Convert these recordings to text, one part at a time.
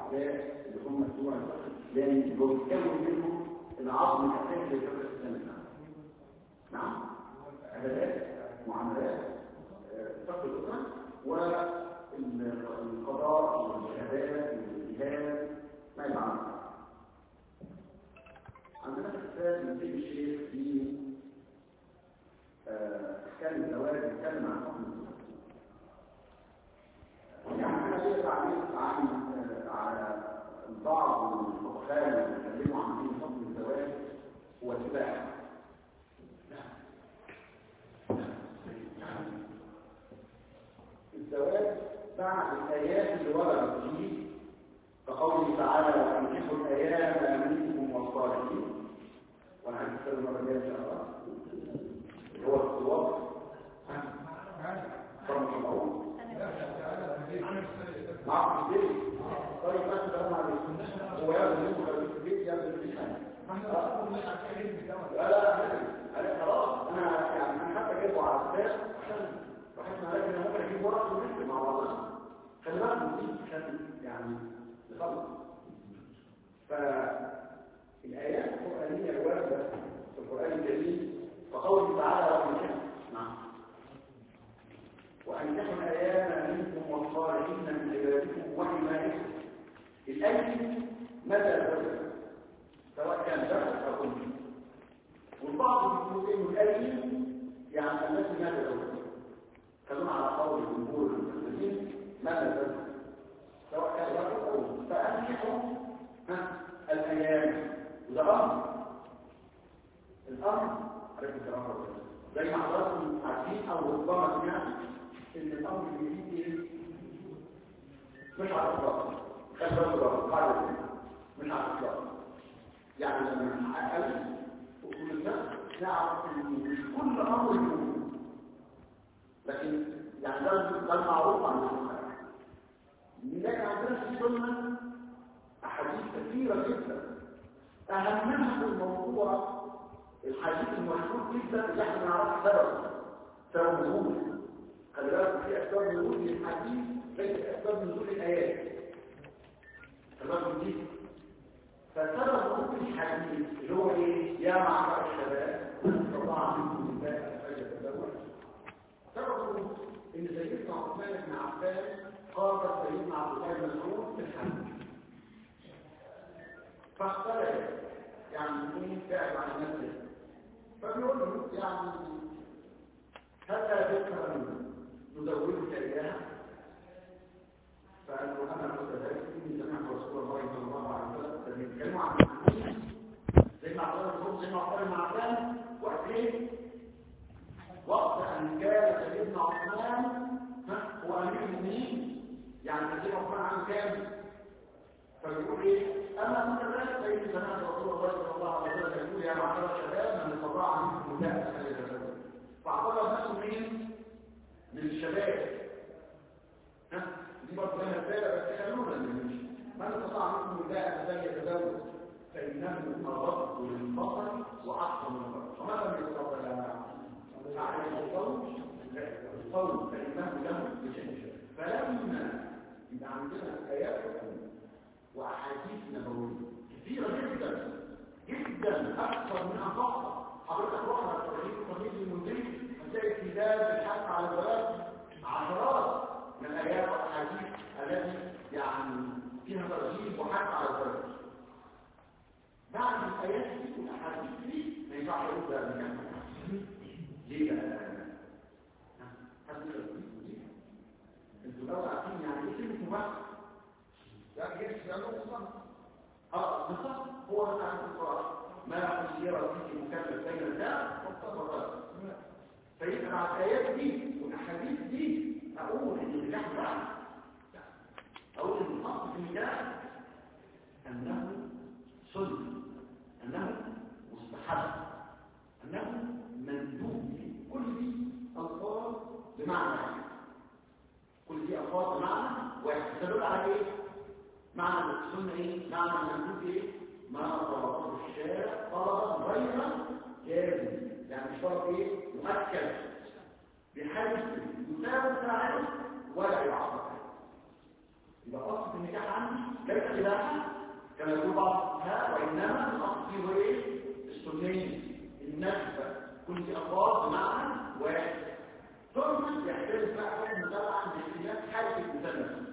العباس اللي هم بتوع الفقه الاسلامي اللي هو بيتكون منهم العظم الاساسي للفقه الاسلامي نعم عبادات معاملات فقه الاسره والقضاء والشهادات والجهاد ما يتعامل عندنا كتاب من سيد الشيخ في احكام الزواج بيتكلم عن حكم الزواج يعني انا ليه تعليق عن على بعض الفقهاء اللي بيتكلموا عن دين حكم الزواج هو السباحه الزواج بعد الايات اللي وردت فيه كقوله تعالى وانكحوا الايام منكم والصالحين وانا عايز اتكلم مره ثانيه ان شاء الله اللي هو الصواب فرم شمعون معكم في البيت طيب ما تسلم عليكم هو ياخد منكم لو في البيت ياخد في البيت لا لا لا خلاص انا يعني انا حتى جايبه على الاساس عشان بحس ان انا ممكن اجيب ورق ونكتب مع بعضنا خلي بالك دي عشان يعني نخلص فالآيات القرآنية الواردة في القرآن الكريم فقوله تعالى وأنكحوا نعم وأنكحوا الأيام منكم والصالحين من عبادكم وحمائكم الأي متى الزوج سواء كان ذكر أو أنثى والبعض بيقول إنه الأي يعني التي مات زوجها خلونا على قول الجمهور المسلمين مات زوجها سواء كان ذكر أو أنثى فأنكحوا الأيام وده أمر الأمر عليكم السلام ورحمة الله زي ما حضراتكم عارفين أو ربما سمعتم إن الأمر بيجي إيه؟ مش على الإطلاق خد بالك بقى قاعدة مش على الإطلاق يعني لما نحقق وكل الناس نعرف إن مش كل أمر يكون لكن يعني ده ده المعروف عن الفقهاء لكن عندنا في سنة أحاديث كثيرة جدا أهمها في الموضوع الحديث المشهور جدا اللي احنا نعرف سببه سبب نزول خلي بالك في أسباب نزول للحديث ليس أسباب نزول الآيات سبب دي فسبب نزول الحديث اللي هو إيه؟ يا معشر الشباب من استطاع منكم الباء فليتزوج سبب إن سيدنا عثمان بن عفان قال سيدنا عبد الله بن مسعود في الحديث فاختلف يعني مين تعب عن نفسه فبيقول له يعني هل ذكر نزوجك اياها فقال له انا قلت ذلك اني سمعت رسول الله صلى الله عليه وسلم بيتكلموا عن زي ما عبد الله زي ما عبد الله عفان وقت ايه؟ وقت ان كان سيدنا عثمان هو امير المؤمنين يعني سيدنا عثمان عنه كام؟ فبيقول ايه اما من ذلك فإن سمعت رسول الله صلى الله عليه وسلم يقول يا معشر الشباب من استطاع منكم الباء فليتزوج فاعتبر نفسه مين من الشباب ها دي برضه لها رساله بس خلونا نمشي من استطاع منكم الباء فليتزوج فانه مرض للبصر واحسن من البصر وما لم يستطع لا عليه الصوم الصوم فانه له بشيء فلما يبقى عندنا ايات واحاديث نبويه كثيره جدا جدا اكثر من ان تحصى حضرتك رحنا الترهيب الترهيب المنزلي هتلاقي كتاب الحث على الزواج عشرات من الايات والاحاديث التي يعني فيها ترهيب وحث على الزواج بعد الايات دي والاحاديث دي ما ينفعش اقول ده بجد ليه بقى؟ انتوا لو عارفين يعني ايه كلمه مباشره يعني يسمعوا بالظبط اه بالظبط هو بتاع القرآن ما خير فيه مكلف بين الناس والقرآن فيبقى مع الآيات دي والأحاديث دي أقول إن اللي نحن عنه أقول إن الأصل في الناس أنه سنة أنه مستحب أنه مندوب كل دي ألفاظ بمعنى واحد كل دي ألفاظ بمعنى واحد تدل على إيه؟ معنى السنة ايه؟ معنى المندوب ايه؟ ما طلبه الشارع طلبا غير جازم يعني مش طلب ايه؟ مؤكد بحيث يساوي فاعله ولا يعصر يبقى اصل في النكاح عندي ليس اباحه كما يقول بعض الفقهاء وانما الاصل فيه هو ايه السنيه النسبه كل الفاظ بمعنى واحد ثم يختلف بقى حكم طبعا باختلاف حاله المثلث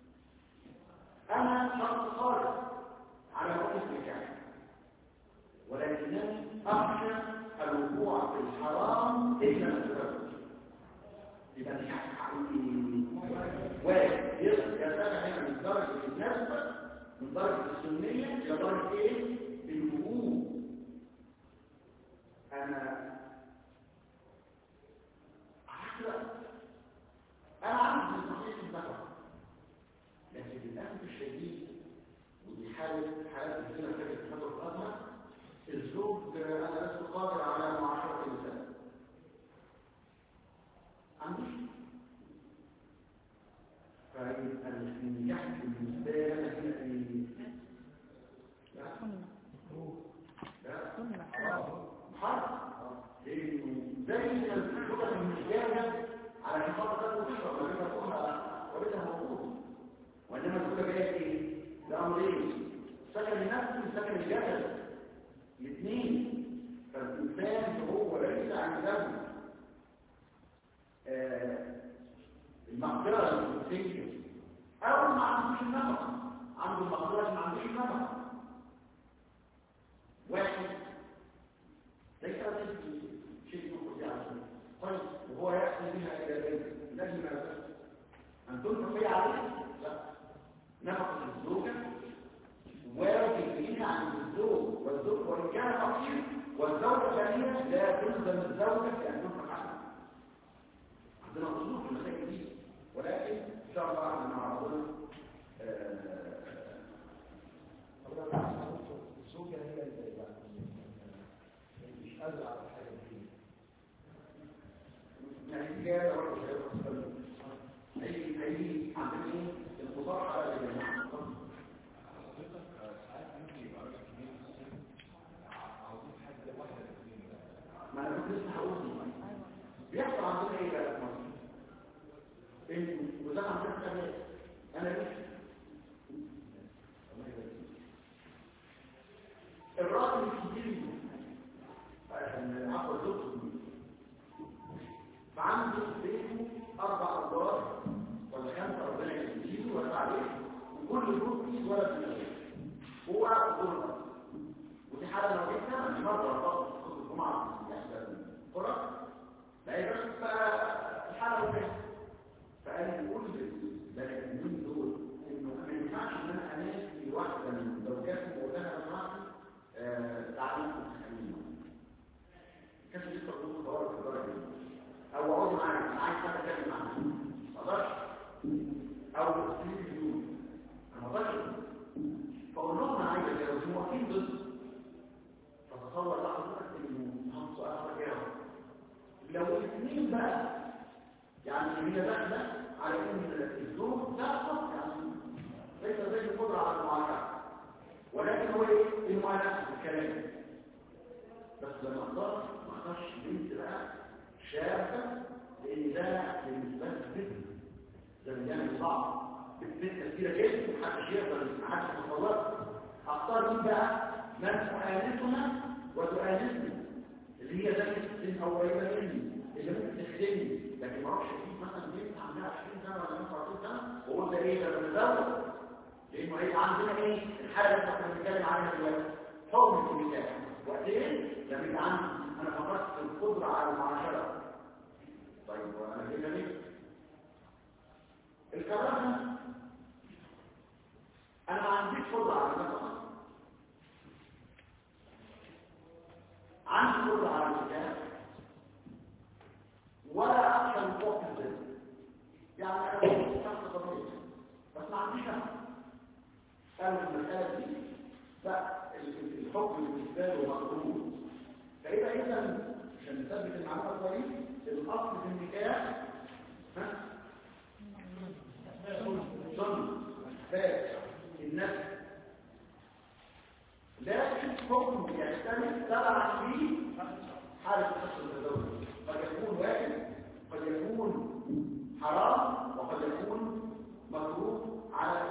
انا شخص خارج على حكم النكاح ولكنني اخشى الوقوع في الحرام الا من تفرج يبقى النكاح حقيقي واحد يرتفع هنا من درجه النسبه من درجه السنيه الى درجه ايه الوجوب انا انا عندي صحيح الذكر لكن للاسف الشديد ودي حاله حالات كثيره كانت في فتره الازهر الزوج انا لست قادر على معاشره النساء عندي فالنجاح بالنسبه لي انا هنا ايه لا محرم لانه زي الزوجه المشجعه على خاطر ده وتشرب ما بينها فوقها وبينها موجود وانما الزوجه جايه ايه لامرين سكن النفس وسكن الجسد الاثنين فالانسان هو ليس عنده آه المقدره الجنسيه او ما عندوش النفق عنده المقدره ما عندوش النفق واحد ليس شيء يخرج عنه طيب وهو يأتي بها إلى بيت لازم يأتي أن تنفق فيها عليه لا نفقة الزوجة واجب فيها عن الزوج والزوج وإن كان فقير والزوجة غنية لا تلزم الزوجة بأن تنفق عنها عندنا أصول في المسائل دي ولكن إن شاء الله عندنا مع ربنا الزوجة هي اللي مش قادرة على الحاجة دي يعني جاء رجل شيء أي أي عندنا إيه المصارحة على الجماعة ما أنا كنت لسه هقول دي. بيحصل عندنا إيه بقى في مصر؟ إن وده عندنا كمان أنا لسه الراجل الكبير عفوا الزوج فعنده في بيته اربع ادوار ولا خمسه ربنا يهديه ولا عليه وكل دول فيه ولد من الغير هو غرفه ودي حاله لو جبتها مره فقط في الجمعه يعني قرى لا هي بس الحاله وكده فقال لي كل البني دول انه ما ينفعش ان انا اناسي واحده من زوجاتي واقول لها اسمعي تعليم التخمين كيف لسه تقول قرار في الدرجه او اقعد معاك انا عايز حد اتكلم معاك ما اقدرش او في ديون انا ما اقدرش فاقول لهم انا عايز اتجوز هم واقفين ضد فتصور لحظتك انه هم سؤال هتجاوب لو الاثنين بقى يعني هي داخله على ان الزوج ده يعني ليس زي القدره على المعاشره ولكن هو ايه المعاناة الكلام بس لما اختار ما اختارش بنت بقى شابة لان ده بالنسبة لي ده من جانب صعب بنت كتيرة جدا محدش يقدر محدش يتصورها اختار مين بقى من تؤانسنا وتؤانسني اللي هي ذات السن او قريبة مني اللي ممكن تخدمني لكن ما اعرفش اجيب مثلا بنت عندها 20 سنة ولا 25 سنة واقول ده ايه ده بنزود لانه هي عندنا ايه الحاله اللي احنا بنتكلم عليها دلوقتي حكم النكاح وقتين لما يبقى عندي انا فقدت القدره على المعاشره طيب وانا كده ليه الكرامه انا ما عنديش قدره على النفقه عندي قدره على النكاح ولا اخشى من فوق الزنا يعني انا مش شخص طبيعي بس ما عنديش نفقه قالوا المسألة دي فالحكم بالنسبة له مقبول فإذا إذا عشان نثبت المعلومة كويس الأصل في النكاح ها؟ سنة فات النفس لكن حكم يختلف تبعا فيه حالة الشخص المتزوج قد يكون واجب قد يكون حرام وقد يكون مكروه على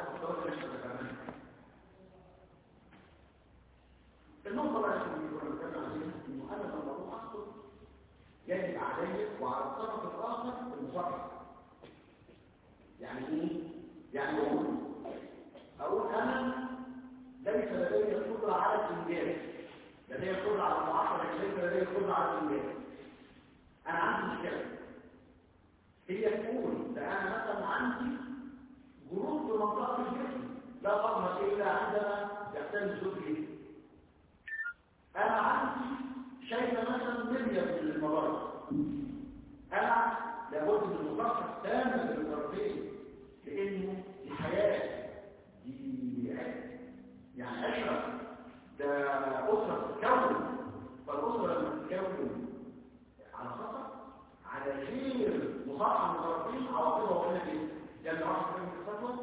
انا ليس لدي القدره على الانجاز لدي القدره على المعاشره لكن ليس لدي القدره على الانجاز انا عندي مشكله هي تقول ده انا مثلا عندي جروح في منطقه الجسم لا تظهر الا عندما يحتاج الزوج جسم انا عندي شايفه مثلا مليون من المرض انا لابد من مصحح تام للطرفين لانه دي حياه دي يعني عشره ده اسره تتكون فالاسره لما تتكون على خطر على غير مصحح من الطرفين عواقبها وقلنا ايه؟ يعني واحد فيهم الخطوه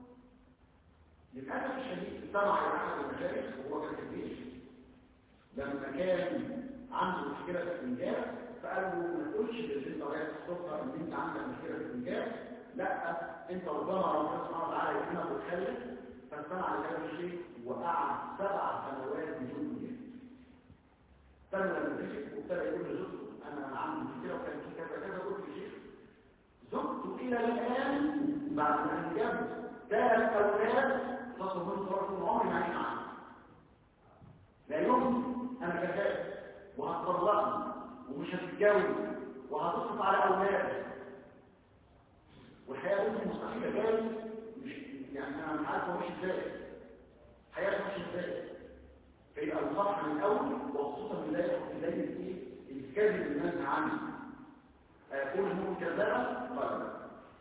للاسف الشديد استمع الى احد المشايخ وهو كان في الجيش لما كان عنده مشكله في الانجاز فقال له ما تقولش للي انت رايح الصبح ان انت عندك مشكله في الانجاز لا انت ربما ربنا سبحانه وتعالى يكرمك وتخلف فاستمع لهذا الشيء وقعد سبع سنوات بدون انجاز ثم لما مسك وابتدى يقول لزوجته انا عندي مشكله وكان في كذا كذا قلت للشيخ زوجته الى الان بعد ما انجبت ثلاث اولاد تصل من صورة عمري ما عايش معاها لا يمكن انا كذاب وهتطلقني ومش هتتجوز وهتصرف على اولادي والحياه دي مستحيله جاي مش يعني انا مش عارف هو ماشي ازاي حياته ماشيه ازاي فيبقى الصح من الاول وخصوصا من بدايه بدايه ايه الكذب اللي منهى عنه اقول انه كذابه لا لا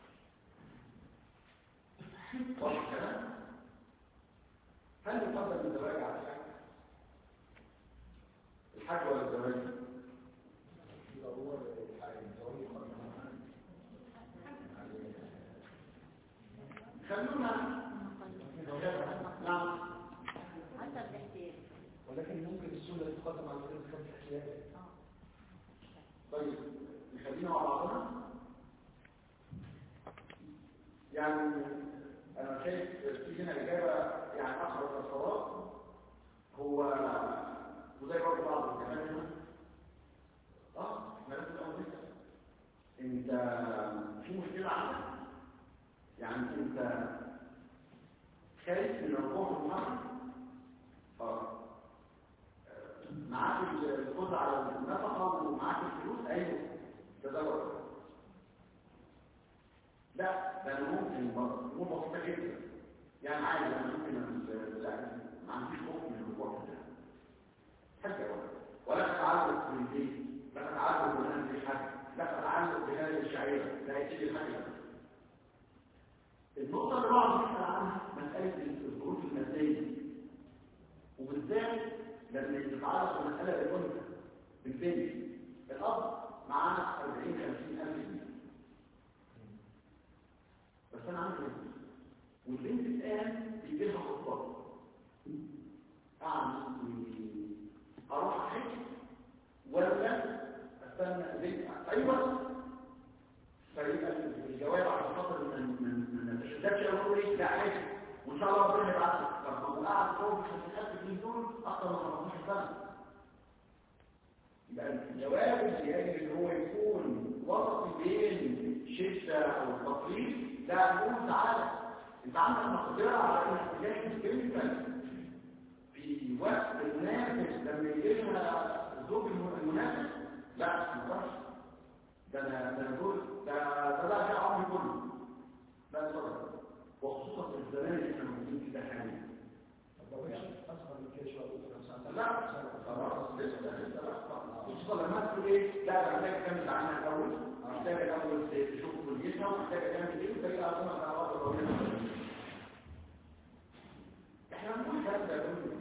واضح الكلام هل يفضل الزواج على الحج الحج ولا الزواج خلونا نعم حسب الاحتياج ولكن ممكن السنة تقدم على غير خمس أحياء طيب نخلينا مع بعضنا يعني انا شايف في هنا اجابه يعني اقرب للصواب هو وزي برضه بعض الكلام هنا اه احنا لازم الاول نسال انت في مشكله عندك يعني انت خايف من الوقوع في المحرم اه معاك القدره على النفقه ومعاك الفلوس ايوه تزوج لا ده انا ممكن برضه مو بسيطه جدا يعني عادي انا ممكن أن- لا ما عنديش خوف من الوقوع ده حاجه ولا ولا تتعلق بالبيت لا تتعلق بالانف الحج لا تتعلق بهذه الشعيره لا يجي الحج النقطه اللي بعض بيسال عنها مساله الظروف الماديه وبالذات لما تتعلق بمساله الانثى بالبنت الاب معاه 40 50 الف جنيه بس انا عندي بنت والبنت الان بيجي لها خطاب اعمل اروح احج ولا استنى بنت ايوه فيبقى الجواب على خاطر من من من التشددش اقول ايه لا حج وان شاء الله ربنا يبعت لك طب ما هو قاعد فوق 50000 جنيه دول اكتر من 15 سنه يبقى الجواب اللي يجب ان هو يكون وسط بين شده او التطريف لا نقول تعالى انت عندك مقدره على انك تجهز بنتك في وقت مناسب لما يجي لها الزوج المناسب لا ما تقدرش ده انا ده انا دول ده ده ده شيء عمري كله لا اتفضل وخصوصا في الزمان اللي احنا موجودين فيه ده حاليا الزواج أصغر من كده شوية أقول خمسة سنة لا خلاص لسه لسه لا خصوصا لما تقول ايه لا ده محتاج تكمل عنها الاول محتاج الاول تشوف كليتها ومحتاج تعمل ايه وتلاقي اصلا خلاص طويله احنا بنقول الكلام ده كله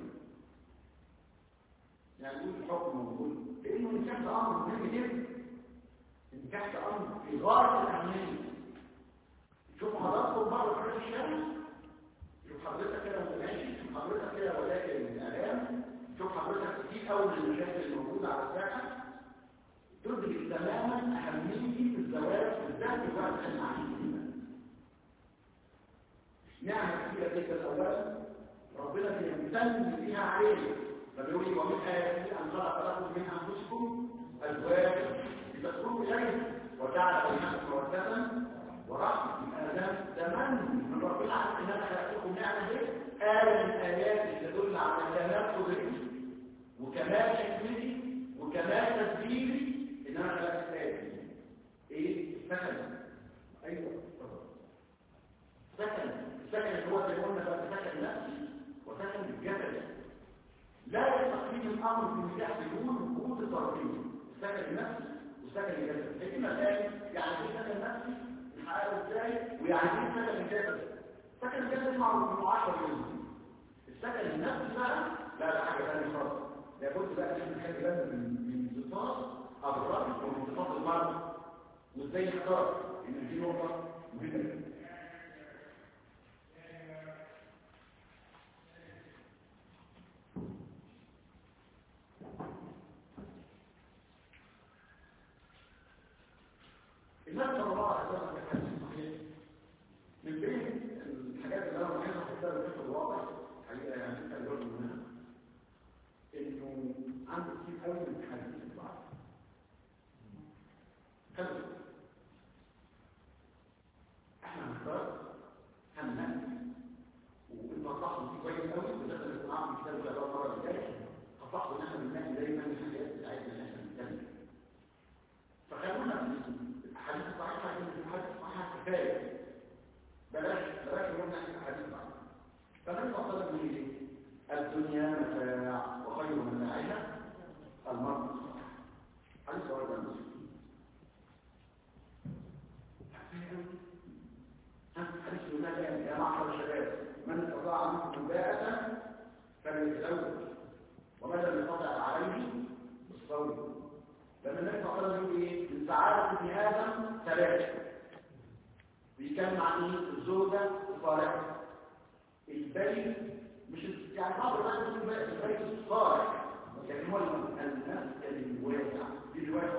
يعني نقول الحكم موجود لانه النكاح ده امر مهم جدا النكاح ده امر في غايه الاهميه شوفوا حضراتكم بره في الشارع شوف حضرتك كده وانت ماشي شوف حضرتك كده ولكن الاعلام شوف حضرتك كتير قوي من المشاكل الموجوده على الساحه تدرك تماما اهميه الزواج بالذات في الوقت اللي احنا عايشين فيه نعمه كبيره جدا اولا ربنا بيمتن بيها علينا فبيقول لي ومن اياته ان خلق لكم من انفسكم ازواجا لتسكنوا اليه وجعل بينكم موده ورحمه يبقى ده ده من من ربنا عارف ان انا خلقتكم نعمه دي آية من آيات تدل على كمال قدرتي وكمال حكمتي وكمال تدبيري إن أنا خلقت آية دي. إيه؟ السكن أيوه اتفضل. سكن السكن اللي هو زي ما قلنا بقى سكن نفسي وسكن الجسد لا يستقيم الأمر في نجاح بدون وجود الطرفين السكن النفسي والسكن الجسدي هي مسائل يعني ايه سكن نفسي نحققه ازاي ويعني ايه سكن الجسدي سكن الجسدي معروف انه 10 يوم السكن النفسي بقى لا ده حاجه ثانيه خالص لابد بقى ان نخلي بالنا من من صفات الرجل ومن صفات المرأة وازاي نختار ان دي نقطه مهمه النبي صلى الله عليه وسلم في الحديث الصحيح من بين الحاجات اللي انا ملاحظها في كتاب الفقه الواضح حقيقه يعني انت الرجل منها انه عنده كتير قوي من الحديث الضعيف كذا احنا هنختار هننقي وانت هتلاحظوا فيه كويس قوي وده اللي بنعمل في كتاب الفقه المره اللي جايه هتلاحظوا ان احنا بننقي دايما الحاجات بتاعتنا اللي احنا بنتكلم فخلونا في الحديث الصحيح لكن في الحديث الصحيح كفايه بلاش بلاش نقول نحكي الحديث الصحيح فمن وصل من ايه الدنيا متاع وخير متاعها المرء الصالح حديث ورد عن المسلمين حديث يقول يا معشر الشباب من استطاع منكم الباءة فليتزوج ومن لم يستطع عليه بالصوم لما النبي صلى الله عليه وسلم يقول ايه من سعاده ابن ادم ثلاثه بيتكلم عن ايه الزوجه الصالحه البيت مش يعني بعض الناس بيقول بقى البيت الصالح يعني هو المسكن الواسع دي روايه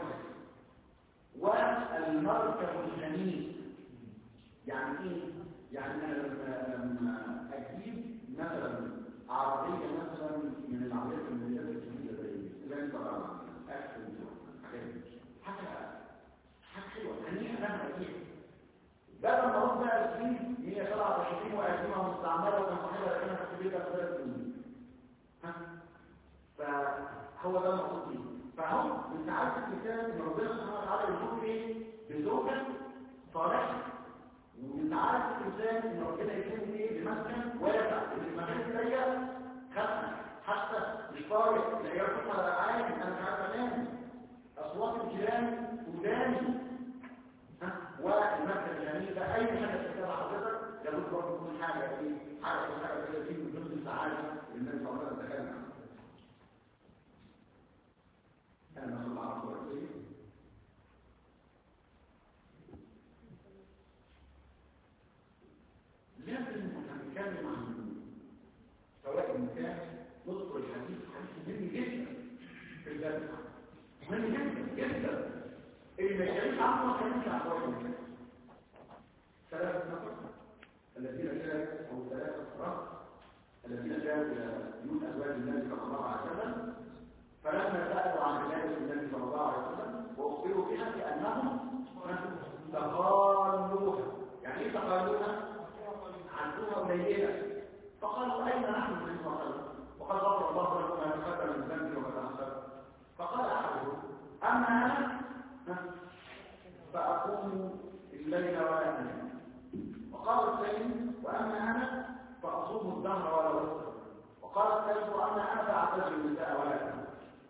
واحده والمركب الحنين يعني ايه يعني انا لما لما اجيب مثلا عربيه مثلا من العربيات المميزه الجديده زي اللي انت طبعا اكل حاجه حاجه حلوه هنيئه لها هنيئه ده لما اروح بقى السنين 127 وقديمه مستعمله وكان صاحبها كانت في بيتها ثلاث سنين ها فهو ده المقصود فيه فهو من سعاده الانسان ان ربنا سبحانه وتعالى يكون ايه بزوجه صالحه ومن سعاده الانسان ان ربنا يكون ايه بمسكن واسع ان المكان ضيق خفف حتى مش طارق لا يرفع عادي انا مش عارف انام اصوات الجيران وداني والمركز الجميل ده اي حاجه تكتبها حضرتك لابد برضه تكون حاجه ايه حاجه حاجه كده فيه من ضمن السعاده اللي النبي صلى الله عليه وسلم تكلم عنها انا ما الله عليه وسلم لازم هنتكلم عن سواء النكاح نذكر الحديث حديث مهم جدا في الباب مهم جدا جدا اللي ما يتكلمش عنه ما يتكلمش عن سواء النكاح ثلاثة نفر الذين جاءوا أو ثلاثة أفراد الذين جاءوا إلى بيوت أزواج النبي صلى الله عليه وسلم فلما سألوا عن عبادة النبي صلى الله عليه وسلم وأخبروا بها بأنهم تقالوها يعني إيه تقالوها؟ عندها قليلة فقالوا أين نحن النبي صلى الله عليه وسلم وقد غفر الله لكم ما تقدم من ذنبي وما تأخر فقال أحدهم أما أنا فأقوم الليل ولا أنام وقال الثاني وأما أنا فأصوم الدهر ولا أفطر وقال الثالث وأما أنا فأعتزل النساء ولا أنام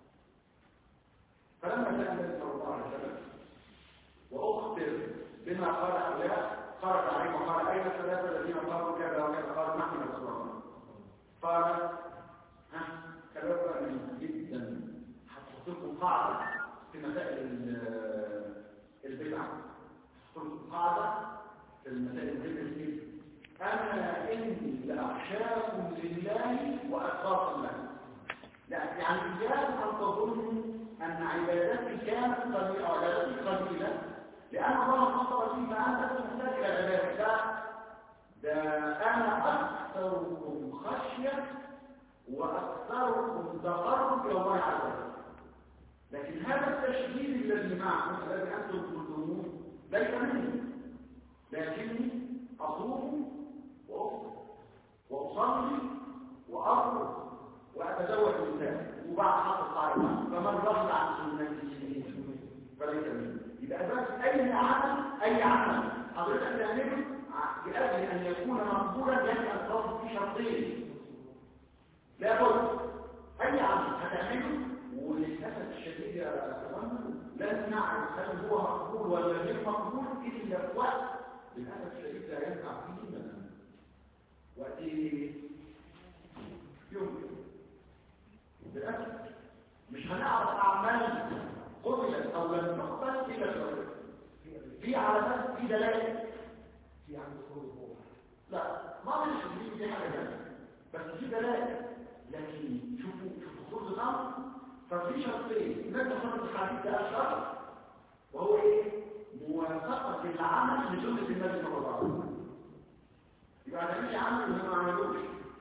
فلما جاء النبي صلى الله عليه وسلم وأخبر بما قال هؤلاء خرج عليه وقال أين الثلاثة الذين قالوا كذا وكذا قال نحن رسول الله قال ها كلام من جدا هتحط لكم قاعدة في مسائل البدع هتحط لكم قاعدة في المسائل البدع أنا إني لأخشاكم لله وأتقاكم له يعني إياكم أن تظنوا أن عبادتي كانت قليلة عبادتي قليلة لأن الله خطر فيه ما أنت تحتاج إلى عبادتك لا ده أنا أكثركم خشية وأكثركم تقرب إلى الله عز وجل لكن هذا التشديد الذي معكم الذي أنتم تلزمون ليس مني لكني أصوم وأفطر وأصلي وأرض وأتزوج النساء وبعد حط القاعدة فمن رغب عن سنتي فليس مني يبقى بس أي عمل أي عمل حضرتك تعمله لأجل أن يكون مقبولا يجب أن تصل في شرطين لابد أي عمل هتعمله وللأسف الشديد يا أخوانا لن نعرف هل هو مقبول ولا غير مقبول إلا في وقت للأسف الشديد لا ينفع فيه مثلا وقت يوم للأسف مش هنعرف أعمال قبلت أو لم تقبل إلا في في علامات في دلائل في عند خروج الروح لا ما مش دي دي حاجة ثانية بس في دلائل لكن شوفوا شوفوا خروج الأمر ففي شرطين لا تخرج الحديث ده شرط وهو ايه موافقة العمل لسنة النبي صلى الله عليه وسلم يبقى ده مش عمل اللي ما عملوش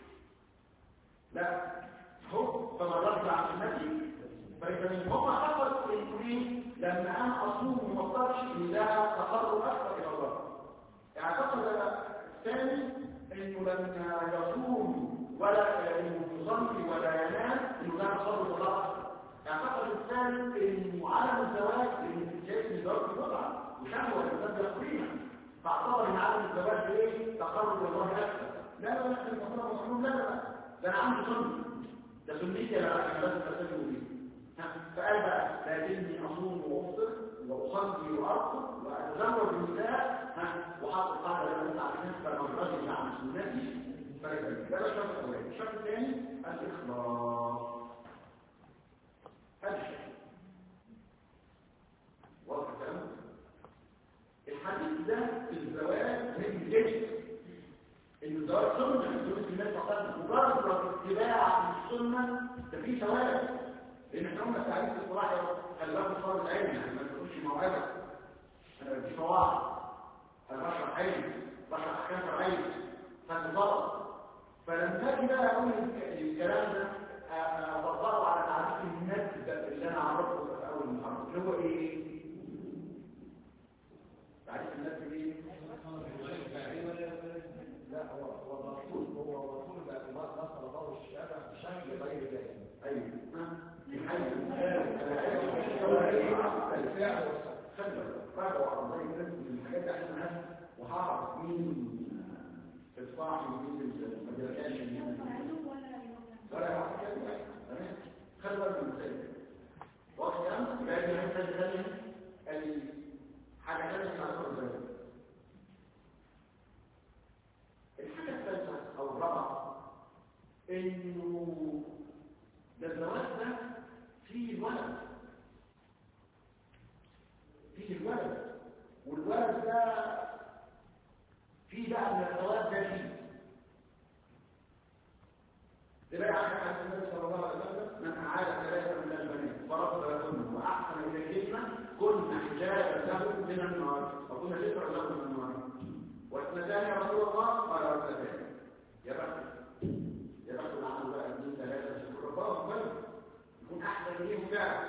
لا هو فما رد عن النبي فإذا من هم حصل إنه إيه لما أنا أصوم وما أقدرش إن ده تقرب أكثر إلى الله اعتقد الثاني إنه لما يصوم ولا إنه يصلي ولا ينام إنه ده تقرب الله اعتقد الثالث انه عالم الزواج ان في الجيش الزواج متعه وشهوه الانسان يقينا فاعتبر ان عالم الزواج ايه تقرب الى الله اكثر لا لا لا المفروض مسلم لا لا ده انا عندي سنه ده سنتي انا انا لازم التزم بيه فقال بقى لكني اصوم وافطر واصلي وارقد واتزوج النساء وحط القاعده اللي انت عارفينها فلما الراجل يعمل سنتي فده الشرط الاولاني الشرط الثاني الاخلاص هذا الشيء واضح الكلام الحديث ده في الزواج من جد ان الزواج سنه من سنه الناس فقط مجرد اتباع السنه ده فيه ثواب لان احنا قلنا تعريف الصلاح خلي بالك صار العلم يعني ما تقولش موعظه انا بديش مواعظ انا بشرح علم بشرح احكام شرعيه فانتظر فلما اجي بقى اقول الكلام ده أطبقه على تعريف النسب اللي أنا عرفته في أول المحاضرة اللي هو إيه؟ تعريف النسب إيه؟ لا هو هو مقصود هو مقصود بقى ما نصر الله الشارع بشكل غير جيد أيوه في حي الفعل خلي راجعوا على الله ينسب من الحاجات دي عشان أنا وهعرف مين الصاحي ومين ما بيرجعش مين ولا يعرف كده تمام خلي بالك من المثال واضح يا يبقى دي حاجه ثانيه الحاجه ثانيه على الزواج الحاجه الثالثه او الرابعه انه ده الزواج ده فيه ولد فيه الولد والولد ده فيه بقى من الزواج ده فيه تلاقي عن النبي صلى الله عليه وسلم من أعاد ثلاثة من البنات فرد لهن وأحسن إليهن كن حجابا له من النار وكن سترا له من النار واثنتان يا رسول الله قال واثنتان يا بخت يا بخت العمل بقى اثنين ثلاثة شكر الله بل يكون أحسن إليه فعلا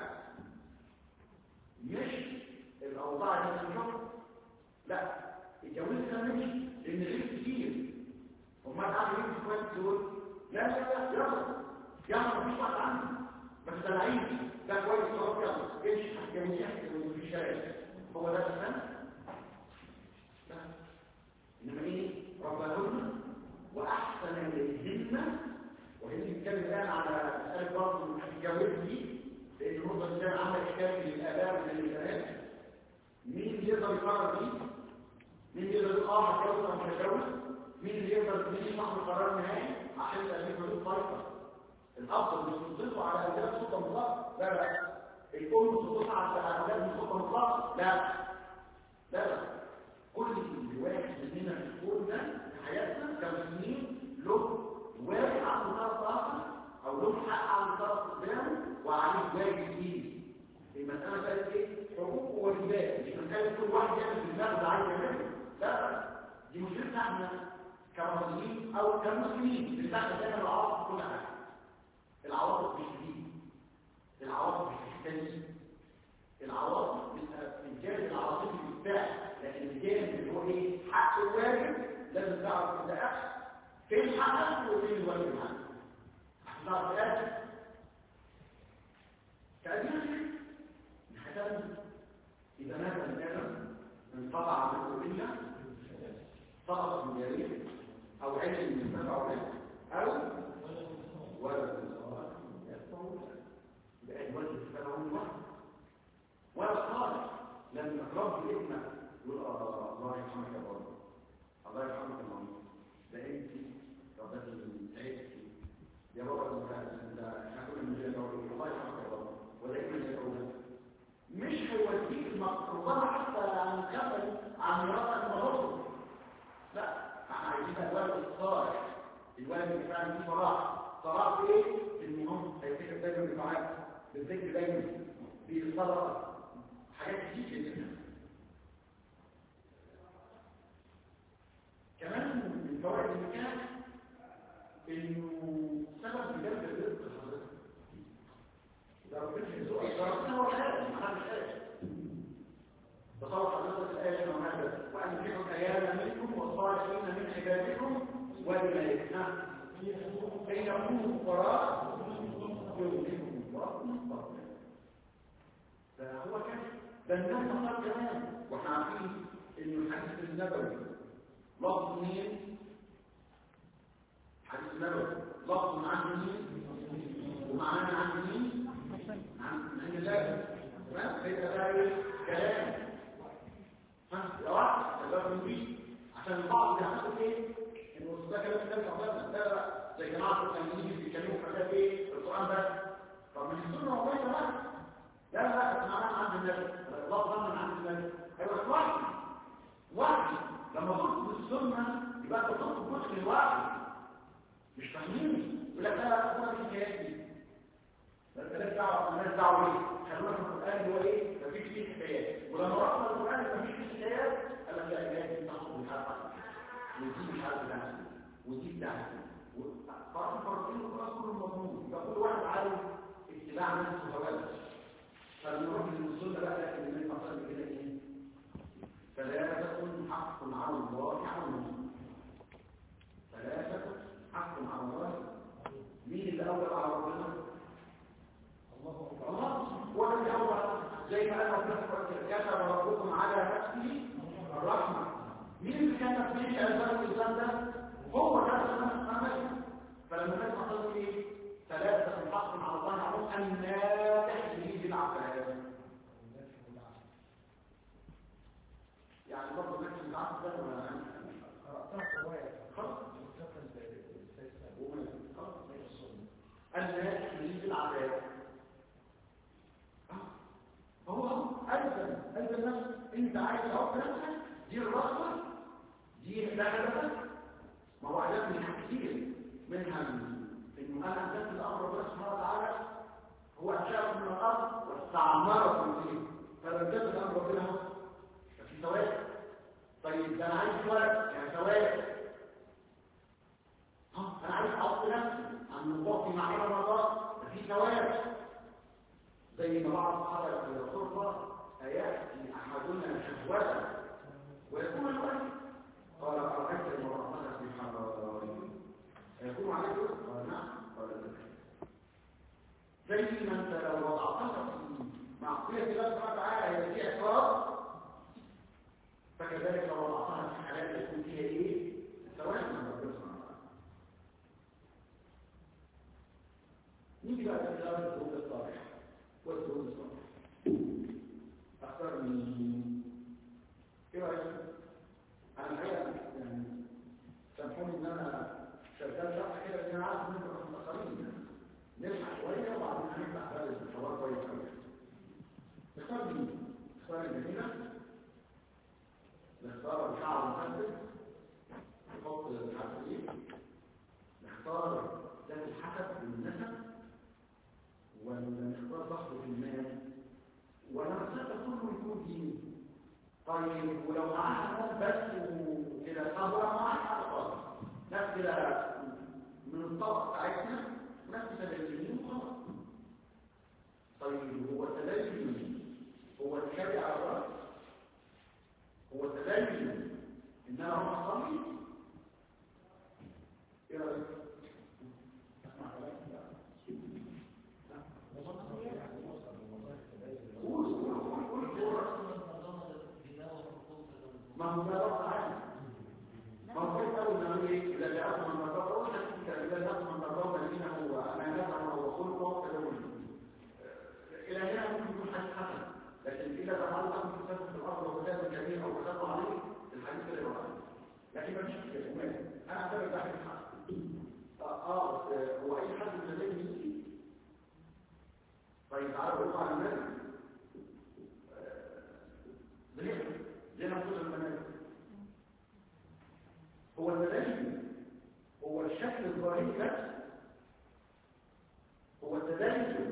مش الأوضاع دي في الشغل لا الجواز كان مش لأن غير كتير وما تعرف يجي كويس تقول لا لا لا يلا يلا مفيش وقت عندي بس ده لعيب ده كويس خلاص يلا ايش جميع في الشارع هو ده الفن لا انما ايه ربهن واحسن اليهن وهي بتتكلم الان على مساله برضه من هتتجوز دي لان النقطه دي عمل اشكال للاباء وللبنات مين اللي يقدر يقرر دي مين اللي يقدر يقول اه هتجوز او مش هتجوز مين اللي يقدر مين يصنع القرار النهائي عشان تأمين حدود فرقة الأفضل مش تنطقوا على أولاد سلطة مطلقة لا لا الأم تنطقوا على أولاد سلطة مطلقة لا لا لا كل واحد مننا في الكون ده في حياتنا كمسلمين له واجب عنده طرف آخر أو له حق عنده طرف قدامه وعليه واجب فيه المسألة مسألة إيه؟ حقوق وواجبات مش مسألة كل واحد يعمل في دماغه اللي عايز يعمله لا دي مشكلتنا احنا كمسلمين او كمسلمين بنتعامل دايما العواطف كل حاجه العواطف مش دي العواطف مش تحتاج العواطف بتبقى في الجانب العاطفي بتاعك لكن الجانب اللي هو ايه حق الواجب لازم تعرف ان ده احسن فين حقك وفين الواجب عنك تعرف تأدي تأدي نفسك الختام إذا مات الآدم انقطع منه إلا سقط من يريد أو علم من سبع علم أو ولد صالح يدفعه بقى الولد السبع من واحد ولد صالح لما رب ابنك يقول آه الله يرحمك يا بابا الله يرحمك يا ماما ده انت ربنا تعبتي يا بابا انت انت احنا كنا من غير الله يرحمك يا بابا ولا ابن زي اولاد مش هيوديك المقربان حتى عن كفل عن مراتك المرض لا احنا عايزين الولد الصالح الولد اللي فعلا فيه صلاح صلاح في ايه؟ في المهم هيفتكر دايما بالدعاء بالذكر دايما بالصدقه حاجات كتير جدا كمان من فوائد النكاح انه سبب في جلب الرزق لحضرتك ده ربنا يرزقك ده ربنا هو الحاجه ما حدش قال تصور حضرتك الايه المهمه وانكحوا الايام منكم والصالحين من عبادكم والملائكه ان يكونوا فقراء يغنيهم الله من فضله ده هو كده ده الناس قال كمان واحنا عارفين انه الحديث النبوي لفظ مين حديث النبوي لفظ عن مين ومعناه عن مين عن عن الله تمام فيبقى ده ايه كلام ها يا واحد ده بنقول عشان البعض بيعملوا ايه انه ده كلام النبي صلى الله عليه وسلم ده زي جماعه التلميذ بيتكلموا في حاجات ايه القران بس طب مش السنه والله يا لا لا لا معناه عند النبي لفظا من عند النبي ايوه واحد واحد لما تطلب السنه يبقى انت تطلب جزء من واحد مش فاهمين يقول لك لا لا هو دي حكايات ده انت لازم تعرف الناس دعوه ايه خلونا في القران اللي هو ايه مفيش فيه حكايات ولما رحنا القران مفيش فيه حكايات قال لك لا الايه دي تاخد بالحرف ودي مش عارف بتاعتي ودي بتاعتي فرق فرقين القران كله مضمون يبقى كل واحد عارف اتباع نفسه هواه فنروح للسنه بقى لكن النبي صلى الله عليه وسلم كده ايه ثلاثة حق على الله عونهم ثلاثة حق على الله مين اللي أول على ربنا؟ الله الله هو الذي أول زي ما قال ربنا كتب ربكم على نفسه الرحمة مين اللي كان فيه ألزام الإنسان ده؟ هو ده سبحانه فلما الناس حصل ايه؟ ثلاثة حق على الله عونهم أن لا تحميه بالعفاف يعني برضه نفس العقد ده ولا قرأتها رواية خلاص مستقل بالسيسة خلاص الناس يريد العذاب هو ألزم ألزم نفسك أنت عايز تعرف نفسك دي الرغبة دي الهدف ما هو عجبني حاجات كتير منها إنه أنا أنزلت الأمر ربنا سبحانه وتعالى هو أنشأكم من الأرض واستعمركم فيه فلنزلت الأمر ربنا في ثواب طيب ده انا عايز ثواب يعني ثواب ها انا عايز احط نفسي عن نقاطي مع رمضان في ثواب زي ما بعض الصحابه في الخطبه اياتي احدنا شهوته ويكون الوقت قال ارايت المرأة في حرام يكون عليك قال نعم قال لا زي ما انت لو وضعتها في معصيه الله سبحانه وتعالى هي دي عقاب فكذلك لو وضعتها في حالات يكون فيها ايه سواء من ربنا سبحانه وتعالى نيجي بقى لكتاب الزهود الصالح والزهود الصالح اختار مين ايه رايك انا الحقيقه يعني سامحوني ان انا شغال شرح كده لان انا عارف ان انتم متاخرين نرجع شويه وبعدين هنفتح باب الحوار كويس قوي اختار مين اختار الجميله نختار شعر محدد نحط الحساسين نختار ذات الحسب بالنسب ونختار ضغط في المال ونختار كله يكون ديني طيب ولو معاها بس وكده طب ولو معاها حاجه خالص ناس كده من الطبق بتاعتنا ناس متدينين وخلاص طيب هو التدين هو الكابي على الراس هو التدين ان انا اروح اصلي ايه رايك اسمع كلامي بقى لكن ما فيش كده ومال انا اعتبر ده حاجه حق اه اه بس آه، هو اي حد من الذين يجي طيب تعالوا نقول على المال بنعمل زي ما بتقول المنازل هو المنازل هو الشكل الظاهري بس هو التدين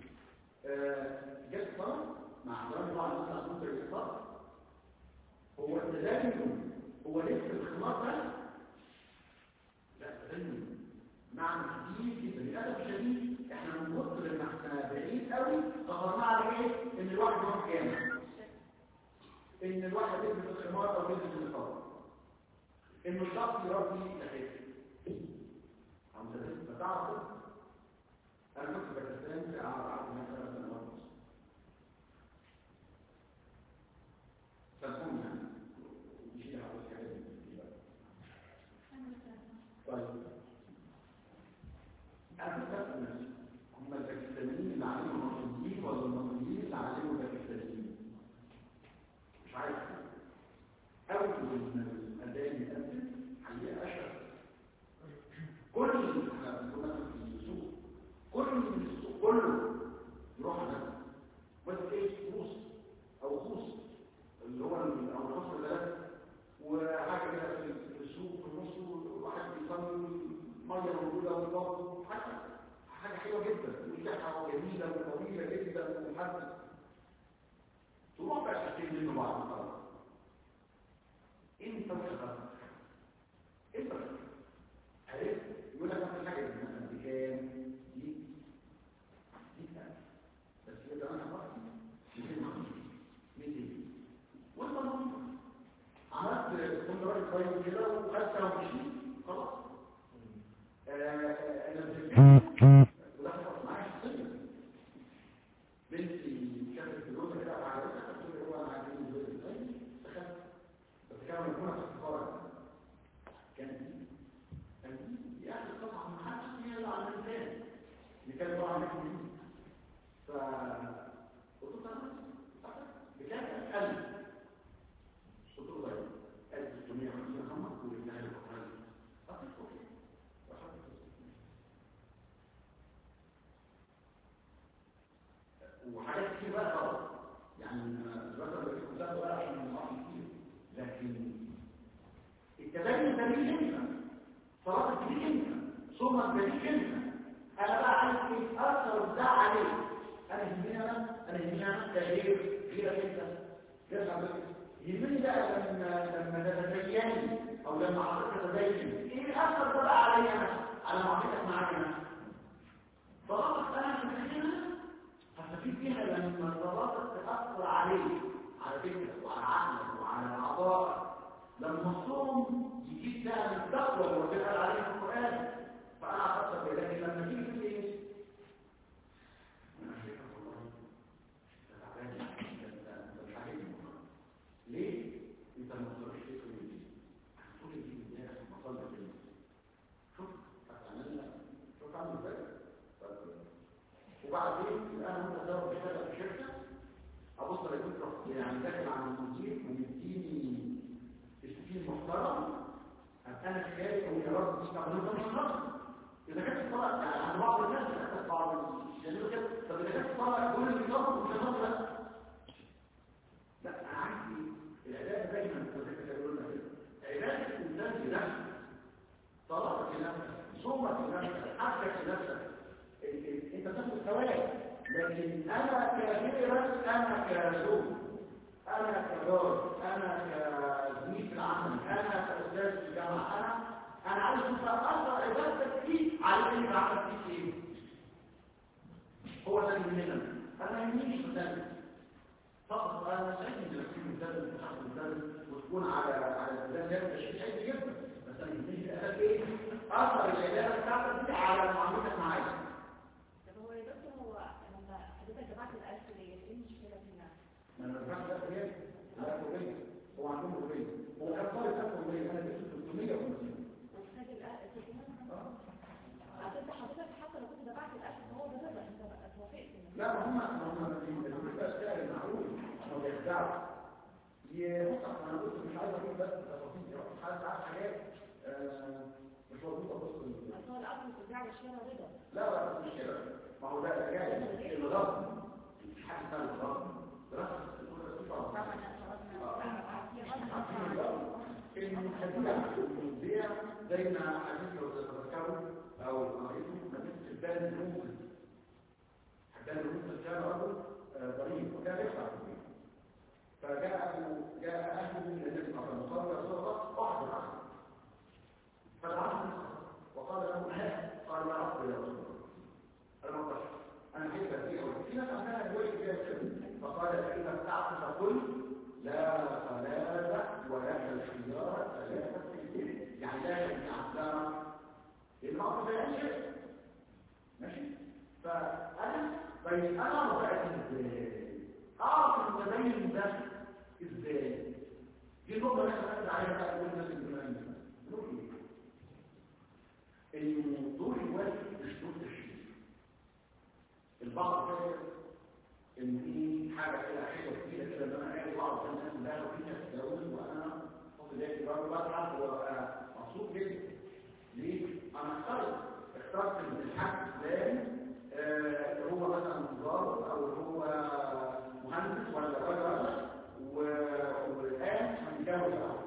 جت صار مع احترامي طبعا الناس عشان تقدر الصار هو التدين هو لبس الخمار بس لا التدين معنى كبير جدا للاسف الشديد احنا من كتر ما احنا بعيد قوي قررنا على ايه ان الواحد يروح جامع ان الواحد يلبس الخمار او يلبس النقاب ان الشخص يربي لحيته عم تدرس فتعرف انا كنت في باكستان في قعد قعد هناك ثلاث سنوات ونص سامحوني يعني يشيل على الحاجات دي طيب انا كنت بسال نفسي هم الباكستانيين اللي عليهم المصريين ولا المصريين اللي عليهم الباكستانيين مش عارف اول ما الاذان يأذن حقيقه اشهر كل احنا كنا في السوق كل السوق كله يروح على بس ايه خوص او خوص اللي هو ال- او الخصم الثلاثه وحاجه كده في في السوق في النص والواحد بيصلي ميه موجوده وبرضه حاجه حاجه حلوه جدا ومساحه جميله وطويله جدا وحد تروح بقى تشتري منه بعض خلاص انت وشغلك انت وشغلك عرفت يقول لك مثلا حاجه مثلا بكام دي دي كام بس هي زمان خلاص 250 200 وانت ممكن عملت كنت راجل طيب كده وخدت ومشيت خلاص آه، آه، انا بتفكر وده حصل معايا شخصيا بنتي شافت فلوسها كده وعجبتها قلت له هو انا عاجبني الفلوس ازاي دخلت بس كان مجموعه في السفاره كان دي كان دي دي اخر قطعه من حدش هي اللي على الانسان اللي كان طبعا منهم دي ف قلت له طب بكام 1000 قلت له طيب 1650 خمس وجبناها له قطعه طيب اوكي وأخدت الفلوس. وحاجات كتير بقى طبعا يعني مثلا بجيب كلها بقى عشان المعاصي كتير لكن التدين ده ليك انت صلاه ليك انت ثم ليك انت انا بقى عايز ايه اثر ده عليك انا يهمني انا انا يهمني انا كغير غيرك انت غير حضرتك يهمني بقى لما لما تتدين او لما حضرتك تتدين ايه الاثر ده بقى عليا انا على معاملتك معايا انا صلاتك انا مش هستفيد فيها لما الصلاه تاثر عليك على فكرك وعلى عقلك وعلى اعضائك لما الصوم يجيب ده من التقوى اللي ربنا قال عليه في القران فانا افكر في لكن لما تيجي تقول ايه انا شايفك والله انت تعبان انت انت مش عاجبني والله. ليه انت ما تقدرش تقول دي هتقول دي ازاي عشان بصلي كده شوف هتعملنا شوف عامل ازاي وبعدين انا ممكن ادور بشتغل في شركه ابص على كنت يعني داخل على المدير ومديني تسجيل محترم ابقى انا خارج او يا رب دي تعملوا ده مش غلط اذا كانت الصلاه يعني عند بعض الناس حتى بعض الشباب كده طب اذا كانت الصلاه كل اللي بيصلوا مش غلط لا لا انا عندي العباده دايما كنت بيقولوا لنا كده عباده الانسان بنفسه صلاتك لنفسك صومك لنفسك حجك لنفسك ال- ال- انت تاخد ثواب لكن انا كغيرك انا كزوج انا كجار انا كزميل في العمل انا كاستاذ في الجامعه انا انا عايز اثر عبادتك فيه على اللي بعمل فيك ايه هو ده اللي يهمنا انا ما يهمنيش مثلا فقط انا سعيد ان تكون ملتزم وتحت ملتزم وتكون على على الالتزام ده تشريع عادي جدا بس انا يهمني في الاساس ايه اثر العباده بتاعتك دي على معاملتك معايا طب هو يا دكتور هو لما حضرتك جمعت الألف ديت ايه المشكلة فيها؟ ما انا بفهم ده ايه لا كوبيه هو عندهم كوبيه هو كان طالب ده كوبيه انا جبت 350 وخد الألف أعتقد حضرتك حتى لو كنت دفعت الألف فهو ده رضا انت بقى توافقت إنك- لا ما هم ما هم بالنسبه للسعر المعروف هم بيخدعوا يبص انا قلت مش عايز اقول بس تفاصيل حاجات ساعات حاجات آه، مش مربوطه بوسط ال- اصل هو الاصل في البيع والشراء رضا لا لا مش كده ما هو ده جاي الغرب مش حاجه اسمها الغرب دراسه كل طبعا طبعا احنا خلاص البيع زي ما حديث لو تتذكروا او قريتوا حديث البان المنقذ البان المنقذ كان رجل آه، ضريب وكان يدفع في البيع فجاء جاء اهله من النبي صلى الله عليه وسلم قالوا يا رسول الله واحد اخر فدعاه وقال له ها قال لا اقبل يا رسول الله انا ما أقبلش. انا حيث ابيع في ناس عندها الوجه كده كده فقال فاذا ابتعت فقل لا ثلاثة ولك الخيار ثلاثة في الدين يعني لا يجب أحزامك الأمر لا يجب ماشي فأنا طيب أنا رفعت إزاي أعرف المتدين ده إزاي دي نقطة اللي احنا بنرد عليها بقى قلنا في الزمان نقول إيه إن دور الوالد مش دور تشريف البعض فاكر ان في حاجه كده حلوه كتير كده ان انا قاعد واقعد قدام الناس كلها وفي ناس تتجوز وانا فاضل لي برضه بضحك وابقى مبسوط جدا ليه؟ انا اخترت اخترت ان الحاج فلان آه، اللي هو مثلا مضارب او اللي هو مهندس ولا ولا و- والان هنتجوز اهو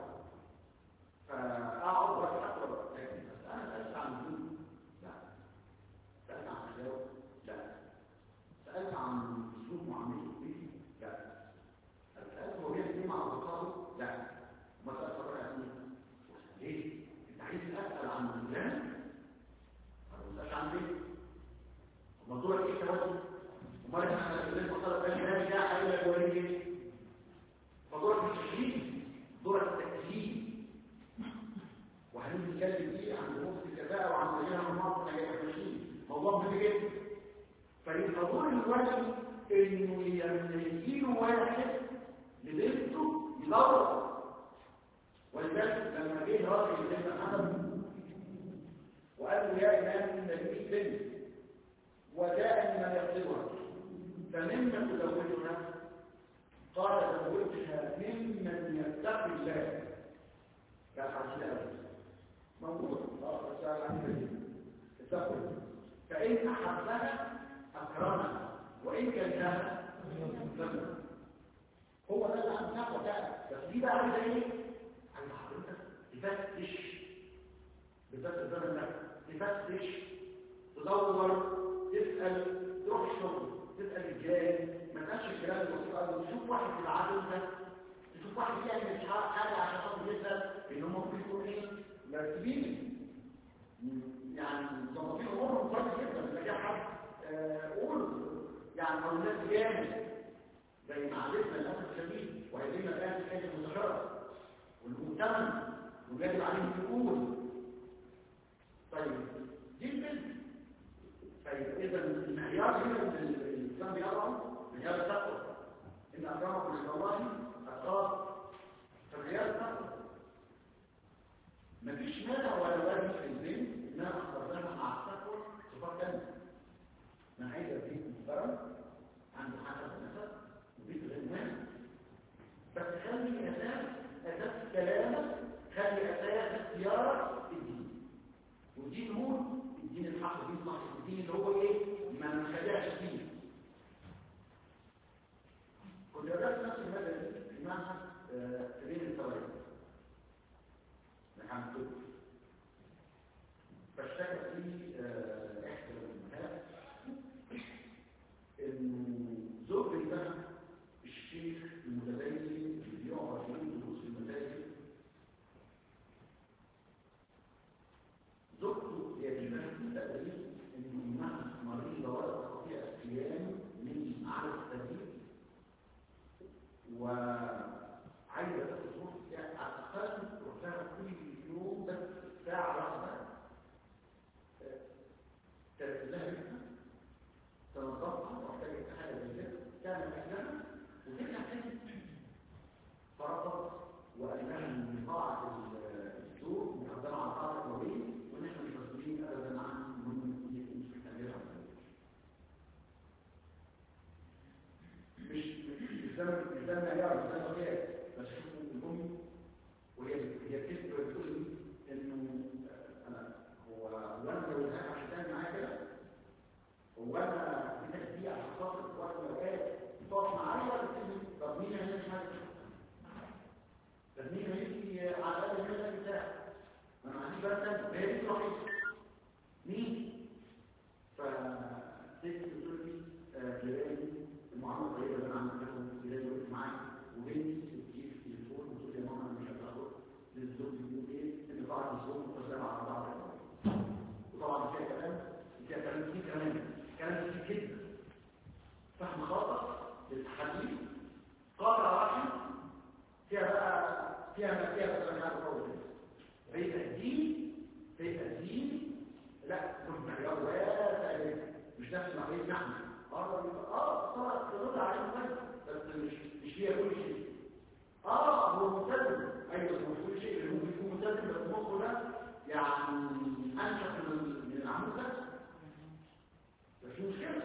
فاقعد واضحك وابقى لكن بس انا سالت عن الدين لا سالت عن التجاوز لا سألت عن أسلوب معاملته فيه؟ لا. سألت هو بيعمل إيه مع أصدقائه؟ لا. ما سألت بقى يعني ليه؟ أنت عايز أسأل عن فلان؟ أنا ما بسألش عن ليه؟ أمال دورك إيه توازن؟ أمال إحنا اللي بنفكر في الناس ده حاجة كويسة فدورك مش تشريف دورك التأكيد وهنيجي نتكلم فيه عن نقطة الكفاءة وعن غيرها من مناطق نجاح المشين موضوع مهم جدا فيبقى دور الولد انه يملكيله واحد لبنته يدور ولذلك لما جه راجل زي محمد وقال له يا امام ان لي بنت وجاءني من يقتلها فممن تزوجها قال زوجها ممن يتقي الله كان حديث موجود اه بس على عندي اتقوا الله. فإن أحبها أكرمها وإن كرهها ذمها هو ده اللي عم ناخد ده بس دي بقى عايزة إيه؟ عايزة حضرتك تفتش بالذات الزمن ده تفتش تدور تسأل تروح الشغل تسأل الجاي ما تنساش الكلام البسيط قوي تشوف واحد في العدل ده تشوف واحد يعمل مش عارف حاجة عشان خاطر يسأل إن هم ممكن يكونوا إيه؟ مرتبين يعني مظبطين امورهم كويس جدا لما جه حد آه، قول يعني لو الناس جامد زي ما عرفنا للاسف الشديد وهيجينا الان في حاجه المستشار والمؤتمن ويجب عليهم يقول طيب دي البنت طيب اذا المعيار هنا اللي الاسلام بيضعه معيار التقوى ان اكرمكم عند الله اتقاكم فمعيار التقوى مفيش مانع ولا واجب في البنت انها اخترناها مع التقوى صفات كامله انا عايز بيت محترم عنده حسب النسب وبيت غنى بس خلي اساس اساس كلامك خلي اساس اختيارك الدين والدين هو الدين الحق الدين الصح الدين اللي هو ايه ما نخدعش فيه كنت درست نفس الماده دي في معهد آه، سبيل الثوابت الحمد لله فاشتكى في آه، احدى الامهات انه زوج بنتها الشيخ المتدين اللي بيقعد يقول دروس في المساجد زوجته هي بنتها تقريبا انه انها مريضه ولا تستطيع الصيام من على السبيل وعايزه وانا الناس دي عشان خاطر في وقت من الاوقات تقف معايا ولا تسيبني طب مين هيعمل حاجه طب مين هيجي على الاقل من بتاعي انا ما عنديش بقى تاني هي دي الوحيده مين فست بتقول لي جيراني المعامله طيبه اللي انا عملتها جيراني وقفت معايا وبنتي بتجيب في التليفون وتقول لي يا ماما انا مش هتاخد للزوج بيقول ايه ان بعض الزوج متسامع على بعض وطبعا فيها كلام فيها كلام كتير كمان كلام كتير جدا فهم خاطئ للحديث قاطع رحم فيها بقى فيها ما فيها بس انا عارف اقول في تقديم في تقديم لا كنت محتاج واسع مش نفس ما قلت نحن اه اه طبعا تدل على المسلم بس مش مش فيها كل شيء اه هو ملتزم ايوه هو مش كل شيء اللي ممكن يكون ملتزم بس مخه ده يعني انشط من من العمود ده بس في مشكله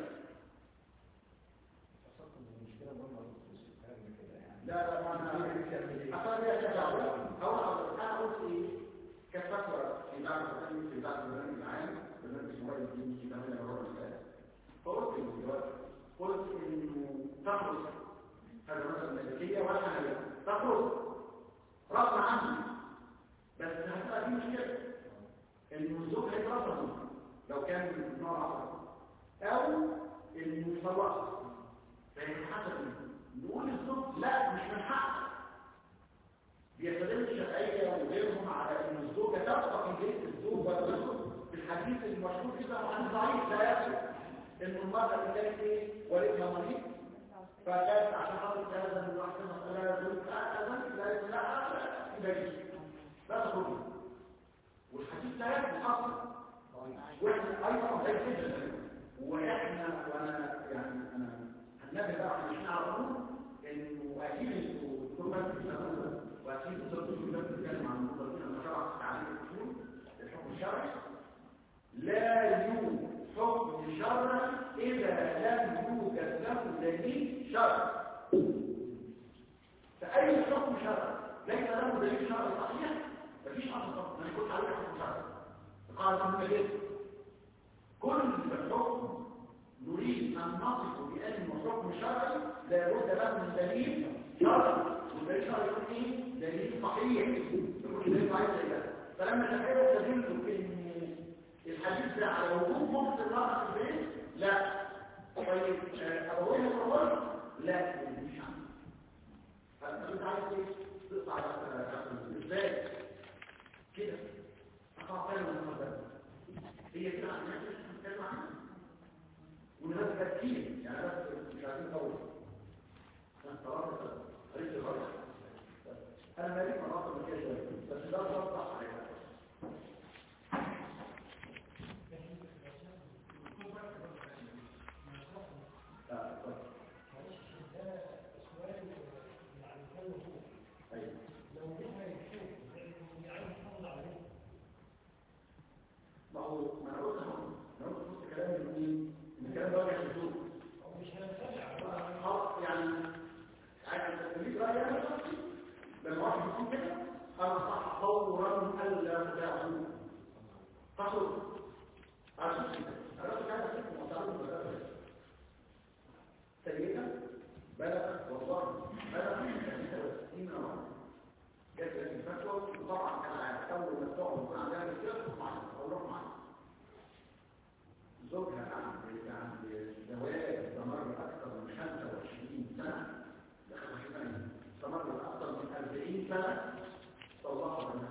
لا لا ما انا اصلا دي اشياء هو انا قلت ايه كفتوى في بعض التقييم في بعض البرنامج العام برنامج موبايل الدين في كمان المره اللي فاتت فقلت انه دلوقتي قلت انه تخرج هذا مثلا الملكيه والحنابله تخرج رفع عني بس هتبقى في مشكله انه الزوج هيترفض لو كان من نوع عصبي او انه يطلقها فيتحسب نقول الزوج لا مش من حقه بيستدل الشافعيه وغيرهم على ان الزوجه تبقى في بيت الزوج والزوج في الحديث المشهور جدا وحديث ضعيف لا يثبت ان المراه اللي كانت ايه والدها مريض فكانت عشان خاطر هذا من واحد مساله زوج اذن لا لا يبقى لا تخرج والحديث لا يثبت اصلا واحنا ايضا غير جدا واحنا وانا يعني انا النبي بقى مش نعرفه انه اكيد انتوا دكتور بس واكيد الدكتور بس بيتكلم عن المطلقين لما شرع تعليم الاصول الحكم الشرعي لا يوجد حكم شرعي اذا لم يوجد له دليل شرعي فاي حكم شرعي ليس له دليل شرعي صحيح مفيش اصل طب انا كنت عليه حكم شرعي قال ابن جد كل الحكم نريد ان نصف بانه حكم شرعي لابد له من دليل شرعي والدليل الشرعي يكون ايه دليل صحيح يكون دليل صحيح زي ده فلما تخيل تدل ان الحديث ده على وجود ممكن المرأة في البيت لا طيب ابويه الرجل لا مش عنه فانت كنت عايز ايه تقطع ازاي كده اقطع فعلا المرأة هي كده عندنا نتكلم عنها والناس كتير يعني بس مش عايزين نطول انت واضح قريت الغرض انا مالك مناطق من كده بس ده غلط صح عليها ما هو ما انا قلت اهو انا قلت نص كلام مين ان الكلام ده وجه الشذوذ مش هنتابع يعني عايز تريد رايي انا شخصي لما واحد يكون كده انا صح فورا الا تداعوا تخرج على شكل انا قلت كده شكل مصاريف المدرسه سيدة بلغت والله بلغت 63 مرة جت لك الفتوى وطبعا كان عارف اول ما تقعد ويكون عندها مشكله تروح معايا او روح معايا زوجها عند عند زواج استمر اكثر من 25 سنه دخل في سنه استمر اكثر من 40 سنه طلعها من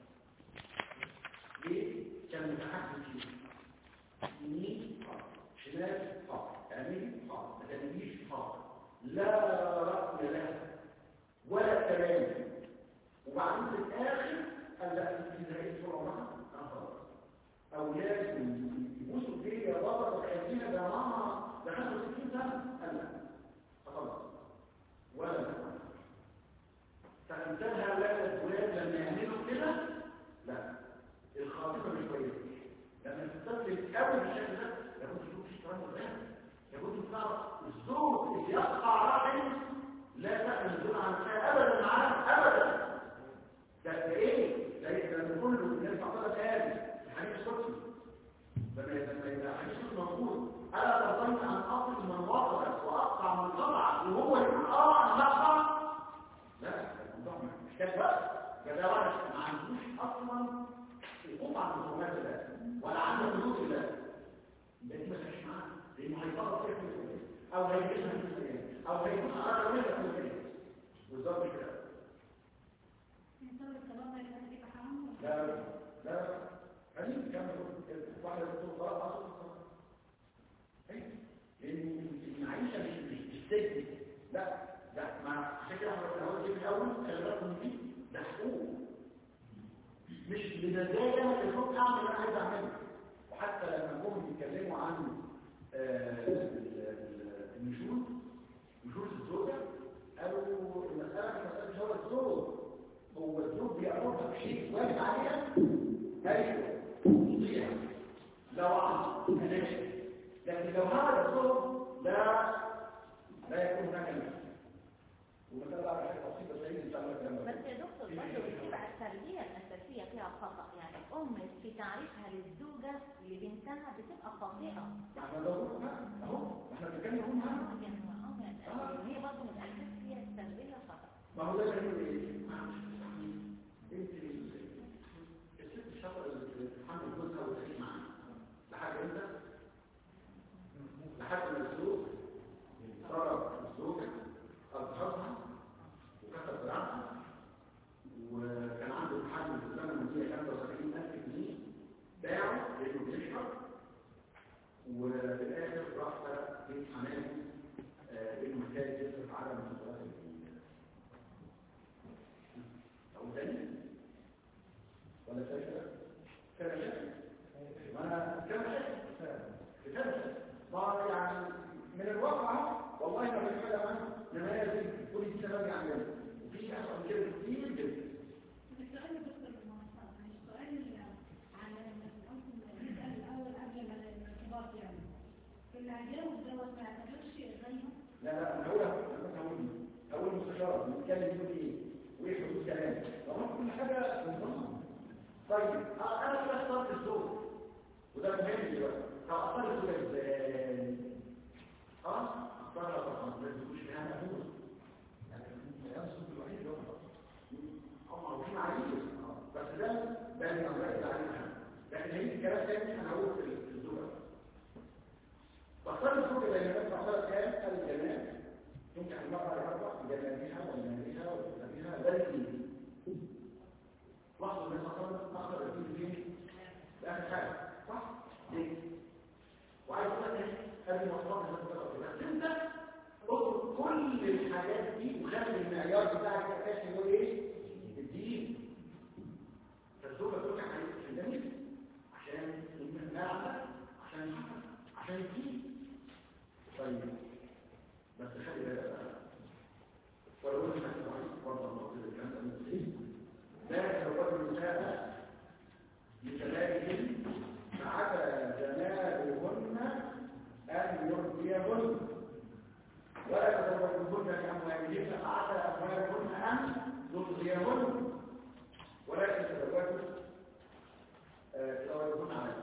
ليه؟ كان متحكم فيه يمين حاضر شمال حاضر يمين حاضر ما تنبيش حاضر لا رأي له ولا كلام وبعدين في الاخر قال لا انت زهقت طول عمرها انا خلاص اولاد يبوسوا فيا يا بابا وخايفين يا ماما ده 65 سنه قال لا خلاص ولا لا فامثال هؤلاء الولاد لما يعملوا كده لا الخاطفه مش كويسه لما تستسلم قوي بالشكل ده لابد يكون في كلام قدام لابد تعرف الزوج اللي يقع رحم لا تأمن الزوج عن شيء ابدا معاه ابدا ده ايه ده ده كله الناس تعتبر هذه الحديث القدسي لما لما يبقى حديث موجود الا ترضين ان اصل من وصلك واقطع من قطعك وهو يقول اه انا بقطع لا الموضوع مش كده بس ده واحد ما عندوش اصلا القطعه من حرمات الله ولا عنده حدود الله ده دي ما تمشيش معاه لانه هيفرط فيها كل شيء او هيجيبها في السنين او هيكون على منها كل شيء بالظبط كده يسوي الكلام ده يبقى دي حرام لا لا لا خلينا نكمل واحدة بتقول خلاص أصل لأن المعيشة مش مش بالسجن لا لا ما عشان كده احنا قلنا أول في الأول خلي بالكم دي ده حقوق مش بمزايا المفروض أعمل اللي أنا عايز أعمله وحتى لما هم بيتكلموا عن آه، ال- ال- النشوز نشوز الزوجة قالوا المسألة مش مسألة مش هو الزوج هو الزوج بيأمرها بشيء واجب عليها ايوه مطيع لو عمل ماشي لكن لو هذا الزوج لا لا يكون هناك المسألة ومثلا بقى بحاجة بسيطة زي ان شاء الله الكلام ده بس يا دكتور برضه بتبقى التربية الأساسية فيها خطأ يعني الأم في تعريفها للزوجة لبنتها بتبقى خاطئة احنا لو اهو احنا بنتكلم هم يعني يعني هي برضه من الأساس هي التربية خطأ ما هو ده كان ايه انت الست الشاطره اللي بتتحمل جوزها وتعيش معاه لحد امتى لحد ما الزوج صار الزوجه اظهرها وكسر دراعها وكان عنده محل في الزمن دي 75000 جنيه باعه لانه بيشرب وفي الاخر راح سرق بيت حمامه آه، لانه محتاج يصرف على المسؤوليات الدينيه أو تاني ولا شايفة كما شايف وأنا كما شايف كما شايف ما يعني من الواقع والله ما في حاجة عنه نماذج كل دي نماذج عندنا وفي أحسن من كده كتير جدا السؤال يا دكتور المعصر السؤال عن قلت السؤال الأول قبل ما الارتباط يعني اللي هيجاوب دوت ما يعتبرش غيره لا لا أنا هقولها أنا هقول هقول مستشارة بنتكلم يقول إيه وإيه حدود كلام طبعا كل حاجة بنظام طيب آه، أنا كده اخترت الزوج وده مهم دلوقتي طب اختار الزوج ازاي؟ اه اختارها طبعا ما تقولش فيها مفهوم يعني ده الزوج الوحيد اللي هو هم هو في معايير آه، بس ده ده اللي انا بركز عليها لكن هيجي كلام تاني انا هقول في في الزوجه بختار الزوجه زي ما كنت بختار كام الجمال تنكح المرأة لأربع بجمالها ومالها وحسبها لا يزيد لحظة الناس أصلا أخذ الدين فين؟ لآخر حاجة صح؟ ليه؟ وعايز أقول لك إيه؟ هذه المواصفات اللي أنت بتقولها بس أنت اطلب كل الحاجات دي وخلي المعيار بتاعك الأساسي هو إيه؟ الدين فالزوجة بترجع عليك في الجميل عشان النعمة عشان الحسن عشان الدين طيب بس خلي بالك بقى ولو ان احنا برضه نقول الكلام ده من الدين لا يتزوج النساء لجمالهن فعسى جمالهن ان يرضيهن ولا يتزوجهن لاموالهن فعسى اموالهن ان يرضيهن ولكن تزوجوا آه، تزوجهن على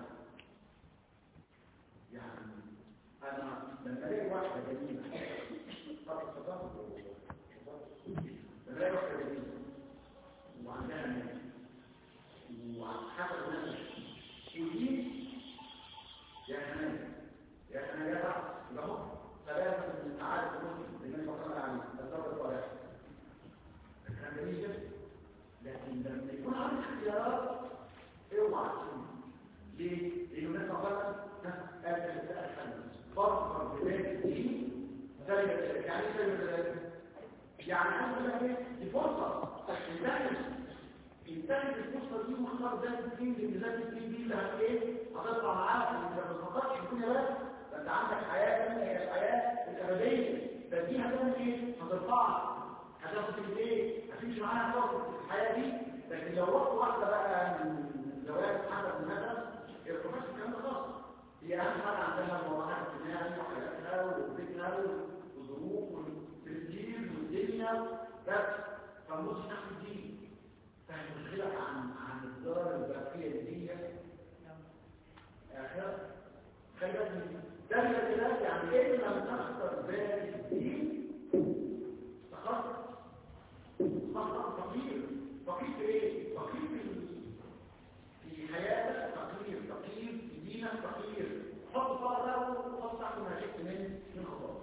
يعني انا لما الاقي واحده جميله طب صدقت لما الاقي واحده جميله وعندها ناس وحسب الناس ودي يا حنان يا حنان يا بعض يبقى هو ثلاثة من التعارف المسلم لمن فقط عليه الزوج الصالح الكلام جميل جدا لكن لما يكون عندك اختيارات اوعى تسمع ليه؟ لأنه الناس مثلا قال فرق بين الدين زي يعني زي يعني عايز اقول لك ايه دي فرصه انتهت انتهت الفرصه دي واختار ذات الدين لان ذات الدين دي اللي هت ايه هتطلع معاك انت ما بتفكرش في الدنيا بس ده انت عندك حياه ثانيه هي الحياه الابديه ده دي هتعمل ايه؟ هترفعك هتاخد الايه؟ هتمشي معاها خالص في الحياه دي لكن لو رحت واحده بقى من زواج حسب النسب الرفاق الكلام ده خالص هي اهم حاجه عندها المواضيع الاجتماعيه وحياتها وبيتها والظروف والتسجيل والدنيا بس فالنص تحت الدين فهتشغلك عن عن الدار الباقيه دي اخر خلي بالك من ده الخلاف يعني ان لم تخسر ذات الدين فخسر فخسر فقير فقير في ايه؟ فقير في في حياتك فقير فقير في دينك فقير حط فقره وحط تحت ما شئت من من خطاب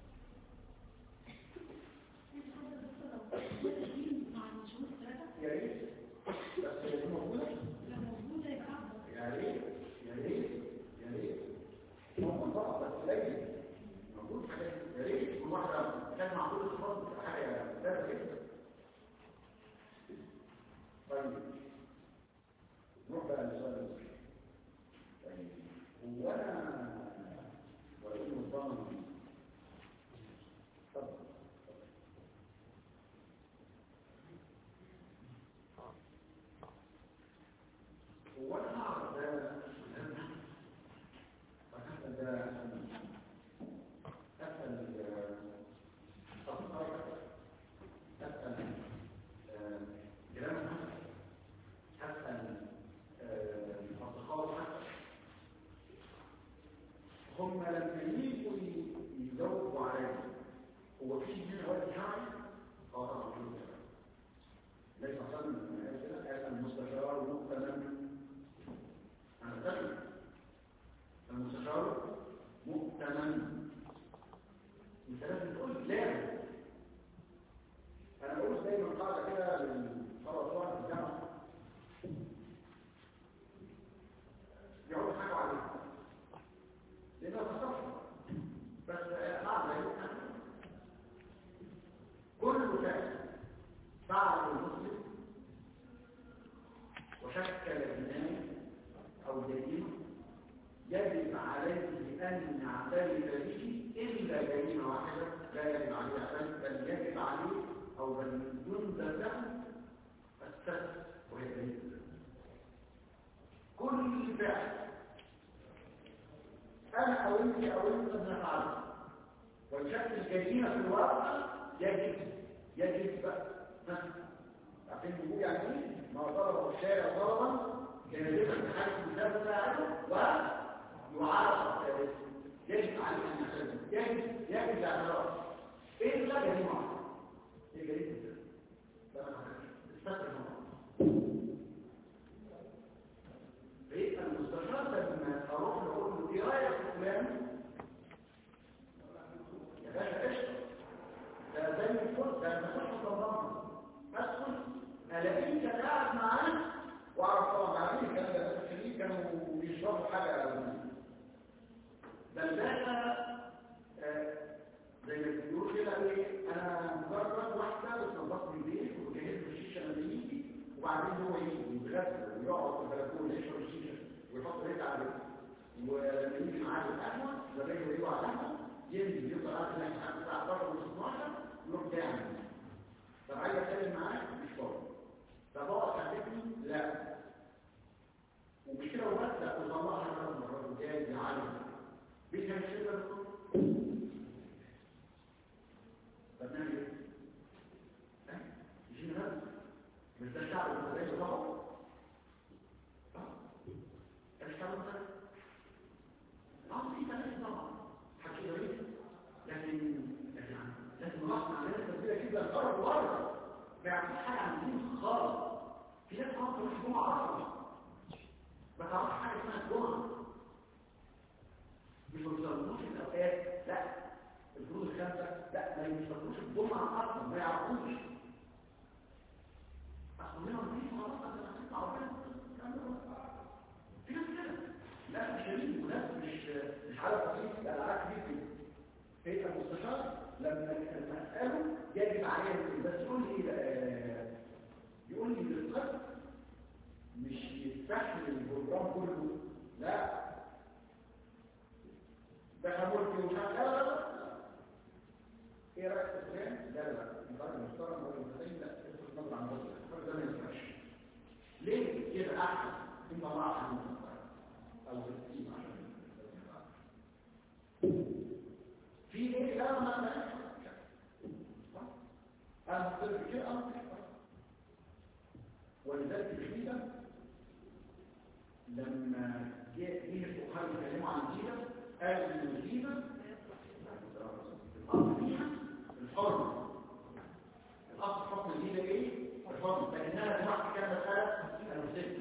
مع المشهور ثلاثة يا ريت بس هي دي موجوده لو موجودة يبقى أفضل يا ريت يا ريت يا ريت موجود طبعا بس قليل موجود حاجات يا ريت كل واحده كان مع كل الصفات بتبقى حاجه لازم جدا طيب نروح بقى للسؤال الأخير. طيب هو انا وإن الظن طب هو انا اعرف ده فكان ده اسال اصدقائي اسال جيران اسال اصدقائي هم لما يجوا يجاوبوا عليا هو في من هو بتاعي اه طبعا في كده ليس اصلا كده المستشار مؤتمن أنا أتكلم المستشار مؤتمن أنت لازم تقول لازم أنا بقول دايما قاعدة كده للطلبة بتوعنا في الجامعة يقعدوا يضحكوا عليها لأنها تصفح بس قاعدة يقول كل فعل فعله المسلم وشكل إيمانه أو دليل يجب عليه أن يعترف به إلا جريمة واحدة لا يجب عليه اعتراف بل يجب عليه أو بل ينزل له السبب وهي دليل كل فعل أنا أو أنت أو أنت نفعله ويشكل جريمة في الواقع يجب يجب عارفين بيقول يعني ايه؟ ما ضرب الشارع ضربا جانبا بحيث يسمى ويعرف يجب عليه ان يحترم يجب يجب الاعتراف ايه لا جريمه ايه جريمه لا استثر فيبقى المستشار لما اروح له اقول له ايه رايك في فلان يا باشا قشطه ده زي الفل ده ما تخش تنظم ادخل الاقيك قاعد معاه واعرف طبعا عارفين الكلام ده بس الشديد كانوا بيشربوا حاجه ده الباشا زي ما بيقولوا كده ايه انا مجرد واحده بتنظف لي البيت وبجهز له الشيشه لما يجي وبعدين هو يجي يتغسل ويقعد في البلكونه يشرب الشيشه ويحط ريت على البيت ولما يجي معاه القهوه زمايله يجوا على القهوه ينزل يفضل قاعد هناك لحد الساعه 11 و 12 يروح جاي طب عايز اتكلم معاه مش فاضي طب اقعد حدثني لا ومش كده وبس لا وطلعها مره مره وجاي يعلم بيتها مش كده طب نعمل ايه؟ ها؟ يجي نغني مش ده الشعب المصري طبعا ده الشعب المصري اه في تاريخ طبعا حكي غريب لكن لكن لازم نلاحظ على ناس كبيره جدا بره وبره ما يعرفوش حاجه عن الدين خالص في ناس ما بتروحش جمعه اصلا ما تعرفش حاجه اسمها الجمعه مش ما بيصلوش الاوقات لا الفروض الخمسه لا ما بيصلوش الجمعه اصلا ما يعرفوش اصلا منهم دي خلاص انا هتطلع ربنا في ناس كده ناس مش شديد وناس مش مش عارف تقيس العكس دي كده هيبقى المستشار لما لما اساله يجب عليه بس يقول لي بقى يقول لي بالقسط مش يستحمل البروجرام كله لا ده خمولتي ومش عارف لا لا لا ايه رايك في الكلام؟ لا لا لا الفرق المحترم ولا المتدين لا افرض نظر عن بصر الفرق ده ما ينفعش ليه كده احسن ان الله احسن من او بالتقييم في ايه لا ما ما انا بقول كده انا ولذلك الخيبه لما جه قال ان الغيبه الاصل فيها الحرمه الاصل حكم الغيبه ايه الحرمه لكنها دلوقتي كان مساله المسلم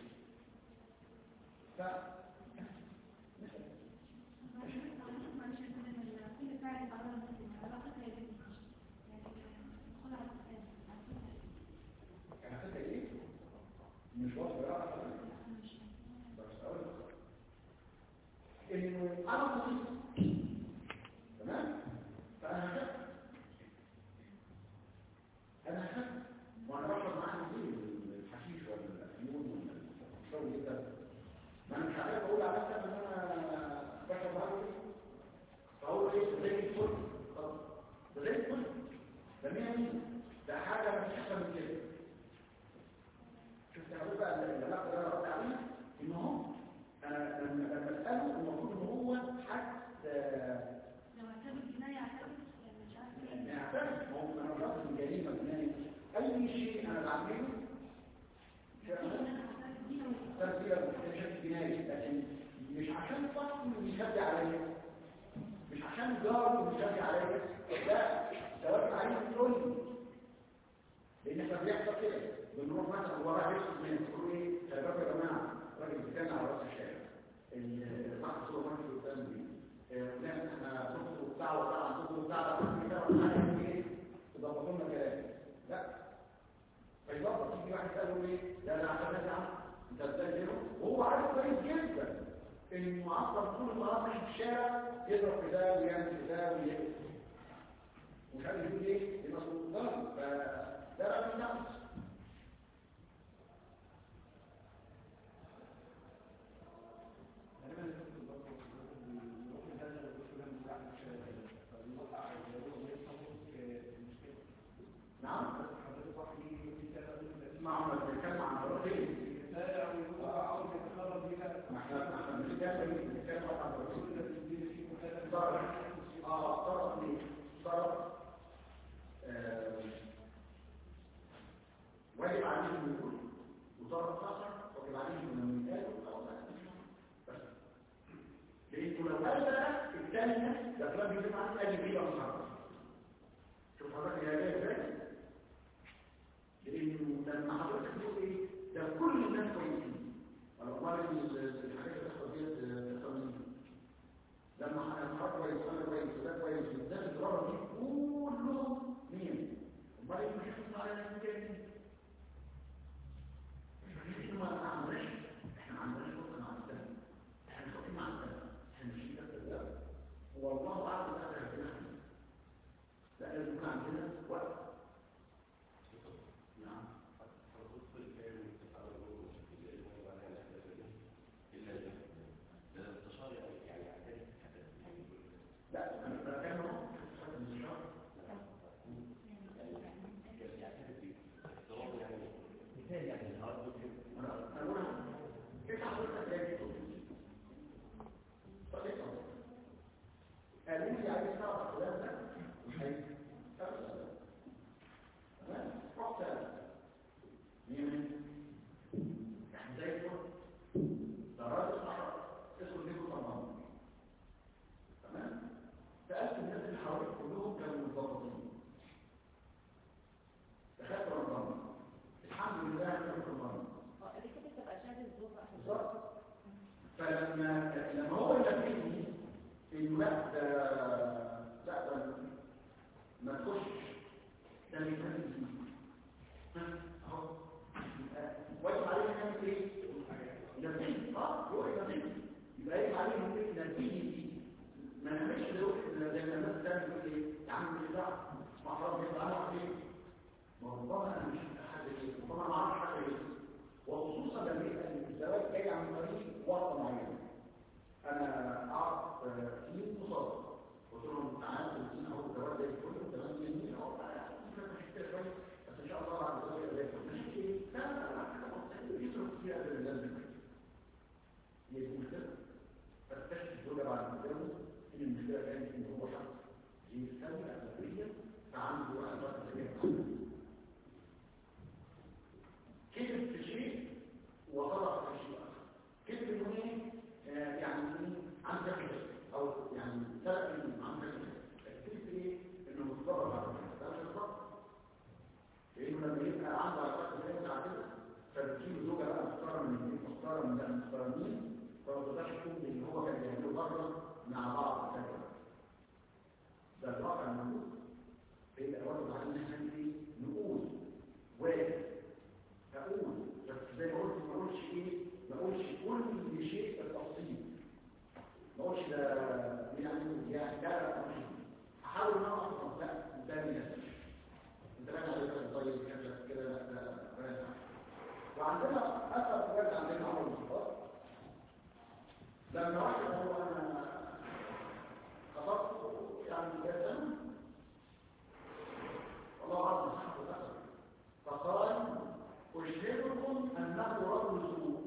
ف كل فاعل على المسلم علاقتها بالمسلم يعني خلع كان حتى ايه مش واضح بقى بس اقول لك انه انا مصيب تمام فانا هخاف انا هخاف وانا بشرب معاه كتير الحشيش ولا الافيون ولا الجو ده ما انا مش عارف اقول على نفسي ان انا بشرب معاه كتير فاقول ايه ده زي الفل طب ده زي الفل ده مين مين ده حاجه مش احسن من كده شفت هقول بقى العلاقه اللي انا رد عليها ان هو انا لما لما اساله المفروض ان هو حتى لو اعتبر جناية اعتبر يعني مش عارفة يعني اعترف ما هو انا رد من جريمه جنائيه اي شيء انا بعمله تربيه بشكل جنائي لكن مش عشان فصل يشد عليا مش عشان جار يشد عليا لا ده واجب عليه كل لان احنا بيحصل كده بنروح مثلا ورا عيش من تقول ايه خلي بالكم يا جماعه راجل بيتكلم على راس الشارع الصح صوره ماشي قدام دي لا احنا نص ساعه وساعه نص ساعه كل كده ولا حاجه ايه تظبطوا لنا كلام لا فيظبط يجي واحد قال له ايه لا لا عشان يا عم انت ازاي كده وهو عارف كويس جدا انه معطل طول النهار ماشي في الشارع يضرب في ده ويعمل في ده ويقتل ومش عارف يقول ايه يبقى سلطان فده بقى من نفس نعم اسمعوا لما بنتكلم عن مرتين ما احنا ما احنا بنتكلم بنتكلم عن مرتين ضرب اه ضرب ليه ضرب آه، واجب عليه انه يقول وضرب اخر واجب عليه انه يقال او لا بس لانه لو قال بقى الثانيه ده كلام بيجي معاه قال لي كده مصر شوف حضرتك يا جاي ازاي لانه لما حضرتك تقول ايه ده كل الناس كويسين انا امال الحاجات اللي بتحصل ديت بتحصل منين لما حضرتك كويس انا كويس وده كويس وده الضرر دي كلهم مين امال ايه مش هتطلع على ناس تاني مش ما عملناش احنا ما عندناش فرصه مع السنه احنا مش واقفين مع السنه احنا مش كده والله اعلم هذا الكلام لا لازم يكون عندنا وقت نعم لا انا بتكلم اهو في فتره الشهر انا انا بقول كيف حضرتك جاي طيب قالوا لي عايز تعرف فلان ده مش هيجي تمام رحت مين احنا زي الفل ده راجل صحراء اسمه ديكو طمان تمام سالت الناس اللي حواليك كلهم كانوا متظبطين دخلت رمضان الحمد لله دخلت رمضان دي كده تبقى شهادة الزور بقى بالظبط فلما لما هو ينبهني انه لا ده لا ده ما تخشش ده بيتنزل فيه ها، اهو يبقى واجب عليه نعمل ايه؟ نبيه اه يروح ينبيه يبقى يجب عليه انه ايه نبيه فيه ما نعملش دلوقتي زي ما الناس بتعمل تقول ايه يا عم مش دعوه ما خلاص يبقى انا واحد ايه؟ ما ربما انا مش حد ايه ربما ما اعرفش حاجه ايه وخصوصا لما يبقى الزواج جاي عن طريق ورطه معينه انا اعرف سنين مصاب قلت لهم تعالوا سنين اهو الزواج ده كله تمام جميل اهو مش كده شويه بس ان شاء الله بعد الزواج يبقى زي مش ايه لا لا لا حاجه مستحيل يصرف كتير قبل اللازم هي دي المشكله فاكتشف الزوجه بعد ما اتجوز ان المشكله كانت ان هو شخص يستوي اغلبيه فعنده علاقه سريه كذب في شيء وغلط في شيء اخر كذب انه ايه آه، يعني ايه عن تقدير او ثلاث سنين عندك اكتشفت ايه انه متضرر على الناس ده مش الضرر لانه لما يبقى عنده علاقات زي على كده فتجيب زوجه بقى مختاره من اثنين مختاره من ده مختاره من مين فما تقدرش تقول ان هو كان بيعملوا بره مع بعض كده ده الواقع موجود فيبقى برضه علينا احنا ايه نقول واجب اقول بس زي ما قلت ما اقولش ايه ما اقولش كل شيء بالتفصيل ما اقولش ده يعني يعني ده لا مش احاول ان انا اصلا لا ده من انت راجع على طيب كده كده لا ده راجع وعندنا اثر بجد عندنا عمر الخطاب لما واحد هو انا خطبت يعني جدا والله عز وجل الاثر فقال اشهدكم انه رجل سوء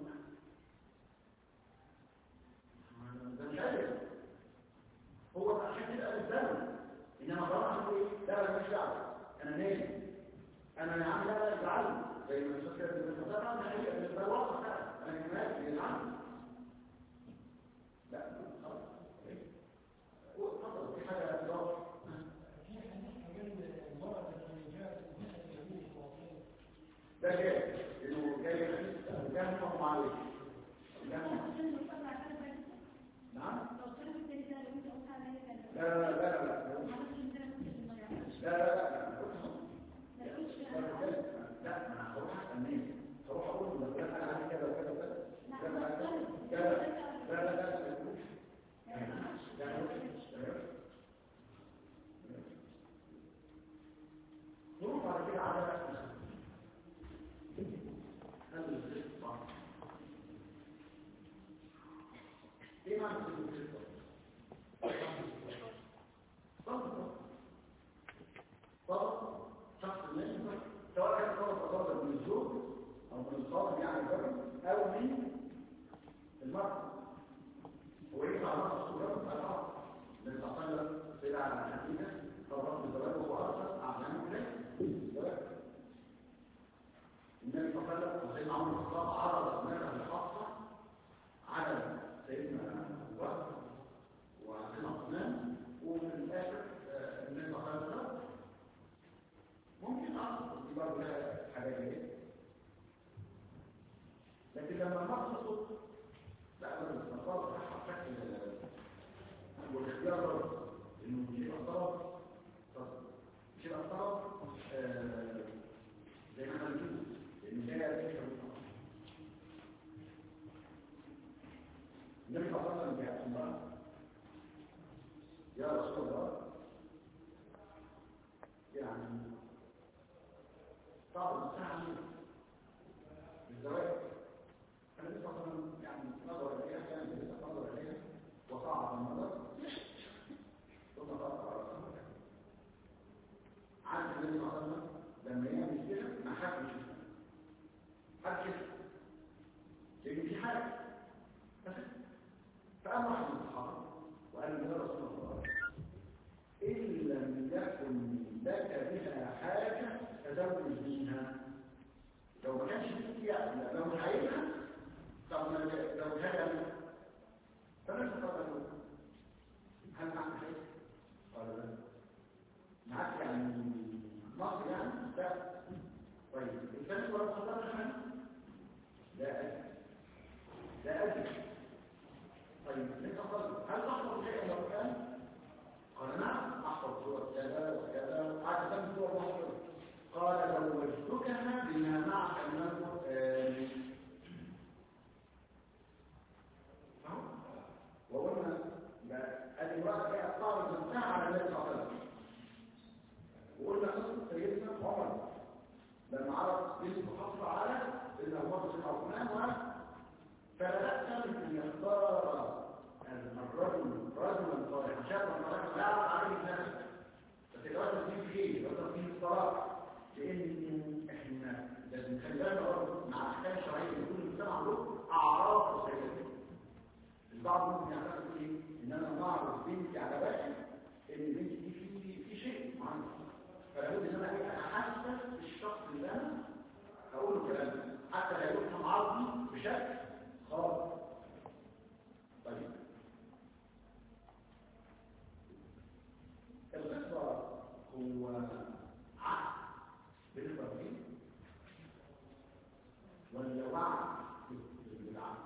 ده مش عارف هو عشان كده قال الدم انما طبعا ايه لا لا مش دعوه انا نايم انا يا عم لا لا ازعل زي ما الشيخ كده بيقول ده طبعا حقيقه ده واضح فعلا انا كمان بيزعل لا خلاص ايه هو اتفضل في حاجه اضافه في حديث كمان المرأة التي جاءت بنسبة يمين الوطين ده جاي انه جاي حديث جاي محكم عليه جاي نعم لا لا لا لا لا لا لا لا لا لا انا هروح احسن منين هروح اقول له ده انا عندي كذا وكذا وكذا لا لا لا لا لا لا نروح بعد كده على الخطة ايه معنى الخطة؟ صبر صبر شخص ما سواء كان صبر تصدر من الزوج او من الصابر يعني الرجل او من المرأة هو يجب على نفس الصورة على بعض من تصلت سيدة على الحديثة فرص الزواج وهو أرسل أعلانه له الزواج النبي صلى الله عليه وسلم وسيدنا عمر بن الخطاب عرض المرأة الخاصة على سيدنا أبو بكر وسيدنا عثمان وفي الآخر آه، النبي صلى الله عليه وسلم ممكن أعرض دي برضه لها حاجة جديدة لكن لما نقصد لا أنا المقام بتاعها بشكل والاختيار برضه إنه مش يبقى طلب مش يبقى طلب آه، زي ما احنا بنقول إن هي فكرة النبي صلى الله عليه وسلم يا الله يا رسول الله يعني صعب الساعة بالزواج النبي صلى الله عليه وسلم يعني نظر إليها كان لسه نظر إليها وصعب النظر ثم طلق على رسول الله عارف النبي صلى الله عليه وسلم لما يعمل كده ما حدش يشوفه حد يشوفه لأن في حاجة فقام واحد من الصحابة وقال له يا رسول الله إن لم يكن لك بها حاجة تزوج منها لو ما كانش فيك يعني لو مش عايزها طب ما لو كان فنفس قال هل معك شيء؟ قال لا معك يعني مصر يعني لا طيب الثاني ولا تصدق حاجة؟ لا أجل لا أجل طيب ليس قال هل تحفظ شيئا لو كان؟ قال نعم احفظ سورة كذا وكذا قعد كم سورة محفظ قال لو وجدتكها بما معك من القرآن وقلنا الامرأة جاءت طالب نفسها على النبي صلى الله عليه وسلم وقلنا قصة سيدنا عمر لما عرض بنته حصل على سيدنا ابو بكر سيدنا عثمان فتذكر ان يختار الرجل رجلا صالحا شابا صالحا لا يعرض عليه نفسه بس الوقت فيه خير الوقت فيه الصلاح لان احنا لازم نخلي بالنا برضه مع احكام شرعيه يكون المجتمع له اعراض وسيئات البعض ممكن يعتقد ايه ان انا بعرض بنتي على واحد ان بنتي دي في في شيء معين فلابد ان انا ايه احسس الشخص اللي انا هقول له كلام حتى لا يفهم عرضي بشكل خاطئ طيب الغفرة هو عقد بالتوحيد ولا وعد بالعقد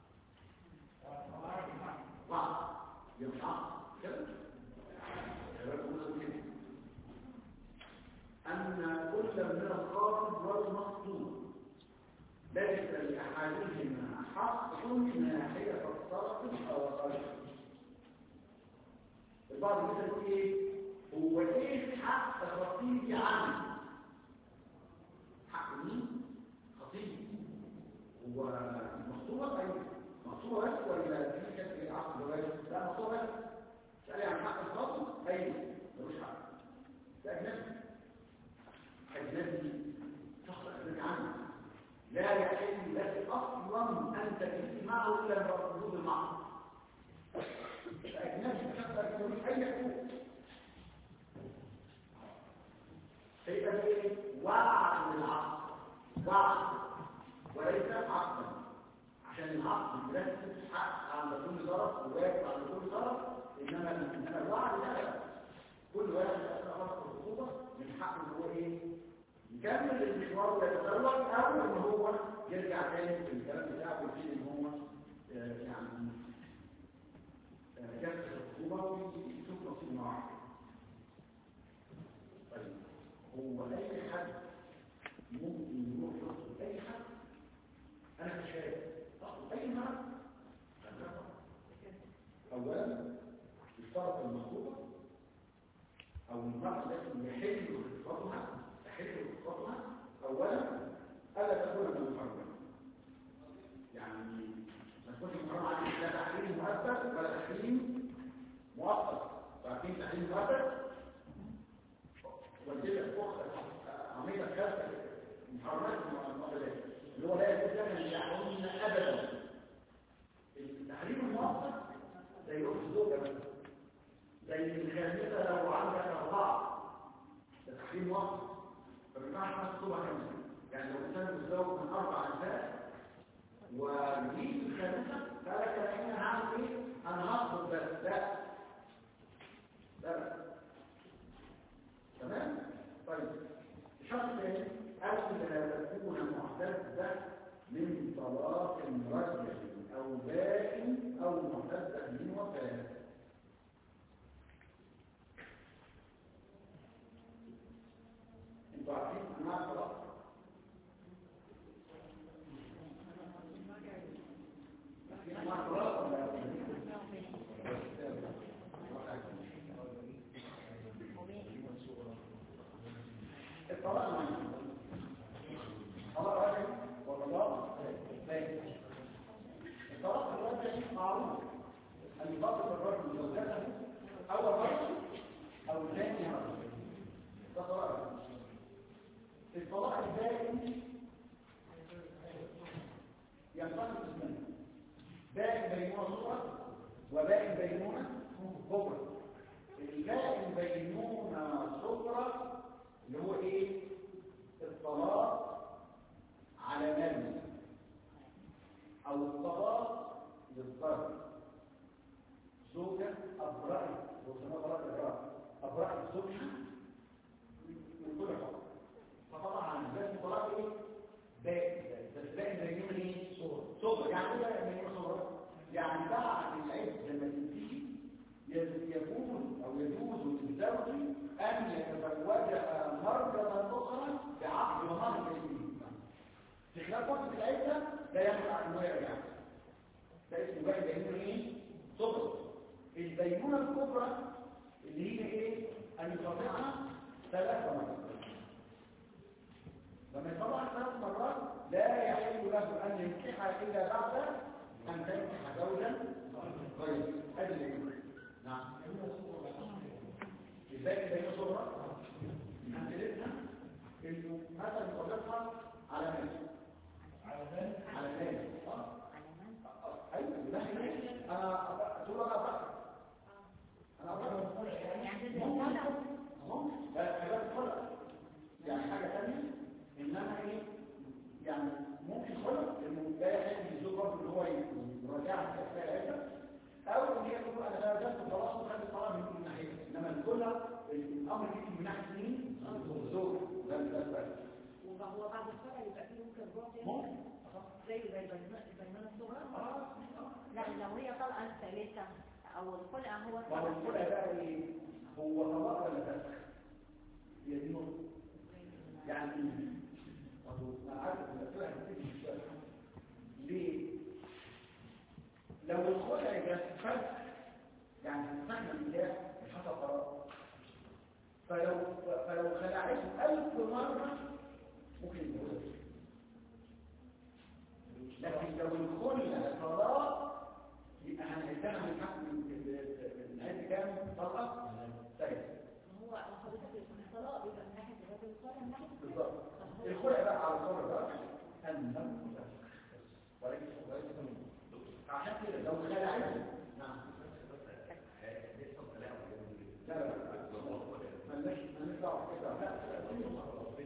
وعد ينفع كده أن كل من الخاطب والمخطوب ليس لأحدهما حق ناحية الطرف الآخر البعض مثلا يقول ايه هو ايه حق خطيبي عني حق مين خطيبي هو مخطوبة ايوه مخطوبة بس ولا في كتب عقد جواز لا مخطوبة بس سألي عن حق الخاطب ايوه ملوش حق ده اجنبي اجنبي شخص اجنبي عنه لا يحل لك اصلا ان تجلس معه الا بوجود المعصيه أجنبي شخص أجنبي أي يكون فيبقى ايه وعد العقد وعد وليس عقدا عشان العقد يركز حق عند كل طرف وواجب عند كل طرف انما انما الوعد لا كل واحد يتعرف الخطوبه من حقه ان هو ايه يكمل المشوار ويتزوج او ان هو يرجع تاني في الكلام بتاعه ويبتدي ان هو آه، يعني جلسة الخطوبة ويشوف نصيب معه طيب هو أي حد ممكن يروح يخطب أي حد أنا مش شايف أخطب أي مرة أولا الطرف المخطوبة أو المرأة التي يحل خطبتها تحل خطبتها أولا ألا تكون من المحرم يعني ما تكونش محرم عليك لا تحريم مؤثر ولا تحريم مؤقت فاكرين تحريم مؤثر والدتك اختك عميدة خالتك محرمات المؤثرات اللي هو لا يجوز لنا ان يحرمن ابدا التحريم المؤقت زي اخت زوجة مثلا زي الخامسة لو عندك أربعة ده تحريم مؤقت فما ينفعش تخطبها خمسة يعني لو كان متزوج من أربع نساء ويجيب الخامسة فقال لك انا هعمل ايه انا هخطب بس لا لا تمام طيب الشرط الثاني الا تكون معتده من طلاق رجل او بائن او معتده من وفاه انتوا عارفين انواع الطلاق في انواع الطلاق ولا الطلاق نوعين طلاق رجعي وطلاق بائن الطلاق الرجعي معروف ان يطلق الرجل زوجته اول رجل او ثاني رجل ده طلاق رجعي. الطلاق البائن ينقسم اسمين بائن بينونه صغرى وبائن بينونه كبرى البائن بينونه صغرى اللي هو ايه الطلاق على مال او الطلاق للضرب زوجة أبرأت وسمى طلاق إبراء أبرأت زوجها من كل حق فطبعا ذات طلاق ايه باقي بس باقي بينهم ايه صغر يعني ايه باقي بينهم صغر يعني بعد العيد لما تنتهي يجوز او يجوز للزوج ان يتزوجها مرة اخرى بعقد ومهر جديد في خلال فترة العدة لا يمنع انه يرجع ده اسمه باقي بينهم ايه صغر البينونة الكبرى اللي هي ايه ان يطلقها ثلاث مرات لما يطلع ثلاث مرات لا يحل له ان ينكحها الا بعد ان تنكح زوجا غيره هذا اللي يقول نعم الباقي بين صغرى امثلتها انه مثلا يطلقها على مال على مال على مال ايوه ده انا تقول انا بقى انا بقى يعني ممكن ممكن لا حاجات خلق يعني حاجة ثانية إنما إيه يعني ممكن خلق إنه لا يحب الزوج برضه إن هو يراجعها في أثناء العدة أو إن هي تقول أنا لا جبت خلاص وخدت الطلاق من كل ناحية إنما الكل يبقى هو بعد الفرع يبقى فيه ممكن رجوع تاني ممكن زي زي البينونه البينونه الصغرى اه لا لو هي طلقة الثالثة او الخلع هو ما هو الخلع بقى ايه هو طلاق ولا فسخ هي دي نقطة يعني ايه أهو انا عارف ان الاسئله هتيجي في السؤال ليه لو الخلع ده فسخ يعني فسخنا النكاح مش حصل طلاق فلو فلو خلعته ألف مرة ممكن يتجوزها لكن لو الخلع طلاق يبقى هنعدها من حق من عد كام طلقة طيب هو حضرتك الطلاق بيبقى من ناحيه الراجل والطلاق من ناحيه بالظبط الخلع بقى على صور بقى أن ولكن ولكن عشان كده لو خلعته نعم لا لا مالناش مالناش دعوه كده لا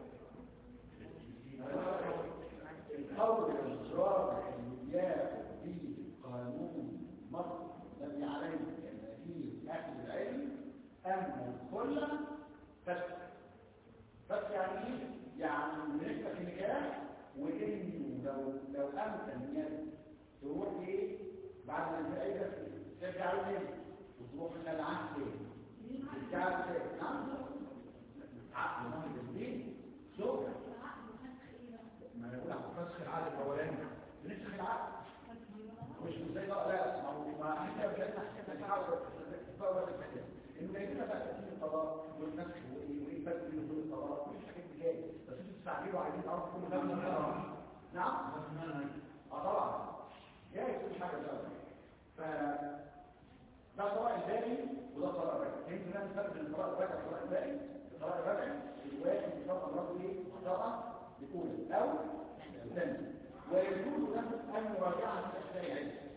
القول الإصرار الإياب في قانون مصر الذي عليه جماهير أهل العلم أن الكل فسق فسق يعني إيه؟ يعني نسبة النكاح وإنه لو لو أمكن يعني تروح إيه بعد ما العيدة ترجع له تاني وتروح خلعان تاني ترجع له تاني نعم عقل واحد الاثنين زوجة ما انا بقول لك فسخ العقد الاولاني بنسخ العقد مش زي بقى لا ما هو ما احنا بجد نتعود بقى ولا كده انه جاي لنا بقى تسليم الطلاق والنسخ وايه وايه الفرق بين دول الطلاق مش حاجات دي جايه بس انتوا تستعجلوا عايزين تعرفوا كل ده من الطلاق نعم اه طبعا جاي كل حاجه ده ف ده الطلاق الباقي وده الطلاق الرجعي فهمتوا نفس الفرق بين الطلاق الرجعي والطلاق الباقي الطلاق الرجعي الواحد بيطلق مراته ايه طلاق بكل او ثاني ويجوز له ان يراجعها في اثناء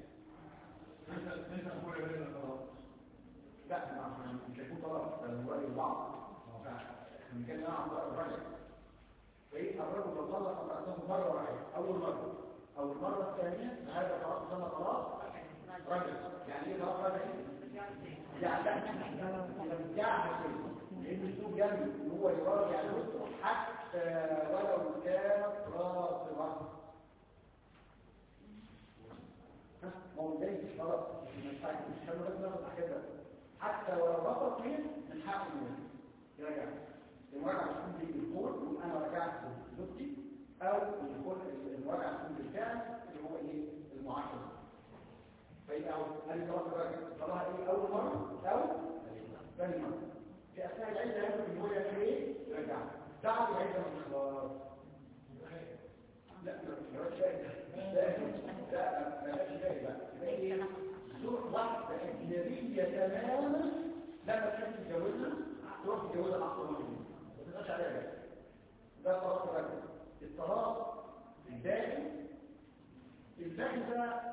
العده لا ما احنا مش هيكون طلاق ده نراجع بعض احنا بنتكلم عن طلاق الرجعي فايه الرجل تطلق امراته مره واحده اول مره او المره الثانيه هذا طلاق سنه طلاق رجل يعني ايه طلاق رجعي يعني يرجعها تاني لان الزوج جنبه ان هو يراجع زوجته حتى ولو كانت راقبه ما هو ده خلاص ما ينفعش مش حلو لازم ناخد كده حتى ولو رفض فيه من حقه انه يرجع المراجعه تكون بالقول وان انا رجعت زوجتي او القول المراجعه تكون بالفعل اللي هو ايه المعاشره فيبقى هل خلاص الراجع طلعها ايه اول مره او ثاني مره في اثناء العده يمكن ان هو يعمل ايه يرجع بعد العده من خلاص لا ما مش شايف لا لا ما شايف لا تروح واحده اجنبيه تماما لما تحب تتجوزها تروح تتجوزها مع صحابها ما تبقاش عليها بقى ده طلاق الرجل الطلاق الدائم الباقي ده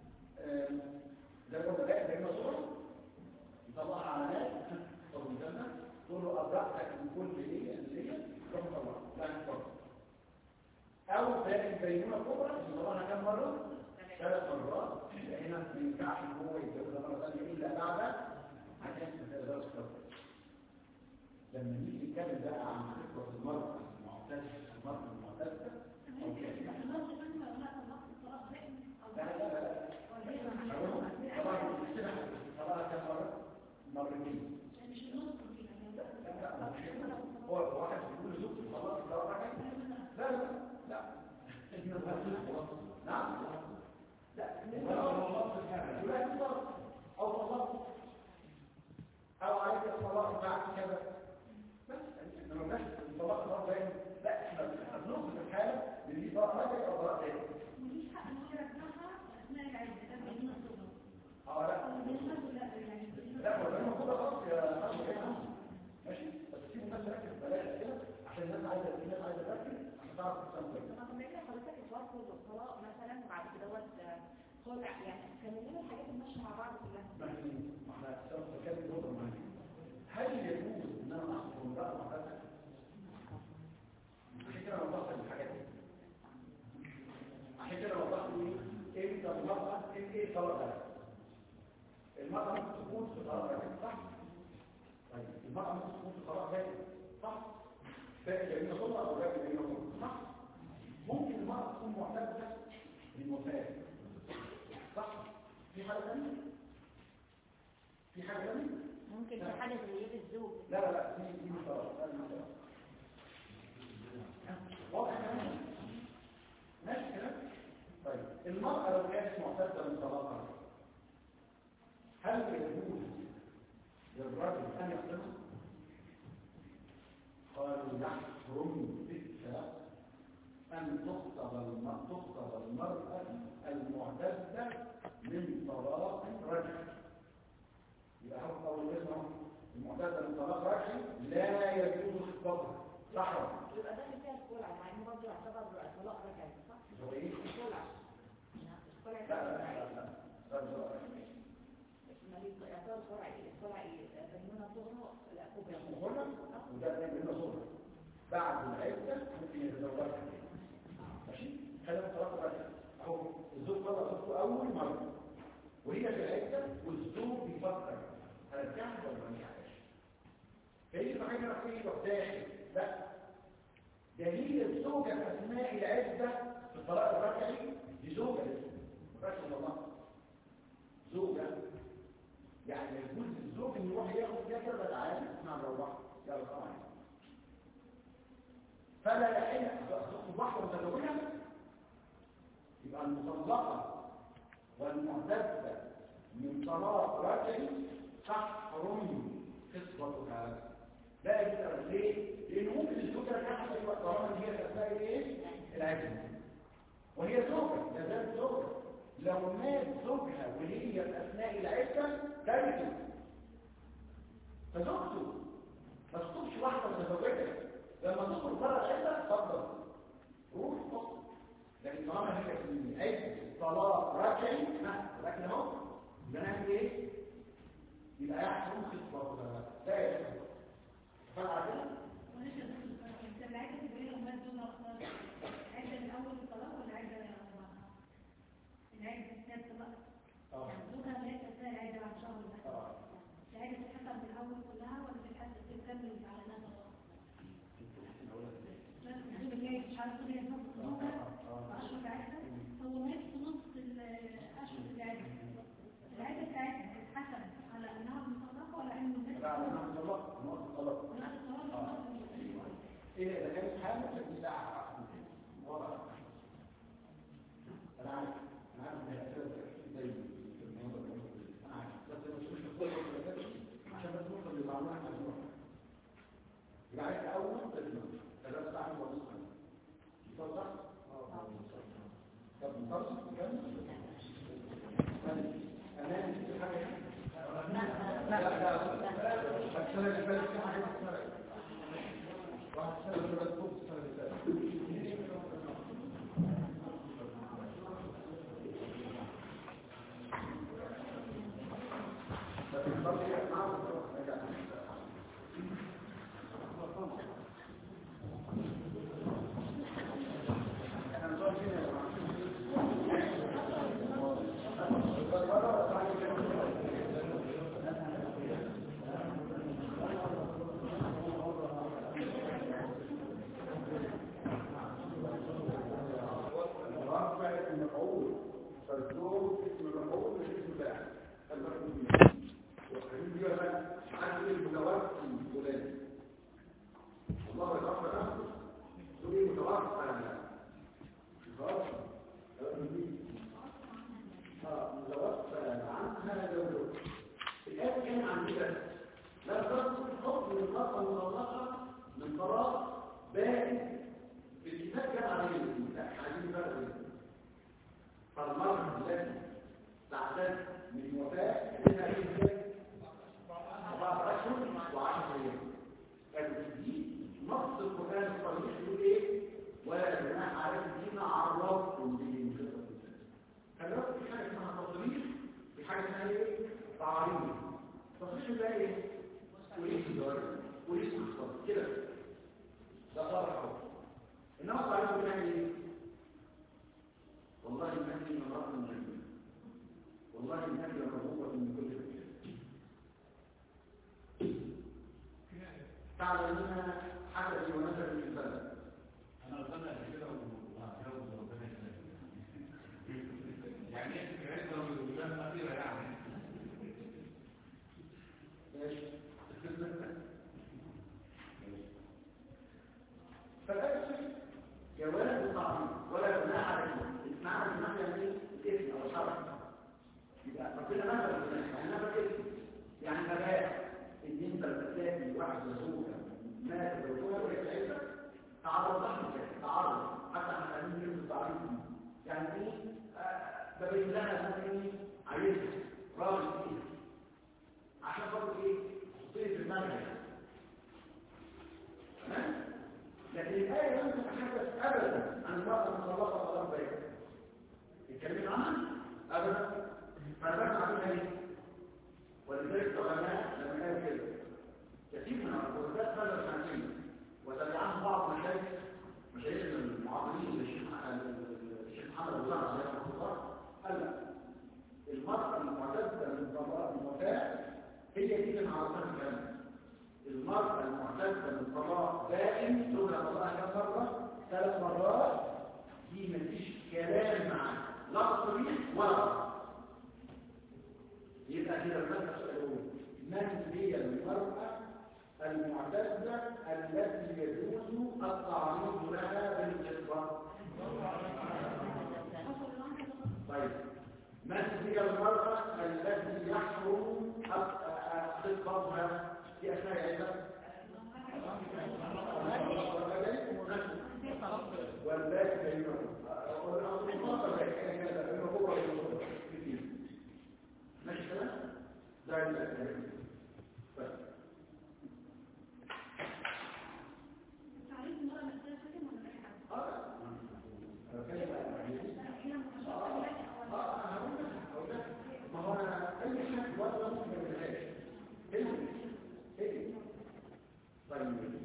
ده كنت بقى زي ما صور يطلع علامات طب الجنة تقول له أبرأتك من كل ايه اللي هي روح طلع لا نفرق أو باقي البينونة الكبرى يطلعها كم مرة؟ ثلاث مرات هنا ما ينفعش ان هو يتجوزها مرة ثانية إلا بعد عشان تقدر تفرق لما نيجي نتكلم بقى عن فكرة المرأة المعتزة المرأة المعتزة أو كده لا لا لا طبعا السنة طبعا كم مرة؟ مرتين هو واحد بيقول زوجته خلاص ده واحد لا لا لا نعم لا لا يطلق او طلق او عليك الطلاق بعد كذا بس انما مش الطلاق ده باين لا احنا بنوصف الحاله اللي دي طلاق راجع او طلاق تاني مفيش حق ان هو يرجعها اثناء العده ده بينونة الصغرى اه لا لا هو ده المفروض خلاص يا اخي ماشي بس في ناس ركز بلاش كده عشان الناس عايزه في ناس عايزه تركز عشان تعرف تستمتع طب ما يجي حضرتك التوكل والطلاق مثلا وبعد كده دوت خلع يعني كمل لنا الحاجات اللي ماشيه مع بعض كلها ماشي ما احنا سوف نتكلم نقطه معينه هل يجوز ان انا اخطب امراه معتزله عشان كده انا وضحت الحاجات دي عشان كده وضحت ايه امتى المراه ايه ايه الطلاق ده المرأة ممكن تكون في طلاق راجل صح؟ طيب المرأة ممكن تكون في طلاق راجل صح؟ فاكر ان صلى او راجل ان صلى صح ممكن المرأة تكون معتادة بالوفاة صح في حاجة ثانية في حاجة ثانية ممكن في حاجة زي ايه الزوج لا لا لا دي دي مطلق لا دي مطلق واضح كلام ماشي كلام طيب المرأة لو كانت معتادة من طلاقها هل يجوز للرجل أن يقتلها؟ قالوا يحرم بك أن تخطب الم- تخطب المرأة المعتدة من طلاق رجل يبقى حرف أول اسمه المعتدة من طلاق رجل لا يجوز خطبها تحرم يبقى ده اللي فيها الخلع مع انه برضه يعتبر طلاق رجعي صح؟ هو ايه؟ الخلع الخلع لا لا لا لا لا لا لا ما ليه يعتبر خلع ايه؟ الخلع ايه؟ بينونة صغرى لا كبرى اسمه هنا وده من صورة بعد العدة ممكن يتزوجها ماشي خلينا طلاق رجل اهو الزوج طلق زوجته اول مرة وهي في العدة والزوج بيفكر هرجعها ولا ما ارجعهاش فيجي في حاجة راح يروح داخل لا دليل الزوجة في اثناء العدة في الطلاق الرجعي دي زوجة لسه رسول الله زوجة يعني يجوز الزوج ان يروح ياخد فيها كده تعالى احنا هنروح يلا طبعا فلا يحل تخطب واحده متزوجه يبقى المطلقه والمعتده من طلاق رجعي تحرم خصبتها لا يجوز ليه؟ لان ممكن الزوجه ترجعها في وقت طالما ان هي في اثناء الايه؟ العدة وهي زوجه لا زالت زوجه لو مات زوجها وهي في اثناء العده تركه فزوجته ما تخطبش واحده متزوجه لما تخرج بره العده اتفضل روح خطب لكن طالما هي في عده طلاق رجعي ها لكن اهو يبقى نعمل ايه؟ يبقى يحكم خطبه لا يحكم فاهم كده؟ وليس انت العدة تبقى ايه لما تزوج اختار العدة من اول الطلاق ولا العدة من بعدها؟ العدة الثانية الطلاق اه يعني زوجها لا تستاهل العدة بعد شهر بس اه العدة تتحسب من الاول كلها ولا تتحسب تكمل على نفسها؟ لا الزوج الجاي مش عارف ايه ينفق زوجها في اشهر العدة هو مات في نص الاشهر العدة العدة بتاعتها تتحسب على انها مطلقة ولا انه مات لا انا مطلق انا مطلق ونفس الطلاق ايه اذا كانت حامل فدي ساعه واضح انا عارف انا عارف ان الاسئله بتحكي زي الموضوع ده انا عارف بس ما تقولش الكل ولا كده عشان بس نوصل للمعلومه احنا بنروح يبقى عايز اول تجمع ثلاث ساعات ونص يفضل طب نخلص نكمل امان في حاجه لا لا لا السنه اللي فاتت في حاجه اسمها واحد سنة اللي فاتت فوق السنة اللي فاتت لكن برضه يعني معه رجع. احنا نظام فينا يا جماعة. رفع المفعول فالزوج اسم المفعول مش اسم فاعل المفعول به والحديث دي بقى عن المتوفي فلان الله يتوفى نفسه تقول ايه متوفى متوفى اه متوفى عنها زوجه الآية كان عن كده لا تذكر حكم المرأة المطلقة من طلاق بائن في الكتاب كان عليه الإنسان عايزين فرق بينهم فالمرأة التي تعتد من وفاة لها إيه أربعة أشهر وعشر أيام كانت دي نص القرآن الصريح يقول إيه ولا جناح عليكم فيما عرضتم به من خطة الإنسان كان رأس في حاجة اسمها تصريح في حاجة اسمها إيه تعريض تصريح بقى إيه وليس دار وليس مختصر كده ده صالح أهو إنما التعريض بتاعي إيه والله إنك من رأس الجنة والله إنك لمرغوبة من كل مكان تعلمون حدث ونسب في البلد انا بطلع كده وهتجوز ربنا يسلمك يعني ايه فكرتنا والولاده الاخيره يعني ماشي فالأكثر جواز التعظيم ولا جناح عليه معنى الجناح يعني ايه؟ الاسم او الشرع يبقى ربنا مثل الجناح يعني مثل اسم يعني مبادئ ان انت بتلاقي واحد زوجة مات زوجها وهي سعيدة تعرض ضحك كده تعرض حتى احنا قاعدين كلمة التعريض دي يعني ايه؟ آه، ببين لها مثلا ايه؟ عايزها راجل فيها عشان خاطر ايه؟ خطية المنهج تمام؟ لكن الآية لم تتحدث أبدا عن المرأة المطلقة طلاق بيت اتكلمت عنها؟ أبدا فنبات عليها ليه؟ ولذلك العلماء لما قالوا كده كثير من الرسالات هذا السنتين وتبعهم بعض مشايخ مشايخ المعاصرين الشيخ الشيخ محمد ابو زهر عليه رحمه الله قال لا المرأة المعتدة من طلاق الوفاة هي دي اللي عرفتها الكلام ده. المرأة المعتدة من طلاق دائم زوجها طلقها كم مرة؟ ثلاث مرات دي مفيش كلام معاها لا تصريح ولا تصريح. يبقى كده المسألة سؤالون من هي المرأة المعتدة التي يجوز التعريض لها بالقصة؟ طيب من هي المرأة التي يحرم خطبها في أثناء العدة؟ والباقي بينهم والأصل كان كذا بينه هو كتير ماشي كده؟ ده الأسئلة طيب تعريف المرأة نفسها سكن ولا لا؟ اه انا بتكلم هي اه انا هقول لك هقول لك ما هو انا اي حد ولا ممكن ما يقولهاش ايه ايه طيب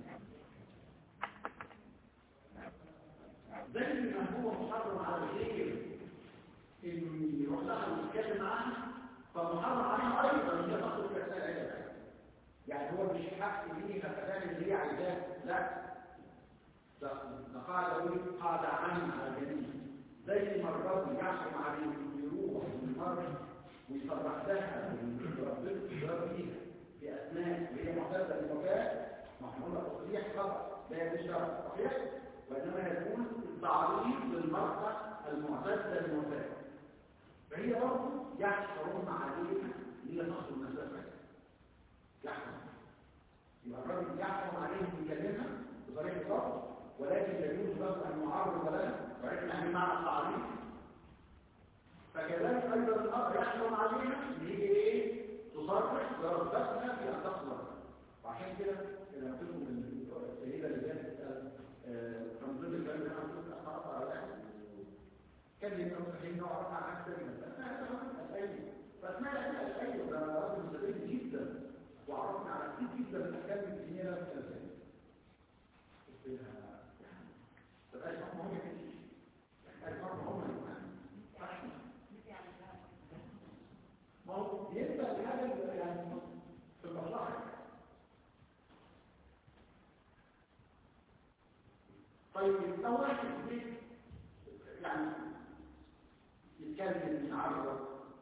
زي ما هو محرم على الغير ان يروح لها ويتكلم معاها فمحرم عليها ايضا ان هي تخرج في اثناء العيله يعني هو مش حق ليها كلام اللي هي عايزاه لا ده ده قاعده اقول قاعده عامه على الجميع زي ما الرجل يحكم عليه يروح ويمر ويصرح لها ويربط فيها في اثناء وهي معتاده بالوفاه محموله تصريح خطا لا يجوز شرع صحيح وانما يكون التعريض للمراه المعتاده بالوفاه فهي برضه يحرم عليها ان هي تخرج من المسافه يحرم يبقى الراجل يحرم عليه ان يكلمها بطريقه الضغط ولكن يجوز له ان يعرض لها وعرفنا يعني معنى التعريض فكذلك ايضا الاب يحرم عليها ان هي ايه تصرح برغبتها في ان تخرج وعشان كده لما قلت لكم السيده اللي جت تسال من ضمن الكلام اللي انا قلت لك اعرف على واحد كان يبقى مستحيل نوع عن عكس الاسئله فاسمها الاسئله ده راجل مستفيد جدا وعرفنا على كتير جدا من الاحكام الدينيه في الاسئله قلت لها تبقى حكم هم الحكم هم ما هو يبقى الحاجه اللي يعني في المصلحه طيب لو واحد في البيت يعني يتكلم يتعرض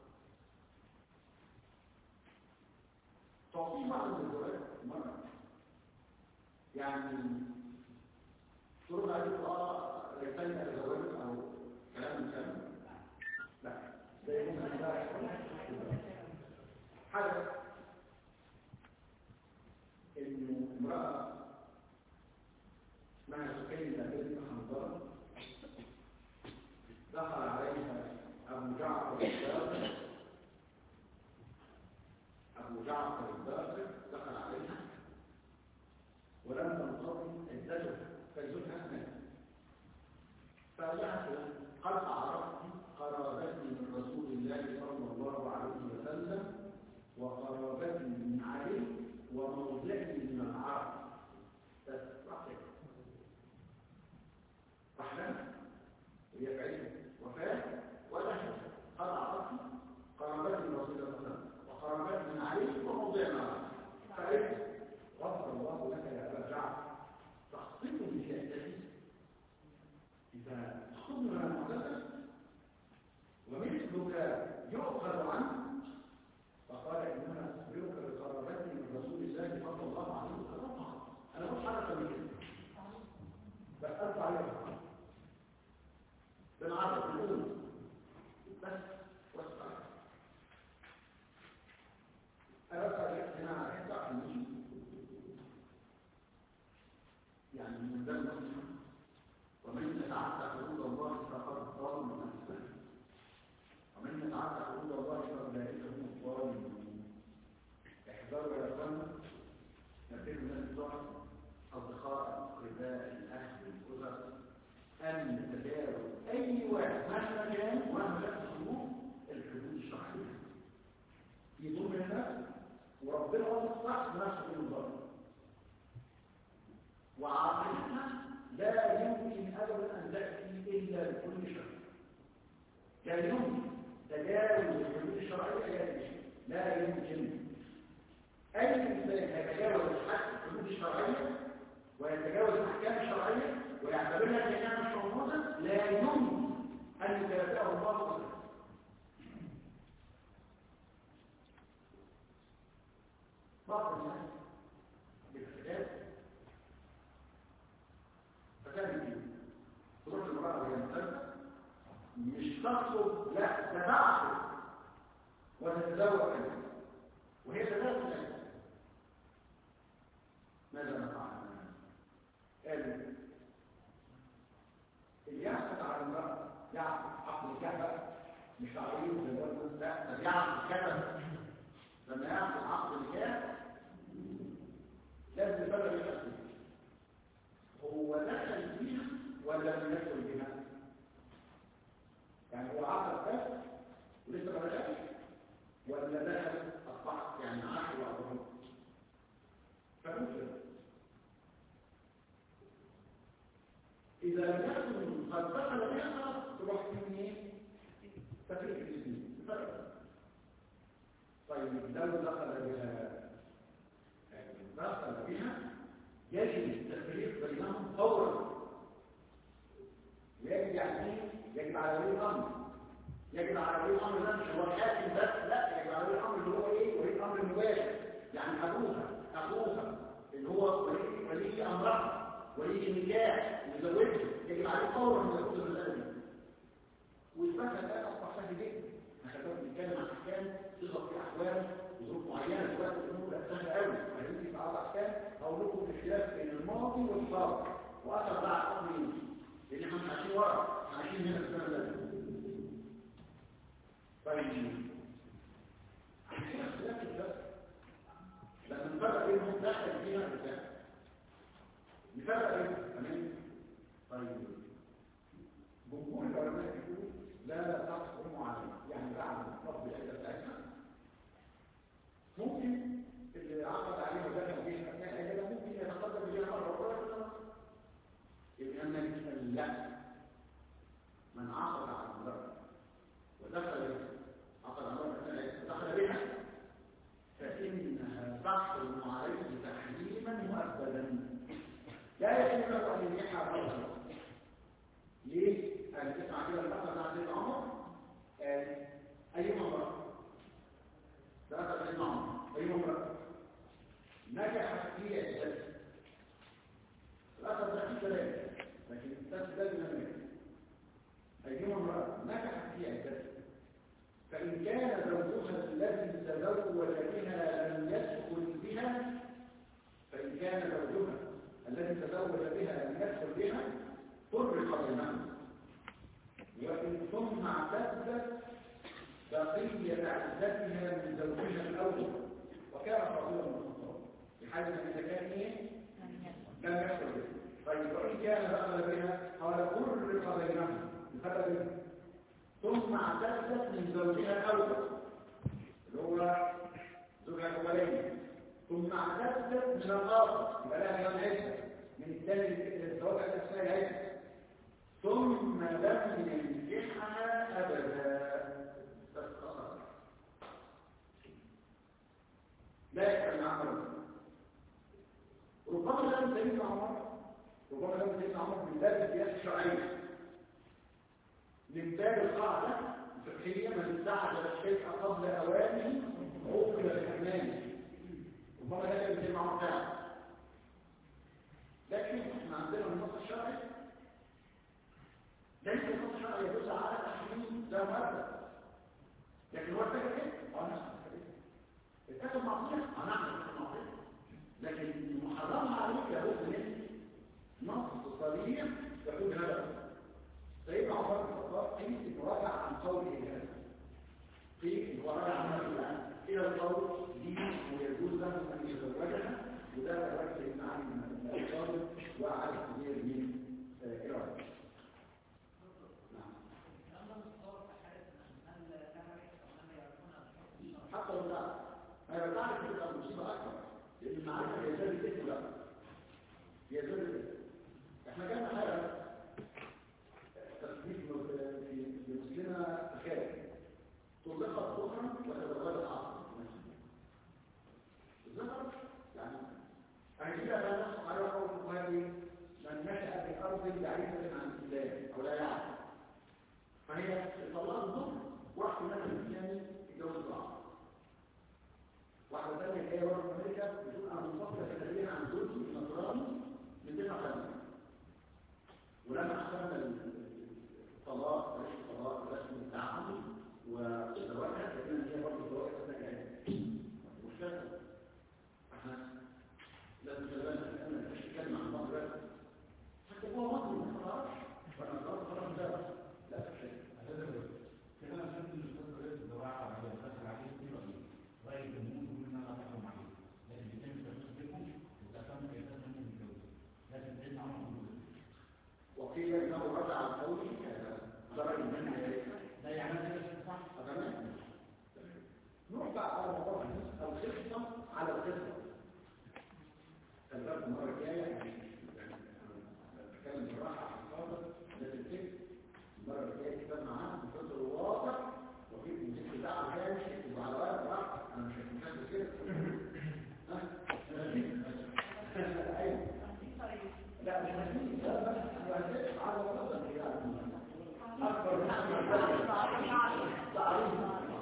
تعطيه بعض الزواج مرة يعني ترد عليه اه يحتاج اتزوجك او كلام من كلام لا ده يكون حدث انه امرأة اسمها سكينة بنت حنظلة دخل عليها أبو جعفر الباقر أبو جعفر الباقر دخل عليها ولم تنقضي عدته فزوجها مات فرجعت قد أعرفت قرابتي من رسول الله صلى الله عليه وسلم وقرابتي من علي وموضعي من العرب بس رحمة رحمة هي في عيد وفاة ودهن قد أعرفت قرابتي من رسول الله صلى الله عليه وسلم وقرابتي من علي وموضعي من العرب فعرفت غفر الله لك يا أبا جعفر من ذنب مسلم ومن يتعدى حدود الله فقد ظلم نفسه ومن يتعدى حدود الله فاولئك هم الظالمون احذروا يا اخوانا نبتدي من الظهر اصدقاء اقرباء الاهل الاسر ان نتجاوز اي واحد مهما كان ومهما كانت الظروف الحدود الشرعيه في ظلم النفس وربنا وصف نفسه بالظلم وعقلنا لا يمكن ابدا ان تاتي الا بكل شر لا يمكن تجاوز الحدود الشرعيه لا يمكن لا يمكن اي انسان يتجاوز الحدود الشرعيه ويتجاوز الاحكام الشرعيه ويعتبرها كانها مش موجوده لا يمكن ان يكافئه الله بها بعض الناس بالخلاف فكان دي تروح المرأة وهي مخلفة مش تقصد لا ده تعصب وتتزوج عنها وهي تزوج عنها ماذا نفعل؟ قال اللي يعقد على المرأة يعقد عقد الكهف مش تعريف زي لا ده يعقد الكهف لما يعقد عقد الكهف لازم يفرق بين الأسئلة هو دخل فيها ولا لم يدخل بها؟ يعني هو عقد بس ولسه ما دخلش ولا دخل أصبح يعني عاشر وأربعين فممكن إذا لم يكن قد دخل بها خلاص تروح من إيه؟ تفريق الاثنين تفرق طيب لو دخل بها دخل بها يجب التفريق بينهم فورا يجب يعني يجب على ولي الامر يجب على ولي الامر ده مش هو الحاكم بس لا يجب على ولي الامر اللي هو ايه ولي الامر المباشر يعني ابوها اخوها اللي هو ولي ولي امرها ولي النكاح مزوجها يجب عليه فورا ان يكون المساله والفتح ده اصبح سهل جدا احنا كنا بنتكلم عن احكام تظهر في احوال ظروف معينه دلوقتي الامور بقت سهله قوي عايزين في بعض الاحكام هقول لكم الخلاف بين الماضي والصالح واثر بقى على الامر ايه لان احنا مش عايشين ورا احنا عايشين هنا في السنه اللي طيب عندنا اختلاف في الفقه لما نفرق بينهم دخل فينا الرساله نفرق بينهم تمام طيب جمهور العلماء يقول لا تحكم عليه يعني بعد رفض العده بتاعتها ممكن اللي عقد عليه ودخل به اثناء العده ممكن يتقدم بها مره اخرى يبقى ان لا من عقد على المرأة ودخل بها عقد على المرأة اثناء العده ودخل بها فانها تحرم عليه تحريما مؤبدا لا يجوز له ان ينكحها مره ليه؟ قال تسمع كده الفترة بتاعت سيدنا عمر قال أيما امرأة ثلاثة سيدنا عمر أيما امرأة نجحت في عدتها ثلاثة تأتي ثلاثة لكن الثلاثة ده من أيما امرأة نجحت في عدتها فإن كان زوجها الذي تزوج بها لم يدخل بها فإن كان زوجها الذي تزوج بها لم يدخل بها فرق بينهم وإن ثم اعتدت بقية عدتها من زوجها الأول وكان رسول الله في حال أن إذا كان إيه؟ لم يحصل به طيب وإن كان دخل بها قال فرق بينهم الفرق بينهم ثم اعتدت من زوجها الأول اللي هو زوجها الأولاني ثم اعتدت من الآخر يبقى لها كمان عدة من الثاني الزواج الأسماء العدة ثم لم ينجحها أبدا لا يفعل عمل ربما لم سيدنا عمر ربما لم سيدنا عمر من باب السياسة الشرعية من باب القاعدة الفقهية من استعجل الشيء قبل أوانه عوقب بحرمانه ربما ده كان سيدنا عمر فعلا لكن احنا عندنا النص الشرعي ليس النص الشرعي يدوس على تحريم لا مؤبد لكن هو الفكره ايه؟ اه نعم اتخذ معصيه اه نعم اتخذ معصيه لكن محرمها عليك لابد من نص صريح يقول هذا سيدنا عمر بن الخطاب قيل انه رجع عن قوله هذا قيل انه رجع عن هذا الى القول دي ويجوز له ان يتزوجها وده روايه سيدنا علي بن ابي طالب وعلي الكبير من آه، ايران نعم حتى لو لا ما يرجعش تبقى مصيبه اكبر لان المعرفه هي زاد الاسم لا هي زاد الاسم احنا جالنا حاجه تثبيت في في مسلمه خارج طلقت ظهرا وتزوجت عصرا الذكر يعني يعني كده لا نص على قول البخاري من نشأ في أرض بعيدة عن الإسلام أو لا يعلم فهي طلقت ظهر واحد منها الثاني يتجوز بعض واحدة ثانية جاية بره من أمريكا بتقول أنا منفصلة كتابيا عن زوجي النصراني من تسع سنوات ولما حسبنا الطلاق بلاش الطلاق بلاش التعامل وزواجها لقينا هي برضه زواج أثناء العيد مشكلة احنا لازم نتبنى لأن مفيش كلمة عن بعض بس حتى هو مصري ما خلاص فأنا خلاص خلاص ده لا شيء كده انا شفت الاستاذ رئيس الزراعه على الدخل عليه كتير قوي راي الجمهور يقول ان انا بحكم عليه لكن بيتم تنفيذ بينهم وتفهم كيف تفهم الجواز لكن سيدنا عمر بن وقيل انه رجع عن قوله درج منها لا يعني كده صح تمام نروح بقى على موضوع الخصه على الخصه خلي بالكم المره الجايه يعني بتكلم بالراحه عن الخاطر لازم تكتب المره الجايه كتاب معانا بفضل الواقع وفي المسك بتاع الهامش يكتب على ورق براحتك انا مش هكتب كده ها ايوه لا مش مسؤول لا بس وهتقف على وضع يعني اكبر من تعريف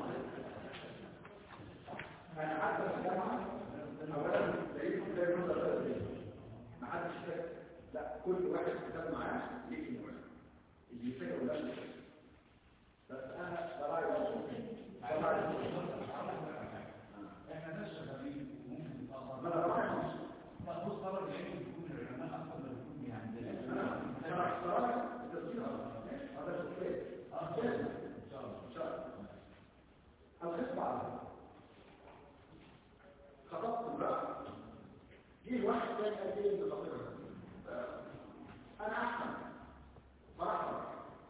انا حتى في الجامعه اولا لقيت زي ما انت ما حدش فاكر لا كل واحد كتاب معاه ليه نوع اللي يفكر ولا مش بس انا براعي براعي احنا ناس شغالين وممكن ما انا براعي لا بص طبعا العلم بيكون العلماء اكثر ما بيكون يعني انا انا براعي التصوير هذا التصوير ان شاء الله ان شاء الله الخطبه على خطبت بقى جه واحد تاني قال لي ان خطيبها انا احسن فرحة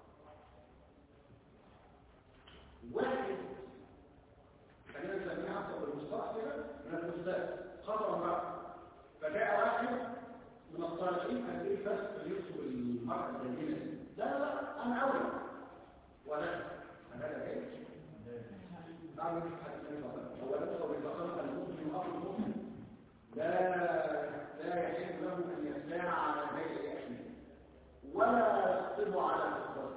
واحد خلينا نسميها حتى بالمصطلح كده من الاستاذ خطر بقى فجاء واحد من الطالبين قال لي بس يكتب المرأة الجميلة دي. لا لا لا انا اولى ولا انا لا جاي أعمل حديث النبي أولا هو يتقرب المؤمن أخو المؤمن لا لا يحب له أن يسمع على بيع أخيه ولا يخطب على خطبه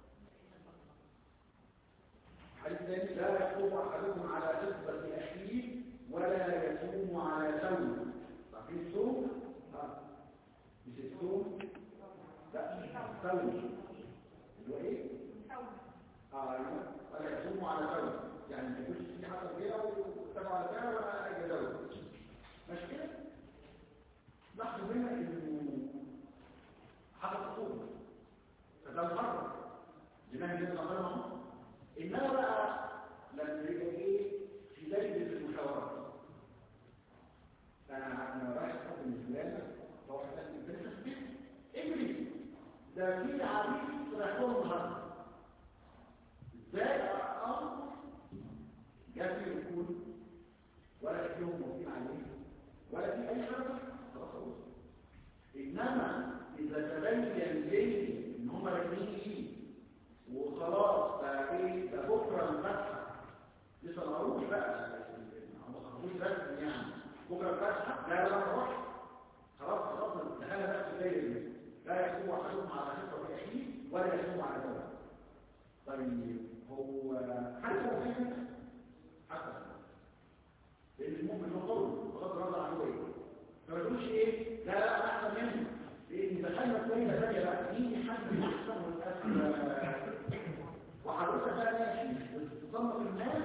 حديث ثاني لا يخطب أحدكم على خطبة أخيه ولا يصوم على ثوب عارفين الصوم؟ ها مش الصوم؟ لا ثوب اللي هو ايه؟ اه ايوه ولا يصوم على ثوب يعني ما يكونش في حصل كده واتبع على كده ولا اجي ازود مش كده لاحظوا هنا انه حصل خطوبه فده محرم جناه جدا محرم انما بقى لما يبقى ايه في لجنه المشاورات انا انا رايح احكم من فلان بروح اسال البنت اجري ده في عريس رايح لهم النهارده ازاي اه جاب يكون ولا فيهم موافقين عليه ولا في اي حاجه خلاص خلاص انما اذا تبين لي ان هم راكبين فيه وخلاص بقى ايه ده بكره الفتحه لسه ما قالوش بقى ما خرجوش رسمي يعني بكره الفتحه لا لا خلاص خلاص خلاص دخلنا نفس الدايره لا يحكم احدهم على خطه اخيه ولا يحكم على دولة طيب هو حتى لو كان حتى لان المؤمن له قول بغض النظر عن هو ايه فما تقولش ايه لا لا انا احسن منه لان دخلنا في دايره ثانيه بقى مين حد احسن والاسفل وحضرتك بقى ماشي تصنف الناس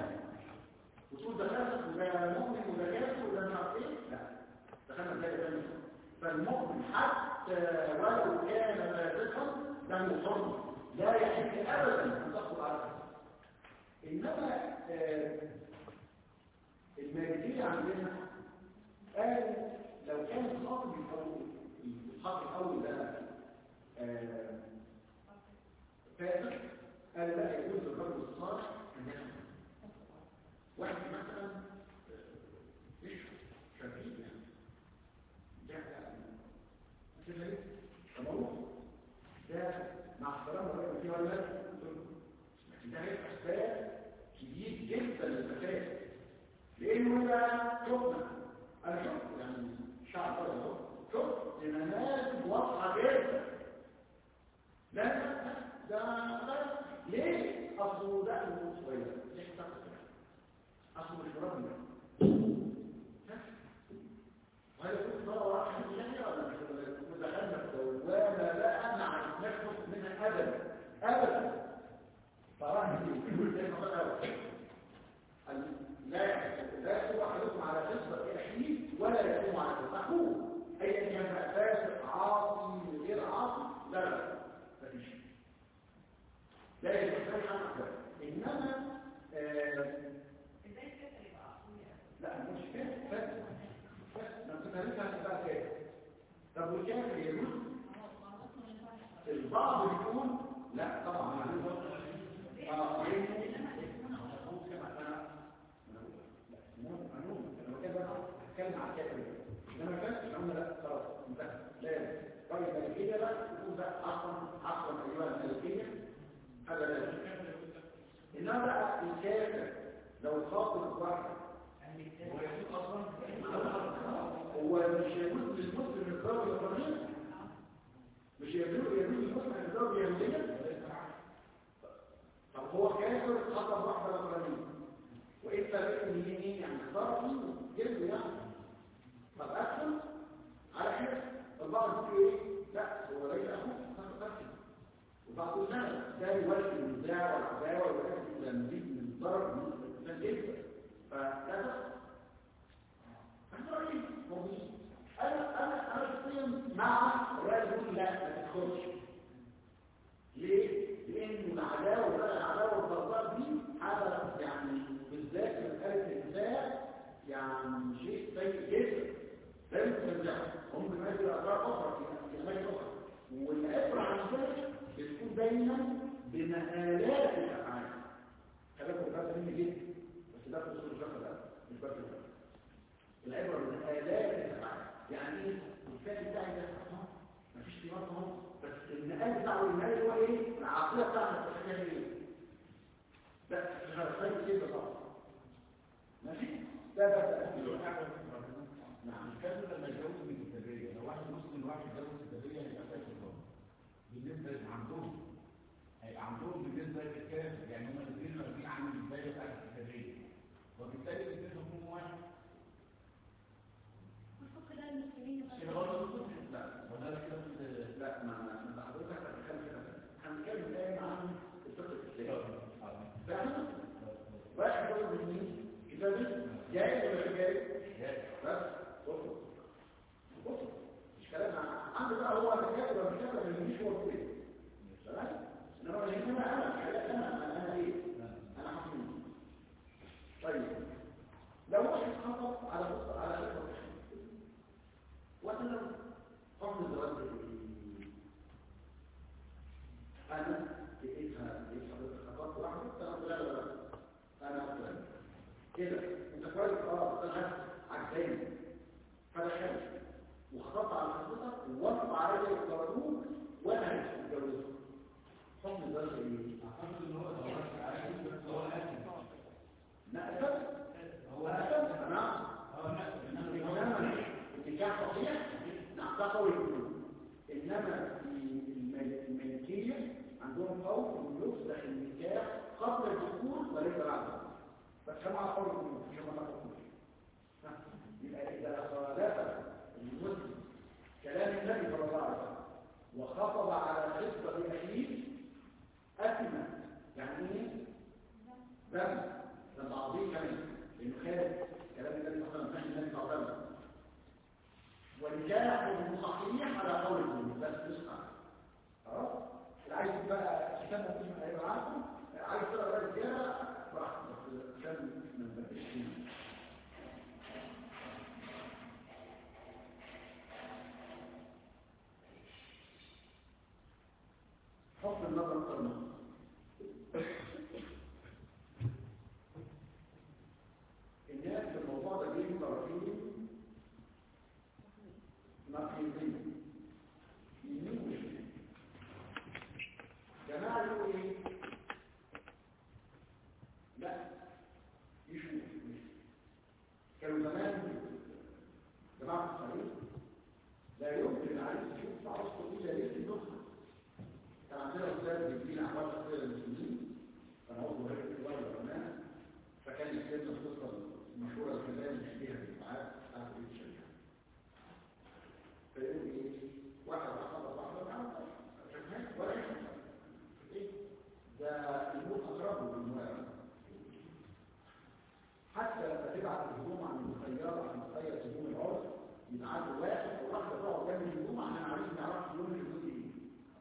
وتقول ده كافر وده مؤمن وده كافر وده مش عارف ايه لا دخلنا في دايره ثانيه فالمؤمن حتى ولو كان فاسقا له حرمه لا يحل ابدا ان تخطب على الفسق انما آه، المالكيه عندنا قال لو كان الخاطب الاول الخاطب الاول ده آه، فاسق قال لا يجوز الرجل الصالح ان يخطب واحد مثلا آه، مش شريك يعني ده كده ليه؟ تمام ده مع احترام الراجل فيه ولا لا؟ لكن ده هيبقى اسباب كبير جدا للفساد لانه ده شفنا انا شفت يعني الشعب ده اهو شفت نماذج واضحه جدا لا لا لا ده ده ليه؟ اصله ده صغير ليه احتفظ اصله مش مربي وهل كنت بقى وراء حد يعني ولا مش ودخلنا في دوامه بقى ما عرفناش نخرج منها ابدا ابدا صراحه كل زي ما بقى لا لا يكون احدكم على قصه اخيه ولا يكون على قصه اخوه ايا كان بقى فاسق عاصي غير عاصي لا لا مفيش لا يكون عن اخوه انما آه لا مش كده فاسق فاسق بقى كده طب والكافر يجوز البعض يقول لا طبعا اه هتكلم على الكافر انما كان قلنا لا خلاص انتهى لا طيب الملكيه بقى تقول بقى عفوا عفوا ايها الملكيه هذا لا انما بقى الكافر لو خاطب واحد هو يكون اصلا هو مش يجوز للمسلم الضرب الرجل مش يجوز يجوز للمسلم الضرب يهوديا طب هو كافر خطب واحده نصرانيه وانت بقى دي ايه يعني ضرب جلد يعني طب اكثر على كده البعض يقول ايه لا هو ليس اخوك خطب قتل وبعض يقول لا ده يولد النزاع والعداوه ويؤدي الى مزيد من الضرب من الجلد فلا رأيي موجود أنا أنا أنا شخصيا مع الرأي يقول لا ما تدخلش ليه؟ لأن العداوة بقى العداوة والبغضاء دي حاجة يعني بالذات في مسألة النساء يعني شيء سيء جدا لا يمكن تنزعه هم بيمثل أسرار أخرى في أماكن أخرى والعبرة عن ذلك بتكون دايما بمآلات الأفعال خليكم ده مهم جدا بس ده في أصول الشخص ده مش بس ده العبرة من آلات الأفعال يعني ايه الفعل بتاعي ده مفيش في مصر اهو بس النقال بتاعه النقال هو ايه العقلية بتاعنا بتحكيها ايه لا غير كده طبعا ماشي ده ده ده نعم الكلام لما يتجوز من الكتابية لو واحد مسلم واحد يتجوز الكتابية هيبقى فاسد برضه بالنسبة عندهم هيبقى عندهم بالنسبة للكافر يعني هم الاثنين واخدين عن البداية بتاعت الكتابية وبالتالي الاثنين هم واحد كده المسلمين كده برضه مسلم لا ولا كده لا ما ما حضرتك هتتكلم كده هنتكلم دايما عن الفقه الاسلامي فاهم واحد يقول من مين كتابي جاي ولا مش جاي بس بصوا بصوا مش كلام عندي بقى هو الكاتب ولا مش كاتب اللي مش هو كده تمام انما اللي هنا انا حاجات انا انا ايه انا حاكم طيب لو واحد خطب على بص على شكل وانا حكم الزواج انا لقيتها لقيت حضرتك خطبت واحده فانا لا لا لا انا أفضل. كده انت كويس اه انا عجباني فدخلت وخطبت على حضرتك ووافق عليا القانون وانا متجوزها حكم الزواج ايه؟ اعتقد ان هو زواج عادي بس هو قاتل لا اسف هو اسف نعم هو نفسه انما إنما النكاح صحيح نعم ده قول الجنود إنما في المل- الملكية عندهم قول إنه يفسخ النكاح قبل الدخول وليس بعده فكما على قول الجنود كما تقول يبقى إذا خالف المسلم كلام النبي صلى الله عليه وسلم وخطب على خطبة أخيه أثم يعني إيه؟ ذنب ذنب عظيم كمان لأنه خالف كلام النبي صلى الله عليه وسلم النبي صلى الله عليه وسلم والنكاح والمصحيح على قول الجمهور بس تسمع خلاص اللي عايز بقى كتابة فيما هيبقى معاكم عايز تقرا بقى رجاله براحتك بس عشان ما نبقاش فيه حكم النظر اكتر من الناس في الموضوع ده ليهم طرفين نقيضين يمين وشمال جماعة يقولوا ايه؟ لا يشوف كانوا زمان جماعة الصعيد لا يمكن العريس يشوف عروسته إلا ليلة الدخل كان عندنا أستاذ بيدينا أحوال شخصية للمسلمين كان عضو هيئة كبار العلماء فكان يكتبنا القصة المشهورة اللي كان دايما يحكيها في الدعاء بتاعت بيت الشريعة فيقول ايه؟ واحد أخذ واحدة عن ولا يحصل ايه؟ ده الموت أقربه بالموارد حتى لما تبعت الهجوم عن المخيرة عن مخير هجوم العرض يبعتوا واحد أو واحدة تقعد جنب الهجوم عشان عايز ما يعرفش يوم الهجوم ايه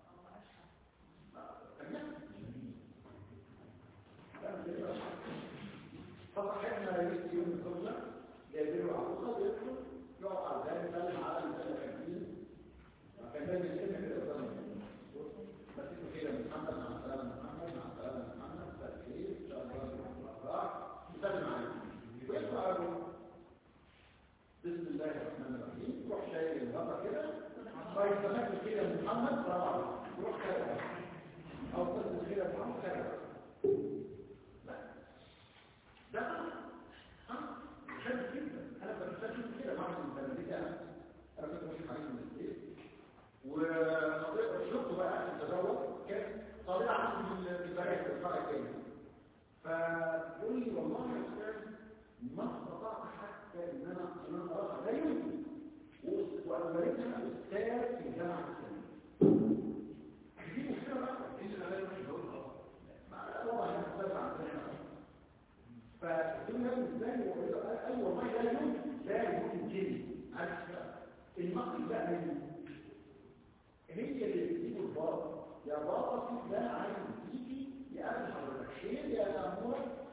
فصاحبنا يجي يوم الخمسة جايبينه عروسة ويدخل يقعد على الباب يسلم على مثلا خمسين كان دايما يسلم كده قدام بس اسمه كده محمد مع السلامة محمد مع السلامة محمد مساء الخير ان شاء الله يكون الافراح يسلم عليه ويدخل على الروح بسم الله الرحمن الرحيم يروح شايل الغطا كده فيستمر كده محمد طبعا يروح كده او تصل كده محمد كده ده شد جدا انا كنت بشوف كده مع المتنبيه انا كنت بشوف عليه من البيت وشفته بقى عشان تزوج كان طالع عندي في البرية في الفرع الثاني فيقول لي والله يا استاذ ما استطعت حتى ان انا ان انا اراها لا يمكن وأولدها أستاذ في الجامعة الإسلامية. دي مشكلة بقى، إيه اللي أنا مش بقول خلاص. والله أنا أستاذ عندنا فقلت له ازاي قال والله لا يمكن لا يمكن جري عارف النقل بقى من هي اللي بتجيب البابا يا بابا في فلان عايز تيجي يقابل حضرتك خير يا مأمور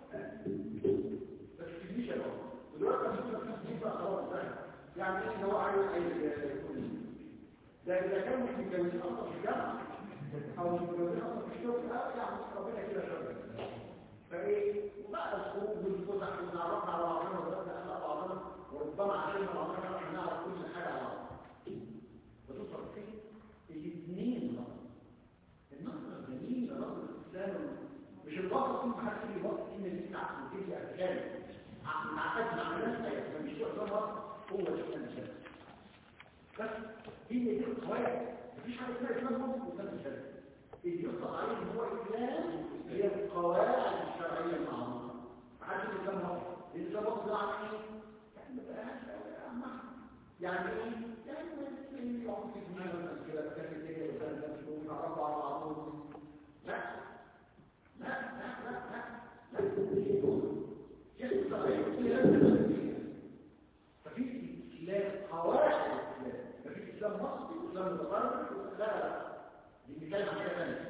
بس تجيش يا بابا دلوقتي مش بتجيب بقى خلاص ده يعني ايه هو عايز عايز يكون ده اذا كان مش متجوزين اصلا في الجامعه او مش متجوزين اصلا في الشغل اه يعني ربنا كده شغل فايه وبقى الخروج والفسح ونعرفنا على بعضنا ونبدا على بعضنا وربما عشان بعضنا عشان نعرف كل حاجه على بعض بتوصل فين الاثنين النظره الجميله نظره الاسلام مش الوقت كل حد يجي وقت ان اللي انت عقل تيجي اشكال عقد مع الناس مش يعتبر هو الاسلام بس هي دي القواعد مفيش حاجه اسمها اسلام مصر واسلام الشرعي اللي يطلق عليه هو اسلام هي القواعد الشرعيه المعروفه محدش الاسلام مصر الاسلام مصر ده عن ايه؟ يعني ما بقاش يعني ايه؟ يعني ما يقعد في دماغ مثلا كده كافي كده وكان ده مش ممكن يعرفوا على بعضهم لا لا لا لا لا لا يحصل عليه ففي اسلام قواعد الاسلام ففي اسلام مصري واسلام متقرب لا لا دي بنتكلم عن حاجه ثانيه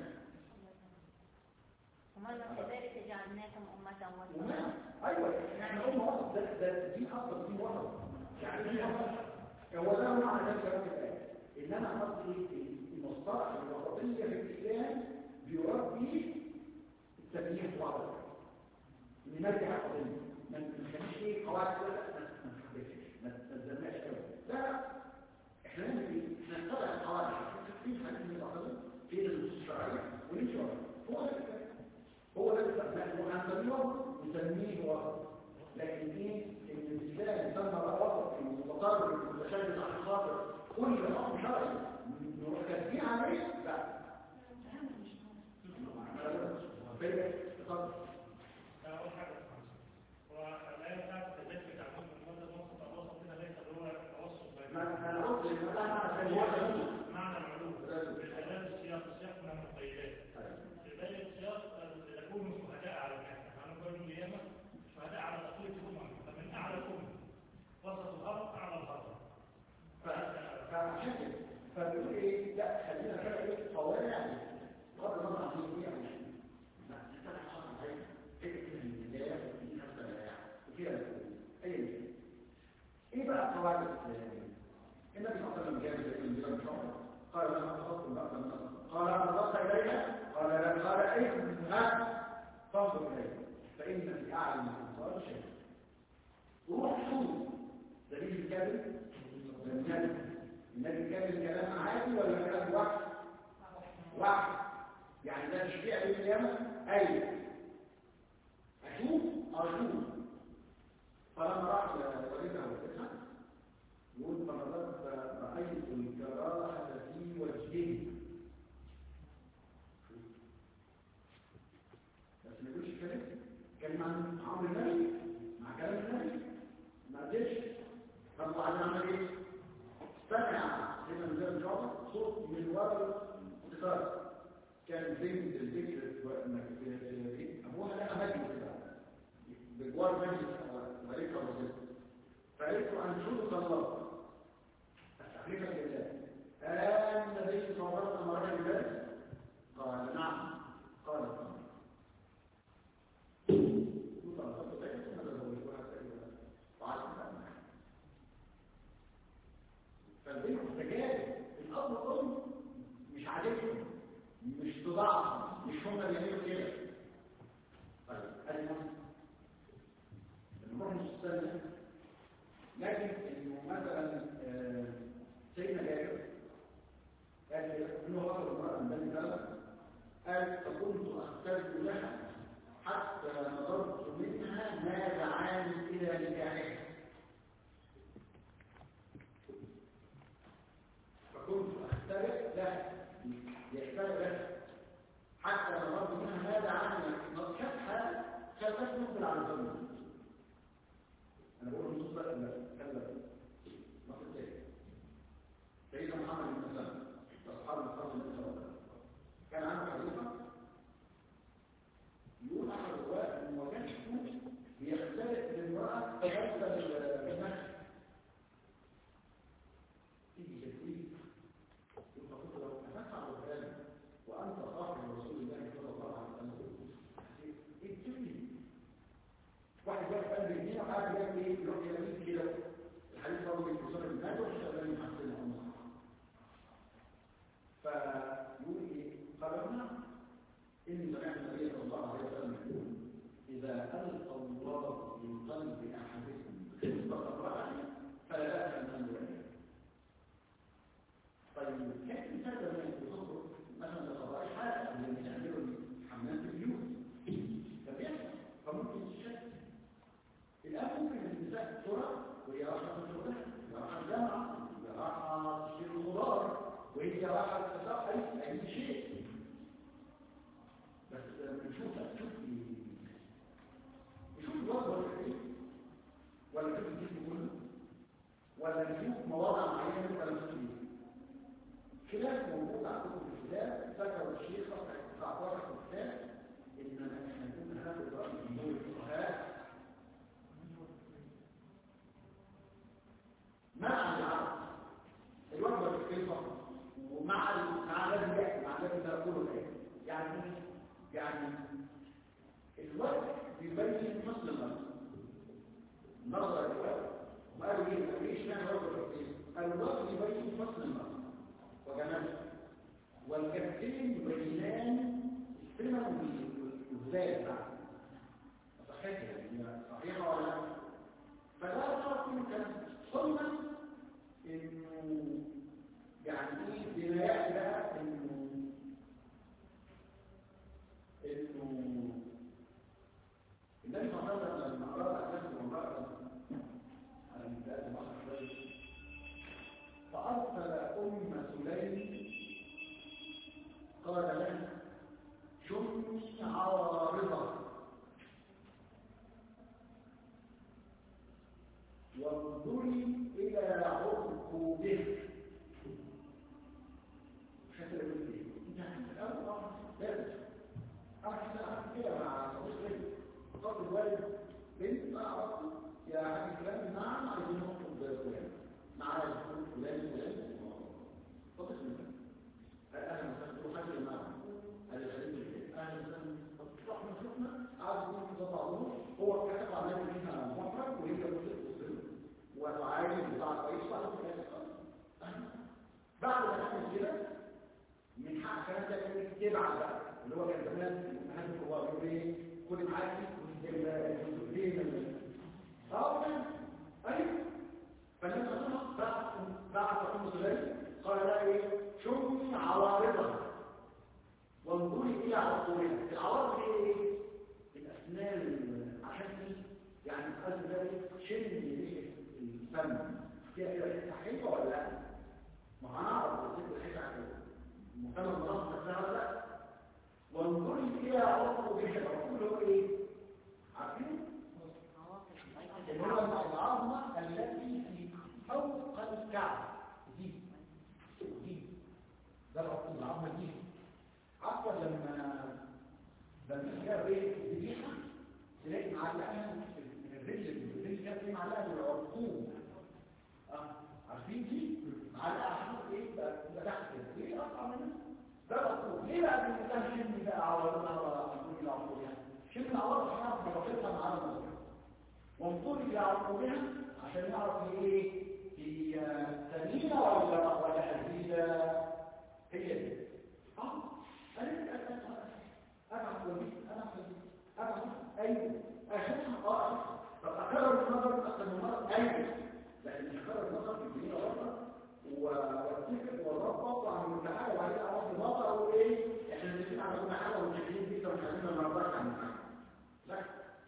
ومن كذلك جعلناكم أمة وسطا وما ايوه احنا قلنا وسط ده ده دي افضل دي وسط يعني دي وسط هو ده معنى ده كلام الايه انما قصدي المصطلح الوسطيه في الاسلام بيراد به التبنيه في بعض لماذا حقا ما نخليش ايه قواعد كده ما نحبسش ما تزلناش قوي لا احنا نعمل ايه نتبع القواعد في حاجه من الأقل في الشرعيه ونمشي ورا هو ده الكلام. هو ده الكلام. وهنسميهم نسميه وسط لكن ايه ان الاسلام يسمى بقى وسط المتقرب المتشدد عن خاطر كل حكم شرعي نروح كاتبين عليه لا فين اتفضل أول حاجة والآية بتاعت التدريس بتاعتهم في المادة نص التواصل كده ليس اللي هو التوسط بين ما انا قلت ان ده معنى ثاني واحد معنى المعلوم بخلاف السياق السياق من المقيدات في بداية السياق يكونوا شهداء على الناس نحن نقول القيامة شهداء على تقليد الأمم فمن أعلى الأمم وسط الأرض أعلى الأرض عشان كده فبيقول ايه لا خلينا كده ايه قواعد بغض النظر عن ايه يعني لا انت هتحصل عليك فكره البدايه وفي نفس وفيها اي ايه بقى القواعد الاسلاميه النبي صلى الله عليه وسلم جاب زي المدير ان شاء الله قال لما اخذت المرأة من النصر قال نظرت اليها قال لا قال ايه ها فانظر اليها فان في اعلى من الانصار شيء روح شوف دليل الكذب النبي النبي كان كلام عادي ولا كلام وحي وحي يعني ده تشريع للقيامه ايوه اشوف اشوف فلما راح لوالدها ووالدها يقول فنظرت رايت الكراهه في وجهه بس ما يقولش كلام كلمه عن عمر النبي مع كلام النبي ما قدرش طب وبعدين عمل ايه؟ سمع سيدنا مجال جعفر صوت من وراء الستار كان بين البيت ابوها لقى مجلس كده بجوار مجلس ملكه وزير فقالت له انشدك الله استحلفك لله آه النبي صلى الله عليه وسلم مرة البلد قال نعم قال نعم قلت أصدق ذلك ثم تزوجوها سيدنا وعلى فالبنت مستجابة الأب والأم مش عادتهم مش طباعهم مش هم بيعملوا كده طيب ادي مثلا المروح مش السنة لكن انه مثلا آه، سيدنا جابر قال انه رجل المرأة من بني سلمة قال فكنت اختلف لها حتى نظرت منها ما دعاني الى نكاحها فكنت اختلف لها يختلف لها حتى نظرت منها ما دعاني نصحتها كانت تقبل على الظلم انا بقول النصوص بقى لا كلا نص تاني سيدنا محمد بن سلمة واصحاب الفرد النبي صلى الله عليه وسلم كان عنده حديثه يقول احد الرواة انه ما كانش بيختلف بالمرأة حتى بالنفس تيجي تدريب يقول فقلت لو تفعل هذا وانت صاحب رسول الله صلى الله عليه وسلم ايه الدنيا واحد واحد قال بيدينا وقاعد يعمل ايه يروح يلمس كده الحديث برضه من كسر الناس وشغال يحسن هم فيقول ايه قال نعم اني سمعت النبي صلى الله عليه وسلم يقول اذا القى الله في قلب احدكم خفه الرحم فلا باس ان يؤمن طيب كيف تقدر انك تصبر مثلا لقضاء حاجه اللي بتعمله الحمام في البيوت فبيحصل فممكن تشك الآن ممكن النساء ترى وهي راحة من شغلها هي راحة الجامعة هي راحة تشتري الخضار وهي راحة تساق أي أي شيء بس نشوف نشوف نشوف الوضع الحقيقي ولا نشوف الجسم كله ولا نشوف مواضع معينة ولا نشوف خلاف موجود عندكم في الكتاب ذكر الشيخ صفحة 19 في الكتاب إنما إحنا كنا هناخد رأي جمهور الفقهاء مع العرض الوجبة الكلمة ومع ال- مع الذي يأتي مع الذي تقول الآية يعني إيه؟ يعني الوجه بيبين حسن النظر نظر الوجه وقالوا ايه قالوا ايه اشمعنى وجه الكلمة قالوا الوجه يبين حسن النظر وجماله والكفتين يبينان السمن والذات بتاعته صحيح يعني صحيحة ولا لا؟ فده طبعا كان سنة انه يعني ايه بما يأتي بقى انه انه النبي صلى الله عليه وسلم لما اراد ان يخدم امرأة على مثال مصر شوية فأرسل أم سليم قال لها شمي عارضة وانظري إلى عرقوبه حتى يقول لي انت هتتأول اه لازم انا حتى اعمل كده مع صديق لي قلت الوالد بنت اعرف يا حاج فلان نعم عايزين نخطب فلان معايا الدكتور فلان فلان من حق كلام ده كان تبع بقى اللي هو كان زمان الامهات الكبار يقول ايه خد معاكي الجزئين اه كان ايوه فالناس خدوها بعد بعد ام سليم قال لها ايه شمي عوارضها وانظري الى عقولها العوارض هي ايه الاسنان عشان دي يعني قصد ذلك شم الفم فيها كده حته حلوه ولا لا ما هنعرف الست الحته المكان المنظم نفسها ولا لا وانظري الى عقولها العقول هو ايه عارفين اللي هو العظمه التي في فوق الكعب دي دي ده العقول العظمه دي عفوا لما لما جاء بيت ذبيحه تلاقي معلقه من الرجل الرجل كانت في معلقه من العرقوب اه عارفين دي معلقه عشان ايه بقى بقى تحت كده ليه اقطع منها ده العرقوب ليه بقى بنقول شم بقى عوارضها ولا العرقوب يعني شم العوارض عشان نعرف نربطها معانا الموضوع وانظر الى عرقوبها عشان نعرف هي ايه هي سمينه ولا ولا هزيله هي دي اه انا ابعت وليد انا ابعت ايوه اشوفها اه اشوفها طب اكرر النظر اكثر من مره ايوه لان اكرر النظر في الدنيا مره وافتكر واربط واعمل كل حاجه وبعدين اقعد مره اقول ايه احنا متفقين على كل حاجه ومتفقين جدا ومش عايزين ما نرضاش عن حاجه لا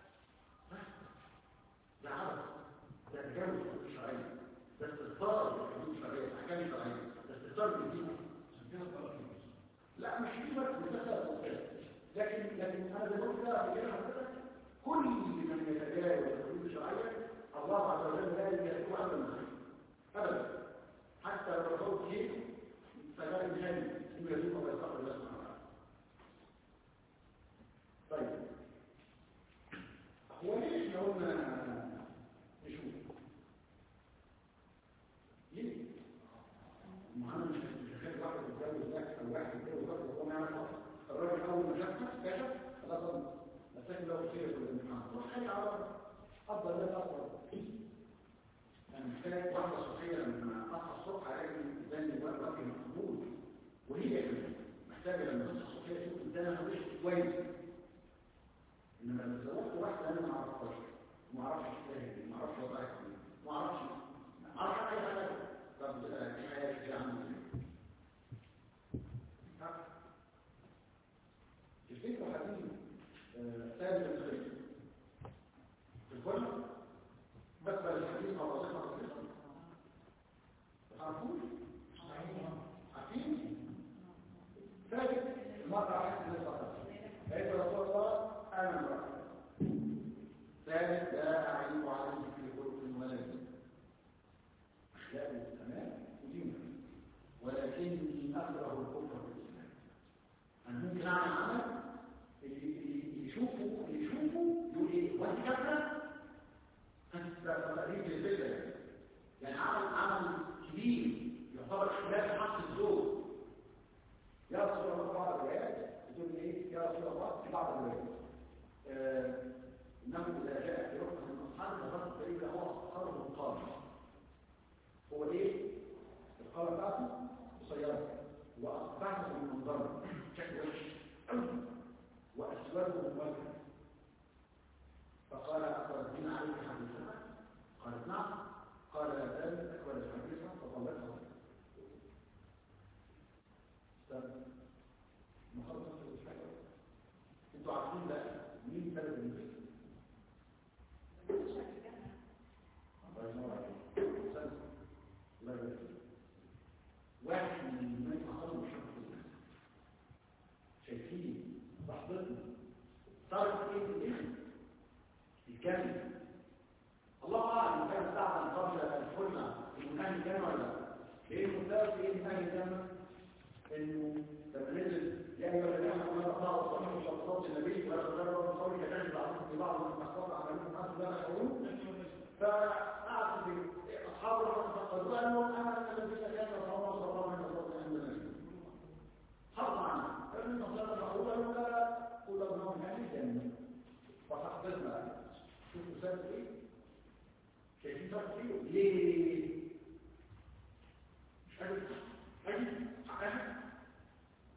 ده عرض ده تجاوز شرعيه ده استثار بالحدود الشرعيه احكام شرعيه ده استثار بالدين لا مش في بس مسألة لكن لكن انا زي ما قلت لك كده حضرتك كل من يتجاوز الحدود الشرعيه الله عز وجل لا يكون ابدا معه ابدا حتى لو رفضت شيء فلا يجهل انه يتوب ويستغفر الله سبحانه وتعالى طيب هو ليه احنا قلنا نشوف ليه محمد مش مش واحد يتجوز لك او واحد يتجوز لك وهو ما يعرف الراجل اول ما شافها كشف خلاص لكن لو كده في الامتحان روح حاجه على افضل لا افضل انا محتاج واحده صحيه لما اصحى الصبح الاقي قدامي وجه مقبول وهي كده محتاجه لما تصحى الصبح تشوف قدامها وش كويس انما لما زوجت واحده انا ما اعرفهاش ما اعرفش اشتغل ما اعرفش وضعها ما اعرفش ما اعرفش اي حاجه طب في حياتي كده عامله ازاي تفتكروا حديث ثابت الخير في الكل بس الحديث ما وظيفه بسيطه تعرفوش عارفين ثابت مرة واحدة في الصلاة قالت رسول الله أنا امرأة ثابت لا أعيب عليه في خلق ولا دين أخلاقه تمام ودينه ولكني أكره الكفر في الإسلام أنا ممكن أعمل عمل اللي اللي يشوفه اللي يشوفه يقول إيه وأنت كافرة؟ تقريب للبلة يعني يعني عمل عمل كبير يعتبر خلاف حق الزوج يا رسول الله بعض الروايات تقول ايه يا رسول الله في بعض الروايات آه انه اذا جاء في ركن من اصحاب فقد تقريبا هو اصحابه القامه هو ايه القامه بتاعته قصيره واصبعه من منظره شكل وحش واسوده موجه فقال اخرجنا عليك حديثها قالت نعم قال لا زالت اكبر الحديثه فطلقها انتوا عارفين بقى مين سبب النزول واحد من الناس حصلوا شرط شايفين لحظتنا صارت ايه في الاخر الكلمه الله اعلم كان ساعه قبل الحلم المكان كان ولا لا ايه المساوي في ايه المكان كان انه لما نزل يا ايها الذين امنوا لا تطاعوا صحيح شرطات النبي ولا تجربوا من قولك كذب بعضكم ببعض من اخطاء اعمالكم انتم لا تشعرون فقعد في اصحاب الرسول فقالوا قالوا انا الذين كانوا يصومون صلى الله عليه وسلم عند النبي حرص عنه قالوا ان صلاه الرسول قالوا لا قل لهم هذه الجنه فصحبتنا شوفوا سبب ايه شايفين سبب ايه ليه مش قادر قادر حقها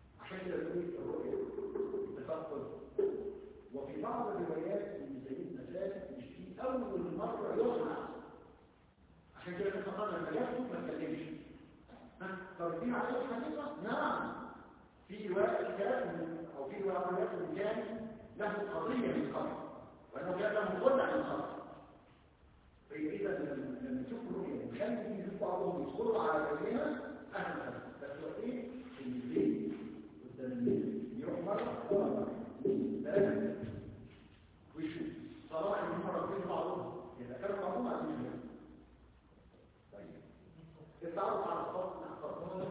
في رواية كلام أو في رواية من كان له قضية من قبل وأنه كان له خلع من قبل فإذا لما نشوف رؤية نخلي يشوفوا بعضهم يدخلوا على كلمة أهلا وسهلا بس هو إيه؟ الليل قدام الليل يروح مرة مرة ثلاثة ويشوف صراحة إن هم ربنا بعضهم إذا كانوا بعضهم عايزين طيب التعرف على الصوت مع الصوت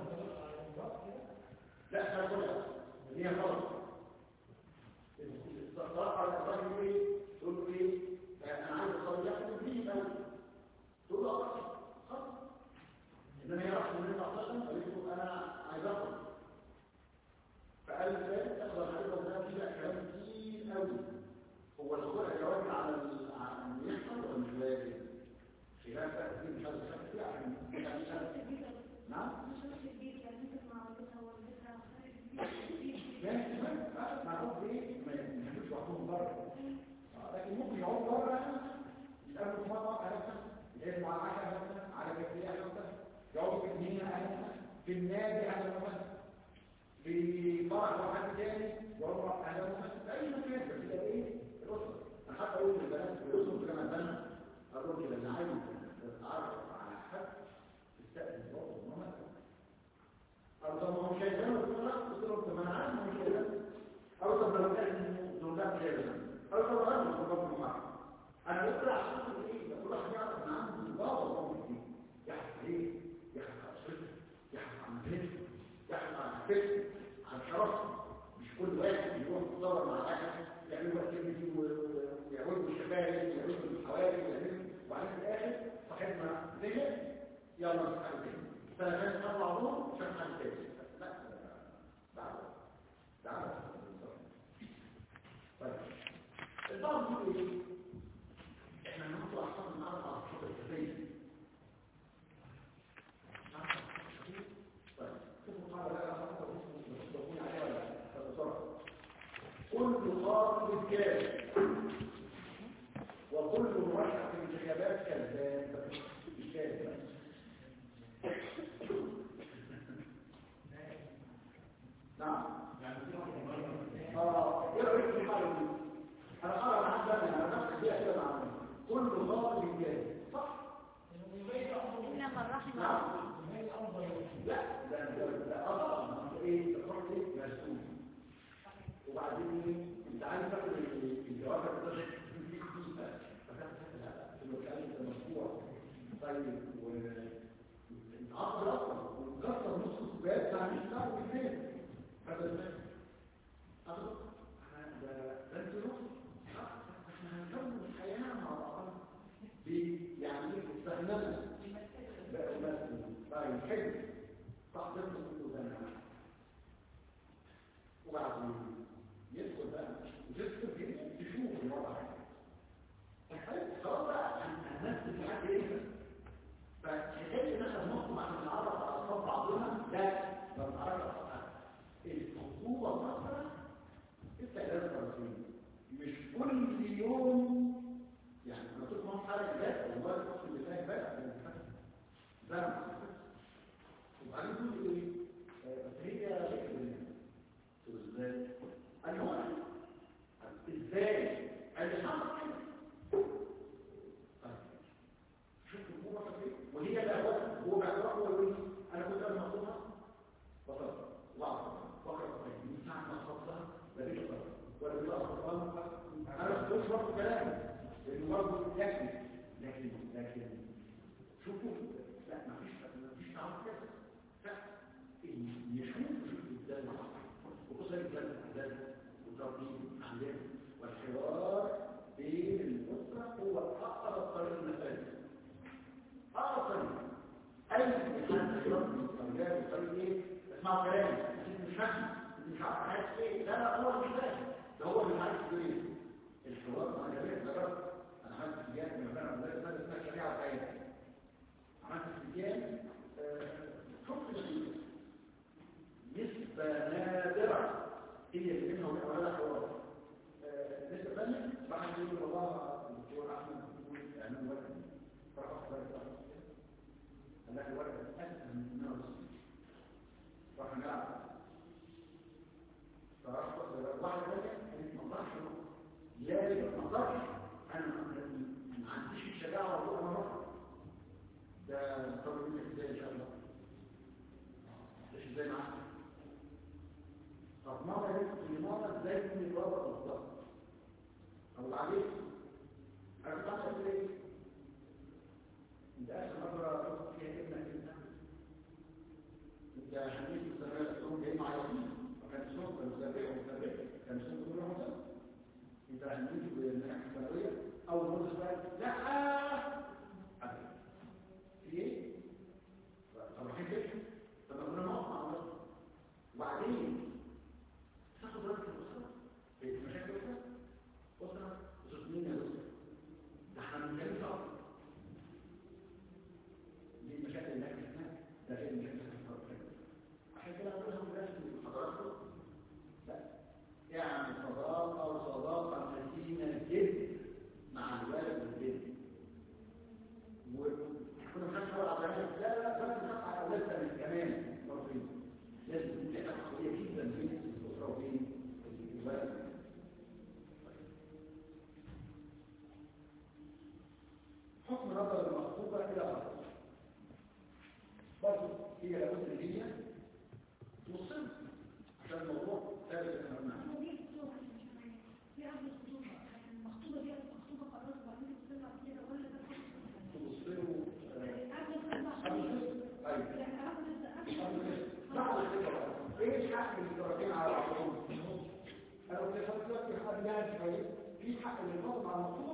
لا احنا كلها هي غلط الصراحة على الصوت يقول ايه تقول له ايه انا عايز اصلي ياخد فيه بقى تقول له خلاص خلاص انما هي راحت من النبي صلى الله عليه وسلم قالت له انا عايز اخرج فقال له اخبر عليه وده في بقى كلام كتير قوي هو الخلع يا راجل على ال- على ان يحصل ولا مش واجب خلاف بقى كتير مش عايز اشرح فيه عشان عشان- نعم مش نفس البيت يعني ممكن مع والدتها والدتها البيت ماشي تمام معروف ايه ما يمشوش وقتهم بره آه، لكن ممكن يقعدوا بره يتقابلوا في مطعم اهلا وسهلا يقعدوا على العشاء اهلا وسهلا على كافيه اهلا وسهلا يقعدوا في الجنينه اهلا وسهلا في النادي اهلا وسهلا في فرح واحد تاني يقعدوا اهلا وسهلا في اي مكان بس ده ايه الاسره انا حتى اقول للبنات في الاسره كما بنا اقول كده انا عايز اتعرف على حد تستقبل برضه ماما أو طب ما هو شايفان قلت له لا قلت له طب ما انا عارف ما هو شايفان أو طب لو كان زوجات شايفان أو طب رجل زوجات معاه أنا قلت له عشان أقول إيه كل واحد يعرف إن عنده بابا وماما فيه يحكي عليه يحكي على أسرته يحكي عن بيته يحكي عن حفظه عن شرفه مش كل واحد يروح يتصور مع أهله يعملوا بقى كلمة ويعملوا الشباب يعملوا الحواري يعملوا وبعدين في الآخر صاحبنا زهق يلا نسأل تاني فكان يطلع بعضهم عشان حد تاني لا دعوة دعوة طيب البعض يقول ايه احنا هنطلع احسن من عدد اصحاب الكفايه طيب شوفوا قاعده بقى حتى تقول عليها ولا لا بسرعه كل خاطب كاذب وكل مرشح في الانتخابات كذاب مش كاذب نعم اه ايه رايك في الحاله دي انا قرأ عن ذلك انا نفس الشيء كده مع كل ظالم جاي صح إلا من رحم نعم الله لا لا لا لا اه طبعا انت ايه تقول ايه مسؤول وبعدين ايه انت عارف تاخد الجواب ده في خصوصا فكانت لا في المكان المشروع طيب و انت عصر اصلا وتكسر نص الكوبايه بتاع مش تعرف الاثنين هذا ازاي أقول أنا ده ده أنت نص احنا هنكمل الحياة مع بعض يعني استغنانا بقى مثلا طيب حلو صح ده كله ده وبعدين يدخل بقى وتدخل كده تشوف الوضع حلو خلاص بقى الناس بتحب ايه فحكايه ان احنا بنطلب عشان نتعرف على اصحاب بعضنا لا ما بنتعرفش على اصحاب الخطوبه مثلا استعداد الترسيم مش كل يوم يعني انا قلت لكم حاجه جت والله الفصل اللي فات بقى ده وبعدين تقول ايه آه، بس هي غير تقول ازاي قال لي هو ازاي قال لي حصل كده طيب شوف الامور حصلت ايه وهي بقى هو هو بقى هو يقول لي انا كنت انا مخطوبها بطلت واعرف بقرا قران من ساعه ما خطبتها بقيت اقرا ولا بقرا قران انا مش برضه كلامي لانه برضه يكفي لكن لكن شوفوا لا ما فيش ما فيش تعرف كده لا يشوف يشوف ازاي وخصوصا ازاي الاحداث والترتيب والتعليم والحوار بين الاسره هو اقرب طريق المسائل اقرب طريق اي حد يربي اولاد الطريق ايه اسمعوا كلامي انت مش فاهم انت مش عارف عايز ايه لا لا هو مش فاهم ده هو اللي عايز يقول ايه الحوار مع جميع الزجاج انا عملت استجابه من بين اولاد ماذا اسمها الشريعه بتاعتنا عملت استجابه حكم الشيء نسبة نادرة هي اللي بينها وبين أولادها حوار آه، نسبة ثانية بعد يقول والله الدكتور أحمد يقول أعمل ورقة فرق ورقة قال لك الورقة أسهل من إنها نص راح نلعب ازاي معاك طب ماما يدخل لماما ازاي يكون الوضع بالظبط او عليك انا كنت عارف اقول ايه انت اخر مره شفت فيها ابنك انت انت حميت السنوات تقوم جاي مع يقين وكان صوت مسابقه ومسابقه كان صوت كل رمضان انت حميت بالنجاح الثانويه اول مره سؤال لا أبدا. في ايه طب رايحين فين طب ما كنا نقف مع بعض وبعدين تاخد راجل الاسره في مشاكل الاسره اسره اسره مين يا اسره ده احنا بنتكلم في ارض دي المشاكل اللي احنا هناك ده غير المشاكل اللي احنا بنتكلم عشان كده اقول لهم بلاش من حضراتكم لا يعني صداقه وصداقه متينه جدا مع الوالد والبنت وكنا بنخاف على اولادنا لا لا بس بنخاف على اولادنا كمان مرتين لازم تكون في علاقه قويه جدا بين الاسره وبين الولد حكم نظر المخطوبه الى ارض برضه هي لابد ان هي تصل عشان الموضوع ثابت احنا قلنا هو دي الخطوبة مش معايا. في قبل الخطوبة لكن المخطوبة دي مخطوبة خلاص وبعدين بتصير كده ولا ده توصلوا قبل الخطوبة قبل عشان كده ايوه يعني قبل قبل قبل كده بعد كده ايه الحق اللي الطرفين على بعضهم انا قلت لك دلوقتي حد يعني شويه في حق للفضل على المخطوبه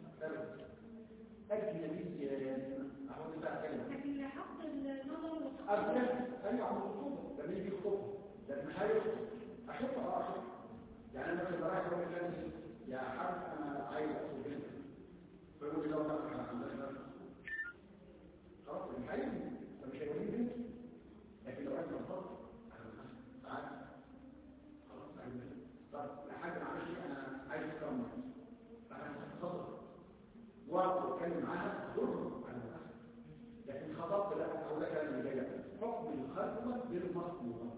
اجنبي اهو ده بقى كلمه لكن حق النظر والتخطيط أبدا أيوة عم الخطوبة لما يجي الخطوبة لما هيخطب أحبها أه أحبها يعني أنا مثلا رايح أقول لك يا حاج أنا عايز أخطب بنت فيقول لي لو أنا أنا عندنا نفس خلاص مش عايز فمش هيوريني بنت لكن لو عايز أخطب أنا ساعات خلاص عايز طب يا حاج معلش أنا عايز أكمل أنا هتخطب وأقعد أتكلم معاها ضرب أنا لكن خطبت لا أقول لك أنا اللي جاي حكم الخطبة بالمخطوبة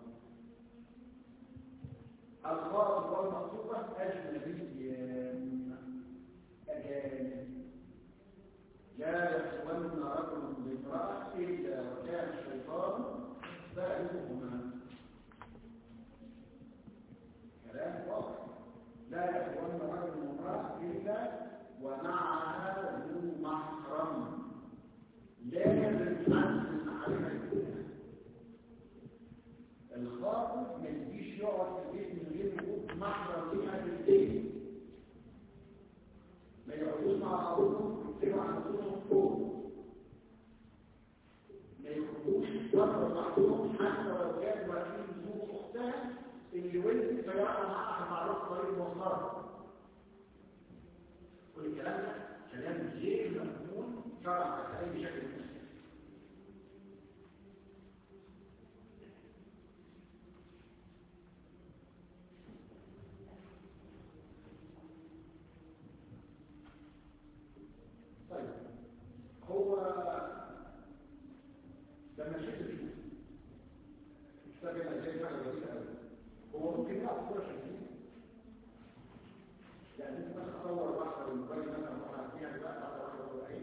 الخاطب والمخطوبة أجنبيان أجانب لا يخطبن رجل بامرأة إلا وكان الشيطان ثالثهما كلام واضح لا يخطبن رجل بامرأة إلا ومعها ذو محرم لازم عن المعرفة الخاطب ما يجيش يقعد في البيت من غير وجود محرم ليها في البيت ما يقعدوش مع بعضهم يكتبوا عن نفسهم فوق ما يخرجوش بره بعضهم حتى لو كانوا واقفين ظروف اختها اللي ولدت فيقعد معاها مع رأس طريق مصدر كل الكلام ده كلام غير مقبول شرعا بأي شكل من الأشكال طيب هو لما شفت فيه الكتاب هنا زي حاجه جديده قوي هو ممكن يلعب كوره شكليه يعني انت مثلا تصور واحده بالموبايل مثلا واحده فيها دلوقتي على واحده ولا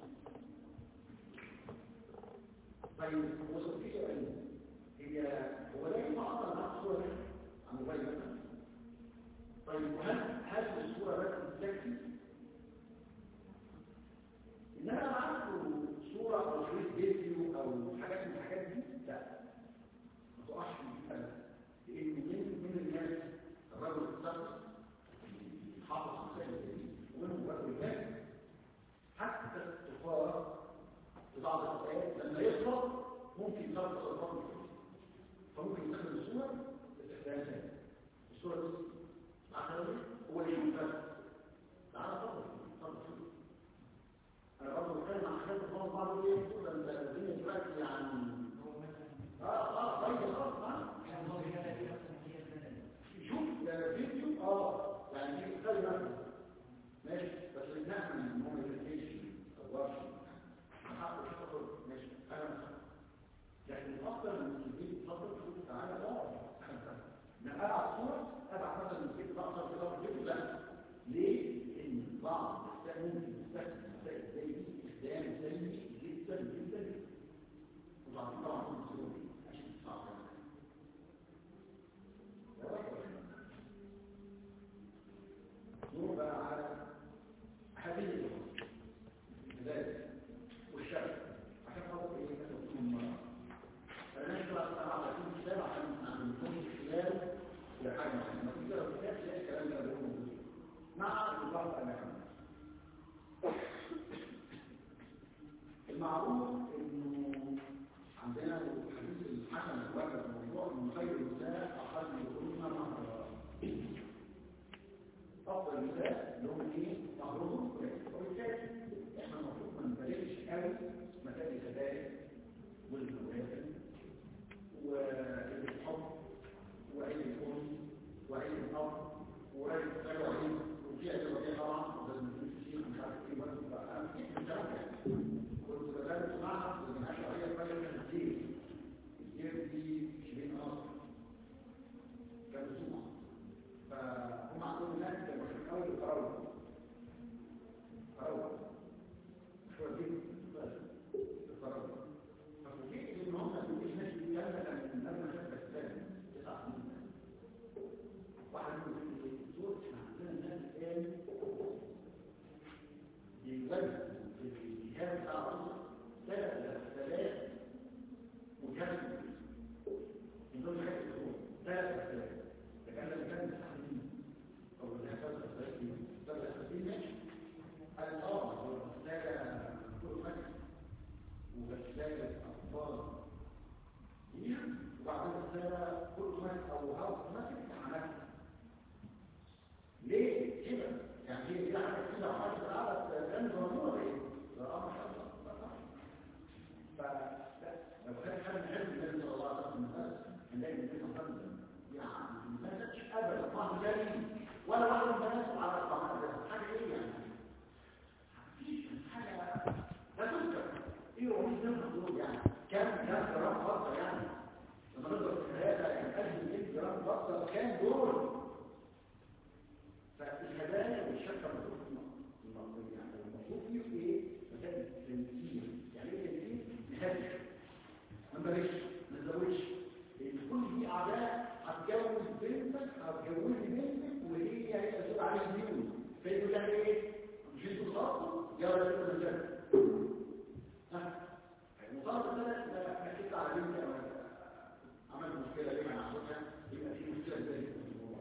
طيب وصل فيه ايه هي هو لا يتعاطى مع الصوره دي على الموبايل مثلا طيب هل هل الصوره بس تكفي ان انا ابعت له صوره او شريط فيديو او حاجات من الحاجات دي لا ما تقعش في الكلام لان من من الناس الرجل الصغير حافظ خصائص ومنهم رجل الثاني حتى التجار في بعض الاوقات لما يخلط ممكن يصرف تصرفات مختلفه فممكن يستخدم الصوره باستخدام ثاني الصوره دي معاك هو اللي يشوفها تعالى اتفضل اتفضل انا برضه بتكلم عن حاجات الفضل بعض ايه بتقول ان الدنيا دلوقتي يعني اه اه طيب خلاص اه شوف فيديو اه يعني دي بتتكلم مثلا ماشي بس نعمل ان هو ما يتنسيش او ورش حقه شكر ماشي انا مثلا لكن الافضل من البيت اتفضل شوف تعالى اه انا ابعت صوره ابعت مثلا من البيت بقدر كده الفيديو لا ليه؟ لان بعض ممكن يستخدم مسائل زي دي استخدام سيء جدا جدا وبعدين طبعا مسؤول عشان تصعب مع الإضافة إلى كمان المعروف إنه عندنا الحديث الحسن الوارد في الموضوع إن خير النساء أقل من مهر أفضل النساء اللي هم إيه؟ مهرهم وبالتالي إحنا المفروض ما نبالغش قوي مسائل الكبائر والمواسم والحب وعين الأم وعين الأب وعين الأب وعين وفيها جوابية طبعا ولازم يكون في شيء مش عارف ايه برضه بقى انا مش عارف يعني كنت بدات معها من عشرية فجأة كتير كتير دي شبين اصلا كان سوق فهم عندهم ناس كانوا في الاول يقرأوا قرأوا مش واقفين يقرأوا ففوجئت ان هم مش ناس بيتكلم من قبل ما شاف الثاني تسع سنين واحد منهم في الدكتور احنا عندنا الناس الان يوزن في الجهاز بتاع الرصد ثلاث ثلاث مجهز من دون حاجه تكون ثلاث ثلاث لكن لما كان مستحملين او اللي هيحصل في ثلاث ثلاث ماشي قال اه هو غساله كل مكان وغساله اطفال كبير وبعدين غساله كل مكان او هاوس مكان عملها ليه كده يعني هي دي حاجه كده حاجه العدد كان ضروري ايه لا ما شاء الله لا طبعا ف لو كان حد حلو النبي صلى الله عليه وسلم هنلاقي النبي صلى الله عليه وسلم يعني ما سابش ابدا الله جليل ولا واحد من الناس على الطعام حاجه ايه يعني مفيش حاجه لا تذكر ايه هو مش نفس دول يعني كام كام جرام فضه يعني لما نضرب في ثلاثه يعني اجل 100 جرام فضه كام دول فالهدايا والشكر المفروض يعني المفروض فيه ايه؟ مثلا تنسيق يعني ايه تنسيق؟ نهدش ما نبالغش ما نزودش لان كل دي اعداء هتجوز بنتك هتجوزي بنتك وهي هي مسؤول عليها ديون فيقول لها ايه؟ مش انتوا صرفتوا يا ولا انتوا الجنه ها المطالبه ده ده حكيت على بنتي او عملت مشكله ليه مع اخوها يبقى في مشكله زي دي في الموضوع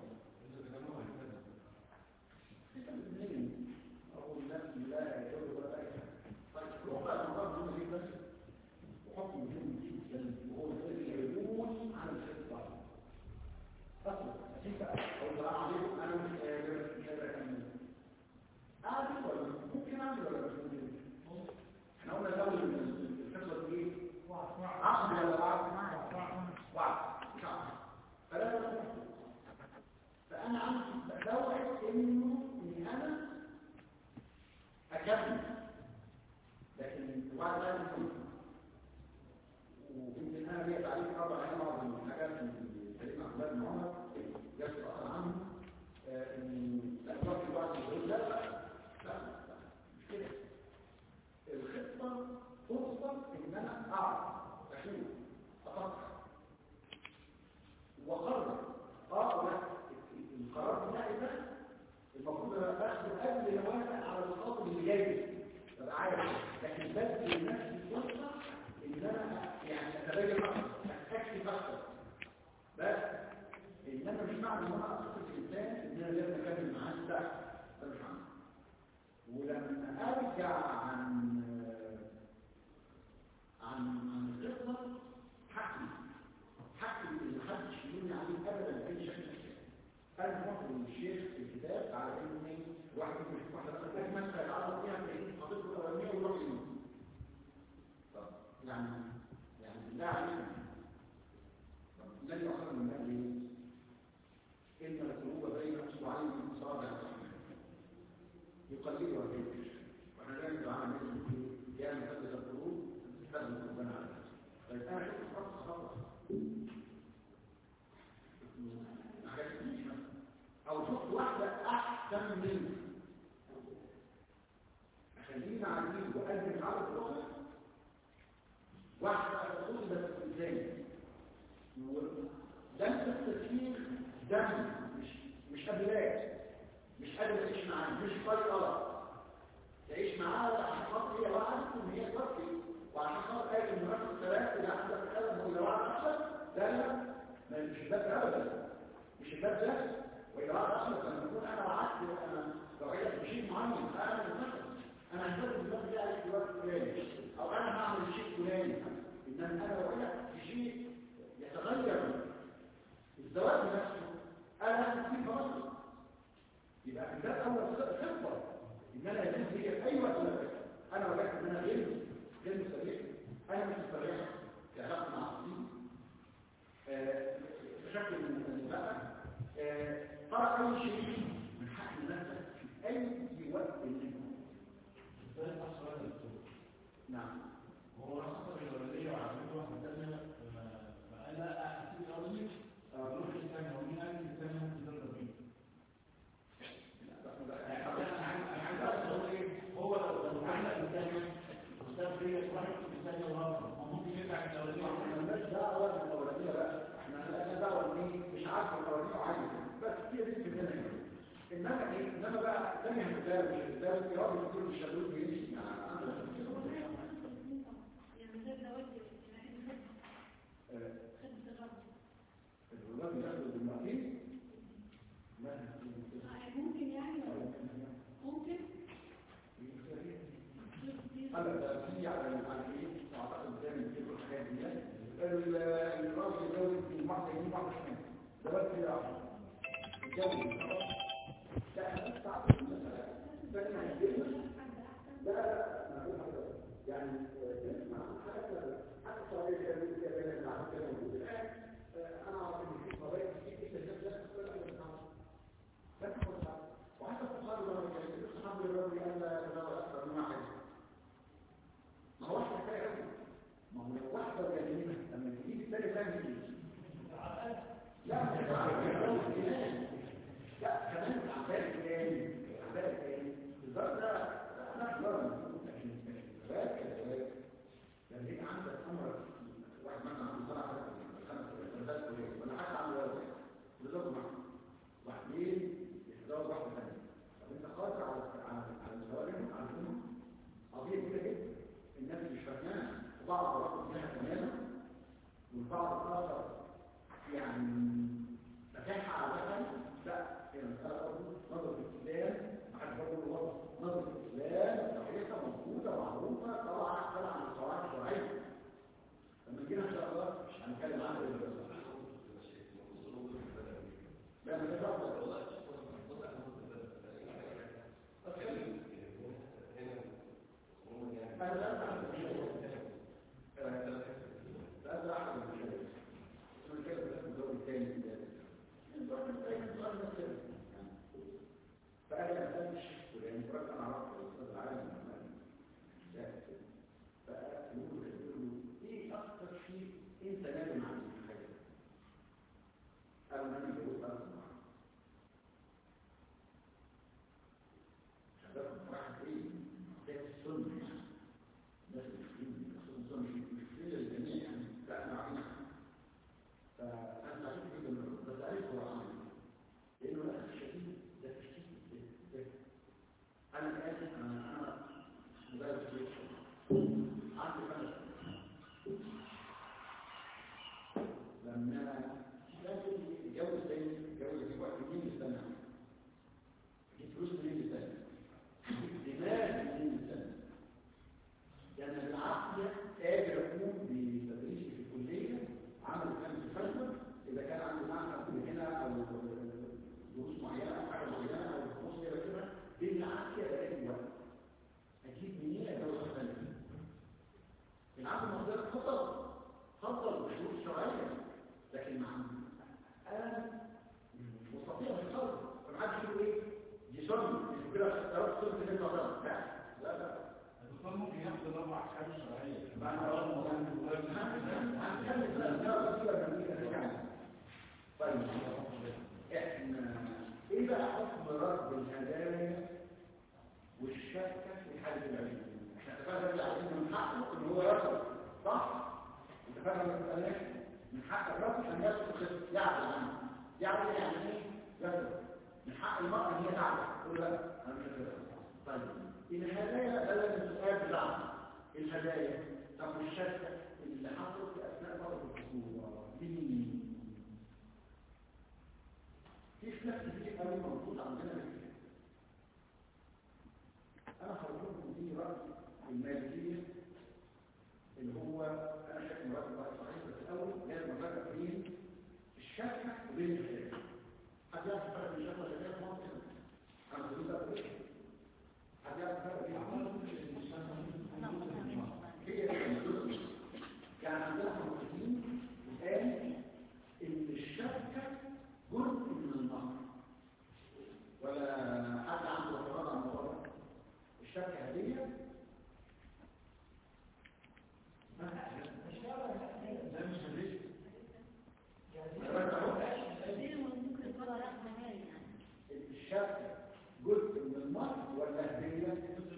أقول نفسي لا يجوز ولا أي طيب ربع المرض هنا جدا وحكم مهم جدا وهو الذي يدون على الخطة أصلا أسيب أو بقى عليكم أنا مش قادر مش قادر أكمل أعمل ولا ممكن أعمل ولا مش ممكن احنا قلنا الأول إن الخطة دي إيه؟ عقد ولا وعد؟ وعد مش عقد فلا تكون فأنا عندي بدور إنه إني أنا أكمل لكن وبعد ذلك ويمكن أنا ليا تعليق رابع هنا بعض من الحاجات من سيدنا عبد الله بن عمر يسأل أصلا عنه آه، إن الأخبار في بعض الظروف لا لا لا لا مش كده الخطة فرصة إن أنا أعرف أشوف أفكر وقرر اه لا القرار بتاعي ده المفروض انا اخده قبل ما اوافق على الخطوه اللي جايه ابقى عارف لكن بدي لنفسي فرصه ان انا يعني اتبين اكتر استكشف اكتر بس انما مش معنى ان انا اثق في الانسان ان انا لازم اكمل معاه ده ده مش معنى ولما ارجع عن عن عن القصه حكي حكي اللي محدش يقولني عليه ابدا باي شكل من الاشكال انا مفضل الشيخ في الكتاب على ان واحد ممكن يشوف واحده مثلا تهمه فيتعرض فيها في خطيبته الاولانيه ويروح يموت طب يعني يعني بالله عليك طب النبي اصلا من قال ايه؟ ان القلوب بين اصبعين من اصابع الرحمن يقلبها بين واحنا دايما دعانا نسمع يا مثبت القلوب استخدم ربنا عليها طيب انا شفت خط خطأ ما عجبتنيش مثلا او شفت واحدة احسن مني اخلينا عايزين واقدم على الوقت واحدة تقول بس ازاي ده التفكير دم مش مش قبلات مش قادر تعيش معاه مش طريقة تعيش معاه عشان خاطر هي وعدت ان هي تفكر وعشان خاطر آية المنافق الثلاث اللي عندها تتكلم وإذا وعد أحسن لا لا ما مش الباب ده أبدا مش الباب ده وإذا وعد أحسن لما يكون أنا وعدت أنا لو عايز شيء معين انا مثلا انا هنفذ الوقت ده على الوقت الفلاني او انا هعمل شيء فلاني انما انا لو عايز في شيء يتغير الزواج نفسه انا في فرصه يبقى في الباب اول خطه ان انا يجب هي في اي وقت ولا انا وجدت ان انا غير غير مستريح انا مش مستريح في علاقه مع الدين بشكل من النساء ترى اي شيء من حق نفسك في اي وقت منه نعم هو رخص الولدية وعملته واحد تانية فقال لا أحسن الأولي روح الثانية ومين قال لي الثانية ممكن تضرب فيه هو لو علق الثانية وساب فيا واحد في الثانية وهرب ممكن يرجع الأولية مالناش دعوه بالاولانيه بقى احنا مالناش دعوه ان مش عارفه الاولانيه عايزه بس هي دي الدنيا انما ايه انما بقى الثانيه هتتداول مش هتتداول في راجل يقول مش هتقول يمشي يعني غير زواج يعني خدمة الرب الولاد ياخدوا بالمعين ممكن يعني ممكن هلا ده في على على ايه اعتقد زي ما بيقولوا الحاجات دي ال- الراجل يتجوز في واحده يمين واحده شمال ده بس كده يتجوز لا انا بس عارف المساله بس ما يتجوز لا لا ما هو حاجه يعني نسمع حاجه حتى صحيح كده كده كده مع كده موجود الان انا اعرف ان في قضايا كتير جدا جدا كل انا بتعرف بس وحتى في الصحابه لما كانوا الصحابه الرجل قال لا يتناول اكثر من واحد ما هوش محتاج قوي ما هو لو واحده وجنينه لما تجيب الثاني تعمل ايه؟ لا مش لا كمان العباية الثاني العباية الثاني الزرق ده انا احضر لكن الزواج كذلك لما يبقى عندك امر واحد مثلا عنده سبع خمس سنوات ولا حتى عنده ولد بالظبط معه واحدين يتزوج واحده ثانيه طب انت قادر على على على الزواج على الامه قضيه كبيره جدا الناس مش فاهماها وبعض رفض فيها تماما والبعض الاخر يعني فتحها على مثلا لا هي مساله برضه نظره الاسلام ما حدش برضه يقول نظره الاسلام صحيحه موجوده معروفه طبعا احسن عن القواعد الشرعيه لما جينا ان شاء الله هنتكلم عنها لا ما تفضل انا لا اعلم لا اعلم شو الكلام ده الدور الثاني الدور الثاني الدور الثاني فانا ما سالتش ولان فرق انا عرفت الاستاذ العالم فقالوا له ايه اكثر شيء انت نادم عنه في حياتك قالوا انا جوزت ارض معاه شباب واحد ايه ده السنه يعني ناس المسلمين السنه مش مش كل الجميع يعني لا انا عارفين فانا سعيد جدا بالرد بس عايز هو عمل لانه للاسف الشديد ده تشتيت ده انا اسف انا انا مدرس في عندي خمس لما لازم يتجوز تاني يتجوز يجيب وقت مين يستنى يجيب فلوس منين يستنى يجيب دماغ منين يستنى لأن بالعافية قادر أقوم بتدريسي في الكلية عمل كان في الفلسفة إذا كان عندي معهد من هنا أو دروس معينة أو حاجة معينة أو دروس كده كده بالعافية بلاقي وقت أجيب منين أجوز الفلسفة العافية مقدرة خطر خطر بشروط شرعية لكن مع أنا مستطيع الخطر فمحدش يقول إيه دي سنة مش كده اختيارات سنة اللي أنت لا لا لا الدكتور ممكن ياخد الأربع أحكام الشرعية طيب احنا ايه بقى حكم رد الهدايا والشكة في حالة العلم احنا اتفقنا العلم من حقه ان هو يرد صح اتفقنا المسألة من حق الرد ان يسقط يعدل عنه يعدل يعني ايه يرد من حق المرأة ان هي تعدل تقول لا انا مش هكذا طيب الهدايا ده لازم السؤال بتاعنا الهدايا طب الشركة اللي حصلت في أثناء فترة الخطوبة دي في خلاف كتير قوي موجود عندنا في وبين الهدايا حد يعرف الفرق بين الشكوى والهدايا في مصر؟ انا بقول ده بقول حد يعرف الفرق بين هي الجزء يعني عندنا مؤسسين قال ان الشبكه جزء من النهر ولا حد عنده اعتراض على الموضوع ده الشبكه هديه ده مش هديه الشبكه جزء من النهر ولا هديه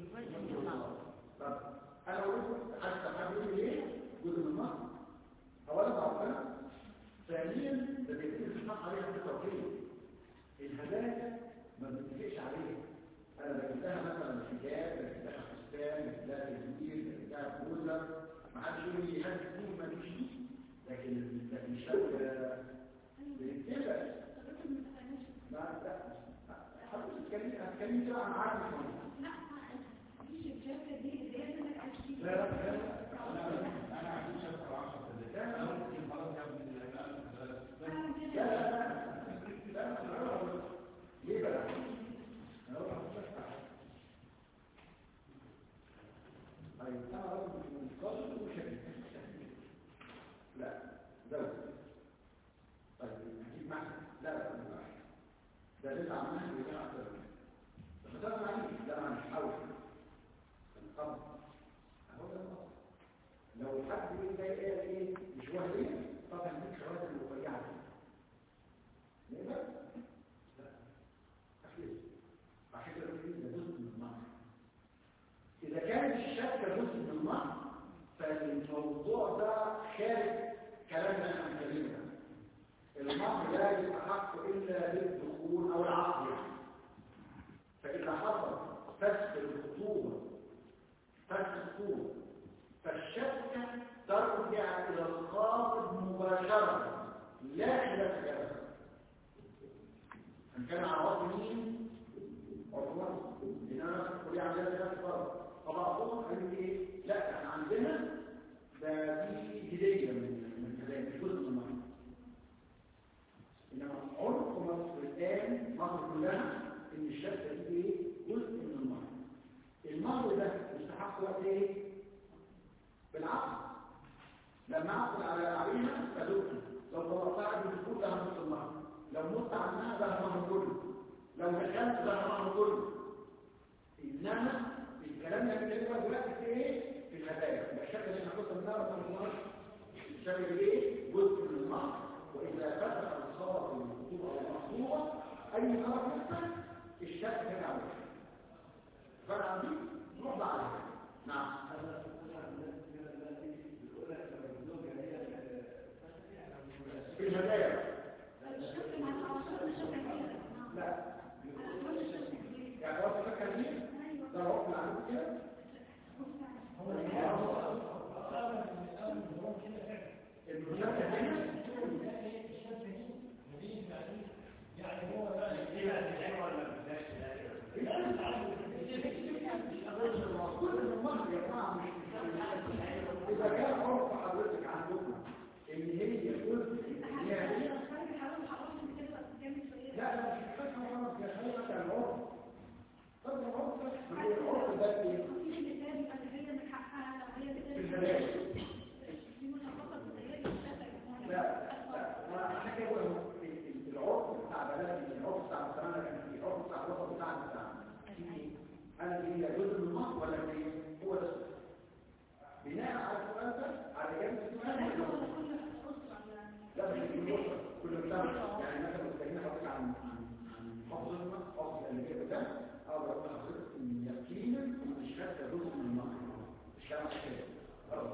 طب انا قلت حتى حد يقول لي ليه جزء من النهر اولا بعرفها ثانيا ده بيتم الاتفاق عليها في التوكيل الهدايا ما بنتفقش عليها انا بجيبها مثلا حجاب بجيبها فستان بجيبها تدوير بجيبها بوزر ما حدش يقول لي هذا الدين ما فيش لكن لكن الشبكه بنتفق لا لا حضرتك تتكلمي هتتكلمي كده عن عالم شويه لا لا لا انا عندي شبكه 10 لا ممكن خلاص يا ابني لا لا لا لا لا ليه بقى؟ أنا أروح أفتح. طيب أنا رجل منقصد وشديد لا زوج طيب هجيب معك لا لا ما ينفعش. ده لسه عملها ويجي أكتر منها. بس ده أنا عليه لا أنا مش حاول القبض أهو ده القبض لو الحد يقول ده ايه ايه مش وهميه طب هنديك شواهد المفيعه دي نقدر لا اخير عشان كده بنقول ده جزء من النهر اذا كانت الشبكه جزء من النهر فالموضوع ده خارج كلامنا احنا بنتكلمه النهر لا يستحق الا للدخول او العقد يعني فاذا حصل فسخ الخطوبه فسخ الخطوبه فالشبكة ترجع إلى القاصد مباشرة لا خلاف هذا إن كان على وصف مين؟ عثمان لأن أنا نفس الكلية عندنا ثلاث فرق فبعضهم قالوا لي إيه؟ لا إحنا عندنا ده دي هدية من من الهدايا مش جزء من المهر إنما عرف مصر الآن مصر كلها إن الشبكة دي إيه؟ جزء من المهر المهر ده يستحق وقت إيه؟ بالعقل لما عقل على عليها فدوكي لو طلعتها عند الدخول لها نص المهر لو مت عنها لها المهر كله لو دخلت لها المهر كله انما الكلام اللي بنتكلم دلوقتي في ايه في الهدايا يبقى الشكل اللي احنا كنا بنعرف من المهر الشكل ايه جزء من المهر واذا فتح الخاطر المخطوبه او المخطوبه اي طرف يفتح الشكل هنا عليه فانا عندي نروح بقى عليها نعم في الهدايا لا يعني وقت فكر مين ده وقت العمود كده المشكلة هنا كل المهر يا جماعه مش اذا كان عرف حضرتك عندكم ان هي جزء ان هي هي لا لا مش فاكر خالص يا خالد حتى العرف طب العرف ده العرف ده ايه؟ في الهدايا لا لا ما عشان كده بقول لك العرف بتاع بلدي العرف بتاع مجتمعنا كان فيه العرف بتاع الوسط بتاعنا بتاعنا في انا دي هي جزء من المهر ولا ايه؟ هو ده السؤال. بناء على السؤال ده على اجابه السؤال لا مش كل أسرة كل مجتمع يعني مثلا لو اتكلمنا حضرتك عن عن عن محافظتنا محافظة الأمريكية ده أقدر أقول لحضرتك إن يقينا مش خدت جزء من المهر مش كلام كده خلاص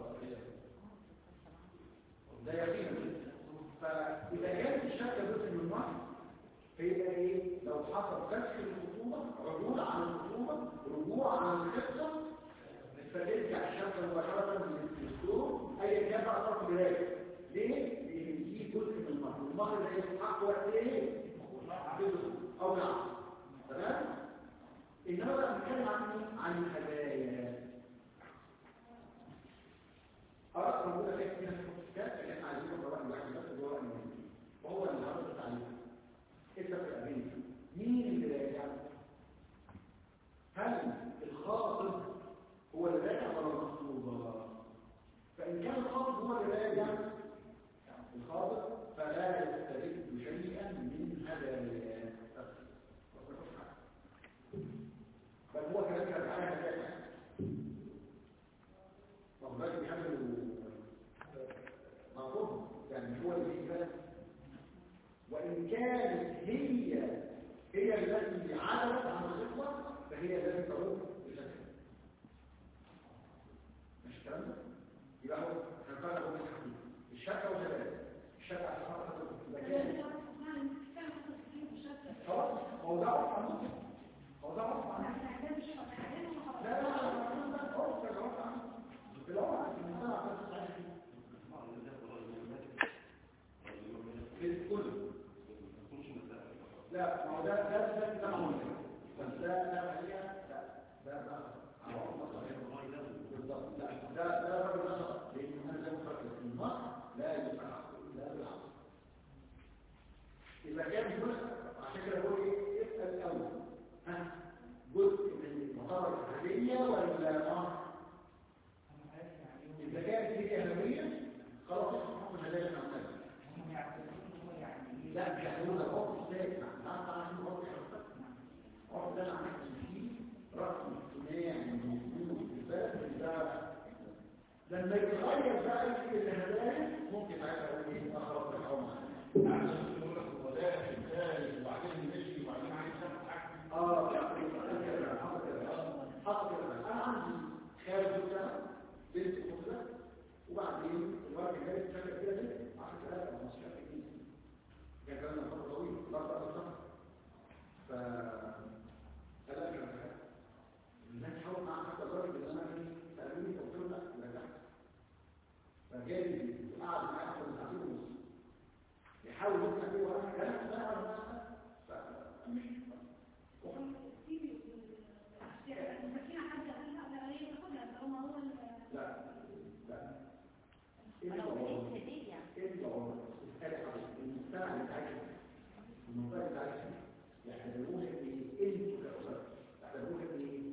ده يقينا فإذا كانت الشركة جزء من المهر فيبقى إيه لو حصل فسخ الخطوبة عدول عن الخطوبة رجوع عن الخطة فترجع الشركة مباشرة للدكتور أيا كان بقى طرف الولاية ليه؟ لأن دي جزء من المهر المهر ده يستحق وقت إيه؟ جزء أو نعم تمام؟ إنما بقى بنتكلم عن مين؟ عن الهدايا أردت موجودة فيها كده في الكتاب اللي احنا عايزينه بقى واحد بس اللي هو المهم وهو اللي حضرتك عليه الخاطئ فلا يسترد شيئا من هداياه بل هو كلام كان على هدايا والله بيعملوا مفروض يعني مش هو اللي بيجي وإن كانت هي هي التي عدلت عن الخطة فهي التي تروح بشكل مش الكلام ده؟ يبقى هو هنفرق بين الحاجتين الشكة وجلال الشكة عشان خاطر يبقى كان خلاص موضوع عنه موضوع عنه لا لا لا لا لا خلاص يا جماعة عنه بالأول عشان نسمع بس عشان في الكل لا ما هو ده ده ده ده معمول بس ده ده هي لا ده ده بالظبط لا ده ده رجل نشط لان انا زي ما قلت النص لا يصح لا بالعكس اذا كان جزء عشان كده بقول ايه اسال الاول ها جزء من المطار الحاليه ولا اه اذا كانت هي اهميه خلاص حكم هدايا العمال لا مش هنقول لك وقت ازاي لا انت عشان وقت وقت ده انا عملت فيه رقم اجتماعي موجود في البلد ده لما يتغير بقى يجي الهدايا ممكن ساعتها اقول ايه اخرج الحوم عشان يقول لك الولاء الثاني وبعدين مشي وبعدين عايز ياخد حاجه اه لا حصل كده حصل كده حصل كده انا عندي خالد ده بنت اختها وبعدين الوقت جاي تشكل كده 10000 او 15000 جنيه كان لنا فترة طويلة لا بقى السفر ف فلا كان الناس حاول مع حتى الراجل اللي انا ايه سالوني قلت له لا لا لا فجالي قعد معايا اكتر من ساعتين ونص يحاول يسمع فيه وانا كلام لا ولا لا فمش لا لا ولو لقيت هدية الا هو المجتمع اللي عايش المنطقه اللي عايش يحتاجون ايه انتوا كاسره يحتاجون ايه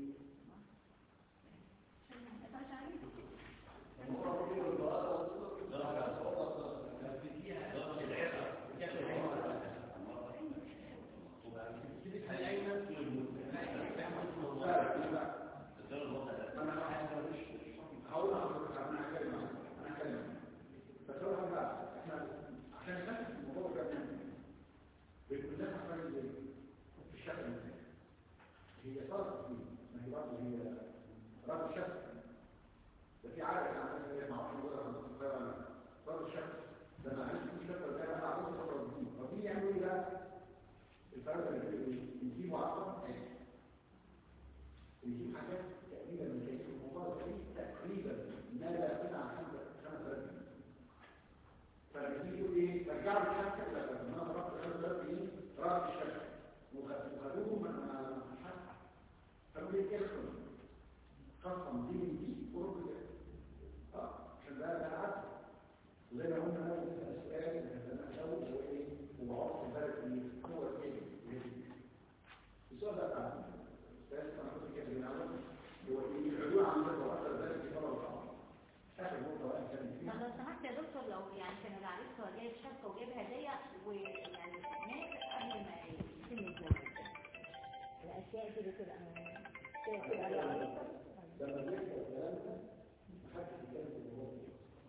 هقول لحضرتك انا هتكلم انا هتكلم بس هو حاجه بقى احنا عشان نفهم الموضوع ده بيكون لنا حاجه زي في الشكل المثالي هي صارت فيه ما هي برضه هي رد الشكل ده في عاده كان عندنا زي ما اعرفش ولا عند الصغيره رد الشكل ده ما عنديش مشكله ده انا عاوز اقرا دي فدي يعملوا ايه بقى الفرد اللي يجيبوا عصا ويجيب حاجات تقريبا من كيس الموضوع ده تقريبا ما لا يقل عن 5000 جنيه فلما يجي يقول ايه رجعوا الشبكه الى بلد ما رفض 5000 جنيه رفض الشبكه وخدوهم من الشبكه فقالوا لي اخرج خصم دي من دي ورب ده اه عشان ده ده عدل وزي ما قلنا انا بنسال سؤال انا الاول هو ايه هو عرف البلد ايه هو ايه السؤال ده بتاع بس انا كنت كده من الاول هو ايه العدول عن البلد واكثر ذلك في طلب الصعب اخر نقطه بقى كانت طب لو سمحت يا دكتور لو يعني كان العريس هو جايب شبكة وجايب هدية ويعني مات قبل ما يتم الزواج الأشياء دي بتبقى بتبقى عليها لما بيحصل الكلام ده محدش يتكلم في الموضوع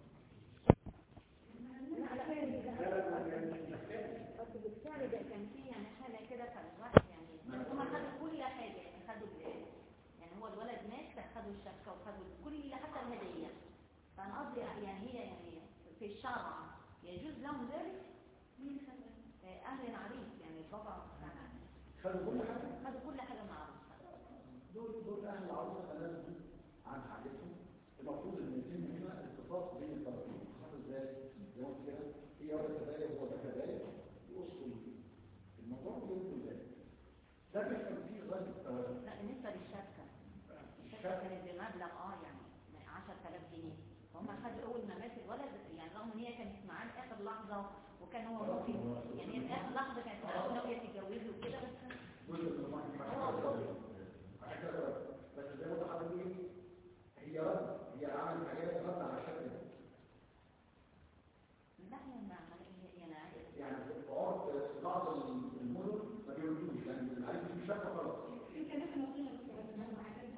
بس بالفعل ده كان في يعني حالة كده فالواحد يعني هما خدوا كل حاجة يعني خدوا ال- يعني هو الولد مات فخدوا الشبكة وخدوا كل حتى الهدية فأنا قصدي يعني هي يعني في الشرع يجوز لهم ذلك آه، أهل العريس يعني البابا بتاعنا خدوا كل حاجه خدوا كل حاجة مع العروس دول دول اهل العروسه تنازلوا عن حاجتهم المفروض ان يتم هنا اتفاق بين الطرفين خاطر ازاي زي ما قلت كده هي واحده كذلك وهو ده كذلك يوصلوا الموضوع بيقول ازاي ده بيحصل فيه غايه التوازن لا بالنسبة للشبكة الشبكة كانت بمبلغ اه يعني 10000 جنيه فهم خدوا أول ما مات الولد يعني رغم إن هي كانت معاه لآخر لحظة وكان هو ممكن يعني هي في آخر لحظة كانت معاه ناوية تتجوزه وكده بس جزء من المعنى عشان كده بس زي ما قلت لحضرتك ايه هي رد هي عملت حاجات رد على الشكل ده لا هي ما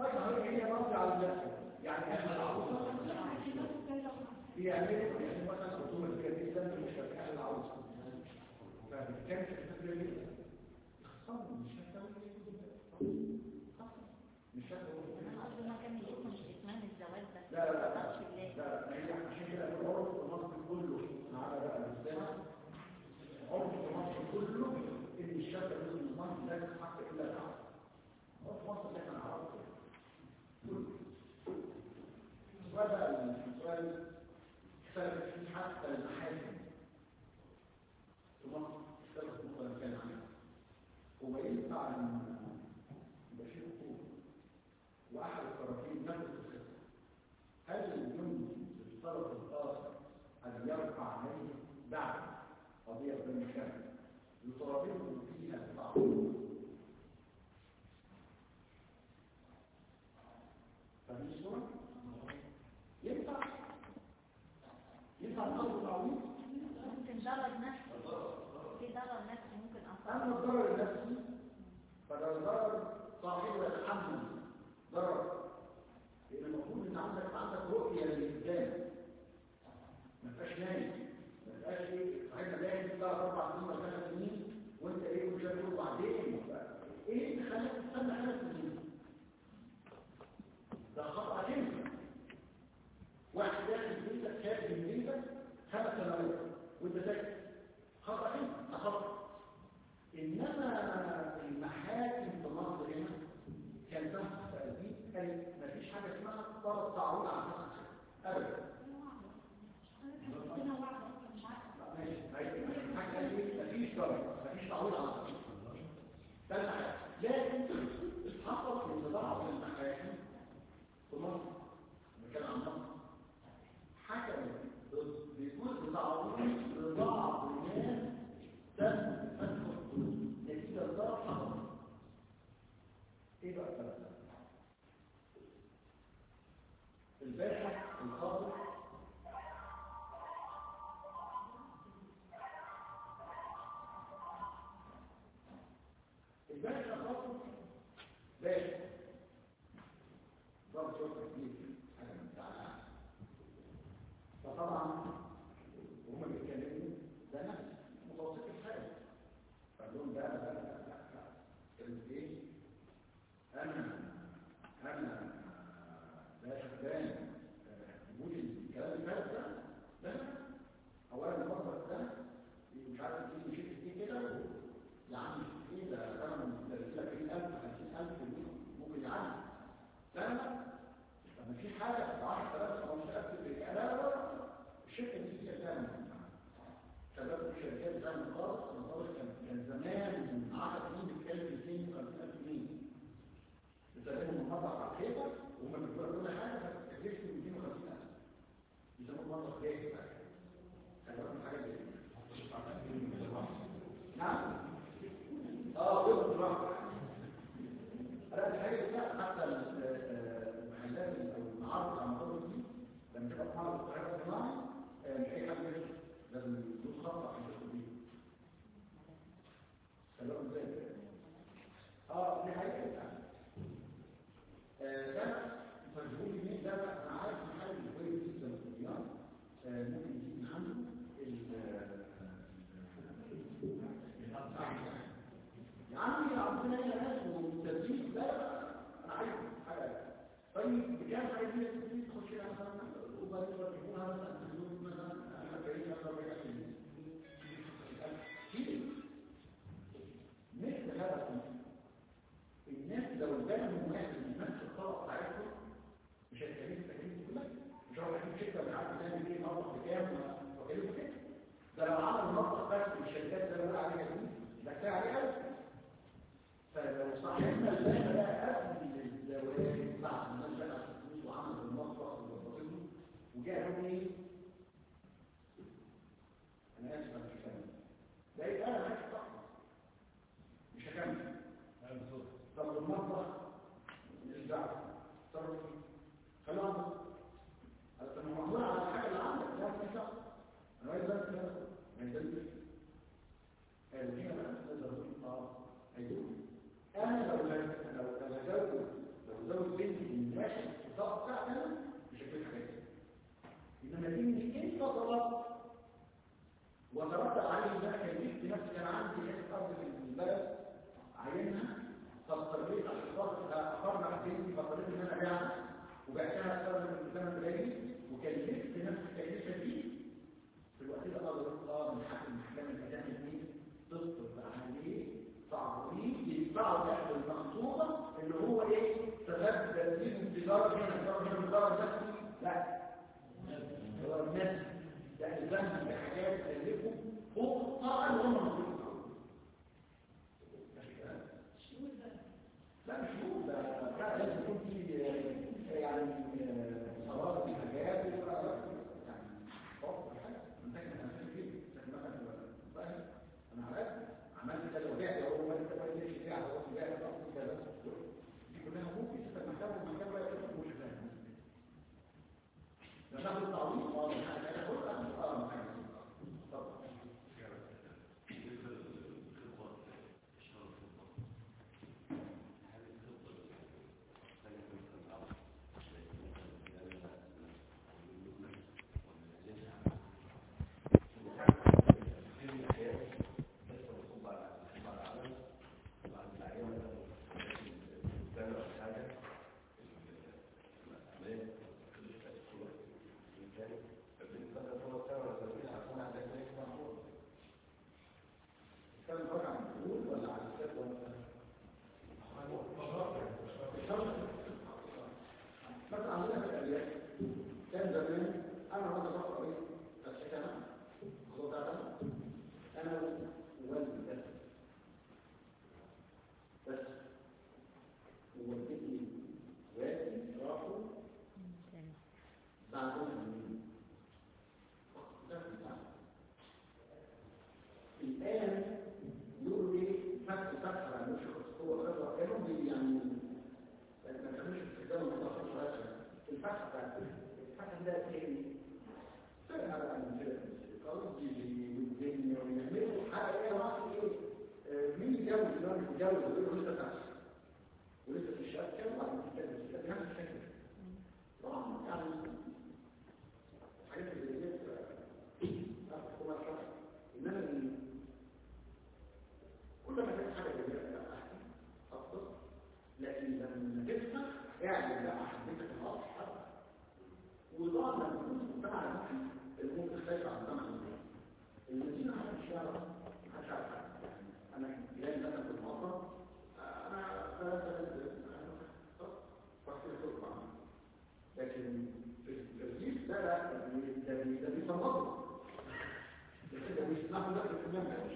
طيب هي هي مرضي على الناس يعني احنا العروسه بيعملوا يعني مثلا خطوبه كبيره جدا مش هتكون العروسه فبالتالي الفكره دي خلاص مش هتكون مش هتكون انا قصدي ما كان الاسم مش اتمام الزواج بس لا لا لا ما تقدرش بالله لا ما هي عشان كده العرف في مصر كله على بقى الاسلام عرف في مصر كله ان الشاب لازم يضمن ذلك حق الا العرف عرف مصر اللي احنا نعرفه كله السؤال بقى السؤال اختلف فيه حتى المحاكم في مصر اختلف مطلقا كان عنها هو ينفع ان يبقى فيه حقوق واحد الطرفين نفس الخطه هل يمكن للطرف الآخر أن يرفع عليه بعد قضية بالمكان يطالبه فيها التعويض فمش صورة؟ ينفع ينفع نطلب تعويض؟ ممكن ضرر نفسي في ضرر نفسي ممكن أما أصلا الضرر النفسي فده الضرر صاحب الحمل ضرر لأن المفروض إن عندك عندك رؤية للإنسان ما تبقاش نايم ما تبقاش إيه صاحبنا نايم ثلاث أربع سنين ولا ثلاث سنين وأنت إيه مش هتقول بعدين إيه اللي خلاك تستنى خمس سنين؟ ده خطأ كلمة واحد داخل بيتك خارج من بيتك خمس سنوات وأنت ساكت خطأ كلمة ده خطأ إنما المحاكم في مصر هنا كان تحت تأديب كان مفيش حاجة اسمها طلب تعويض عن نفس أبدا ماشي حاجة دي مفيش طلب مفيش تعويض عن نفس ده المحاكم لكن حصل في بعض المحاكم في مصر بنتكلم عن مصر حكم بيكون بتعويض لبعض الناس تم فتح الحدود نتيجة ضرب حصل ايه بقى الكلام ده؟ الباحث الخاطر الباحث الخاطر باحث ضرب شرطة كتير حاجة من تعالى فطبعا وهم بيتكلموا ده نفس متوسط الحال فاللون ده لا لا لا لا كلمة ايه؟ انا انا لا شغال بقول الكلام اللي فات ده ده اولا المصدر ده مش عارف ايه مشيت ايه كده يا عم ايه ده انا 30000 50000 ممكن يعدي لا لا طب ما في حاجه 10000 15000 لا لا لا الشركه دي هي تعمل شباب الشركات بتعمل خالص المصادر كان كان زمان من 10 سنين بتتكلم في 250000 جنيه بتسلمهم المطبخ على الحيطه وهم بيقولوا كل حاجه فتكلفته 250000 يسموه مطبخ جاهز خلي بالك من حاجه زي كده نعم اه بالظبط انا الحقيقه لا حتى المحلات او المعارض على المطابخ دي لما تبقى في معرض القاهره الصناعي مش اي حد يدخل لازم يدوس خط عشان يدخل بيه خلوهم ازاي اه دي حقيقه فعلا ده فالجهود مين ده انا عارف محل كويس جدا في الرياض ممكن يجيب من عنده يا عمي عندنا هنا ناس وتدريس لا انا عايز حاجه طيب بكام عايزين التدريس تخش لها مثلا وبعدين تركبوها مثلا تدريس مثلا 40 40 كتير مثل هذا الامر الناس لو كانوا واحد من نفس الطبقه بتاعتهم مش هيتكلموا التكاليف دي كلها مش هو هيجيب شركه مش عارف تعمل ايه مطبخ بكام وكلمه كده ده لو عمل مطبخ بس من الشركات اللي بنقول عليها دي ده كفايه عليه قوي فلو صاحبنا الباشا بقى قبل الزواج بعد ما الناس بقى فلوس وعمل المطبخ وظبطته وجاء قال ايه؟ انا اسف انا مش هكمل ده يبقى انا معاك صح مش هكمل طب المطبخ مش دعوه تصرف فيه خلاص طب ما معمول على الحاجه اللي عندك ده مش صح انا عايز بس كده ما يدلش قالوا هنا بقى تقدر تقول اه ايوه انا لو لو لو هزود لو زود بنت واحد الضغط بتاعتنا مش هتكون حاجات انما دي من انت طلبت وترتب عليه ده كلفت نفسي كان عندي حته ارض في البلد عينها فاضطريت عشان خاطر اقرر عندي فاضطريت ان انا ابيعها وبعتها اكثر من ثمن قليل وكلفت نفسي التكلفه دي في الوقت ده اقدر اه من حق المحكمه الاداره دي تصدق عليه تعظيم يدفعوا تحت المقصوده اللي هو ايه سبب تنزيل التجاره هنا التجاره هنا التجاره نفسي لا هو الناس ده الزمن بحاجات تكلفه فوق الطاقه اللي هم المفروض لا مش هو ده ده لازم يكون في يعني صواب في حاجات يعني فوق حاجه من ذاك انا عملت كده لكن مثلا انا عملت عملت كذا وبعت هو ما انت ما ليش بيع هو بيع اصلا كذا دي كلها ممكن تبقى محتاجه محتاجه بقى مش فاهم ده ناخد تعويض اه انا كل اه طبعا كان فرق عن الحلول ولا عن الكتاب ولا مثلا عندنا في الأليات كان زمان أنا وانا بقرأ إيه الحكمة خذوا تعالى أنا ووالدي بس بس ووالدتي والدي راحوا بعدهم مني الآن يقولوا لي فتح فتح على الشخص هو خبرة كانوا بي يعني ما كانوش استخدام المتخصص رأسا الفتح بتاع الفتح ده ايه؟ فرق على القصدي والدنيا ويعملوا حاجة ايه واحد ايه آه، مين يتجوز اللي هو مش متجوز يقول له لسه فتح ولسه في الشقة كام واحد متجوز لكن نفس الشكل طبعا يعني حاجات زي دي حكومة الشرع انما ال- كل ما كانت حاجه جميله لا احسن افضل لكن لما تفتح اعلن لا حبيتك الارض حتى وطبعا لما تكون مجتمع على نفسي الامور تختلف عن مجتمع المدينه المدينه ما حدش يعرف ما حدش يعرف حاجه يعني انا جاي مثلا في المطر انا ثلاث رحت السوق معاهم لكن في في الريف لا لا ده بي- ده بي- ده بيصمموا ده بيسمحوا لك بالكلام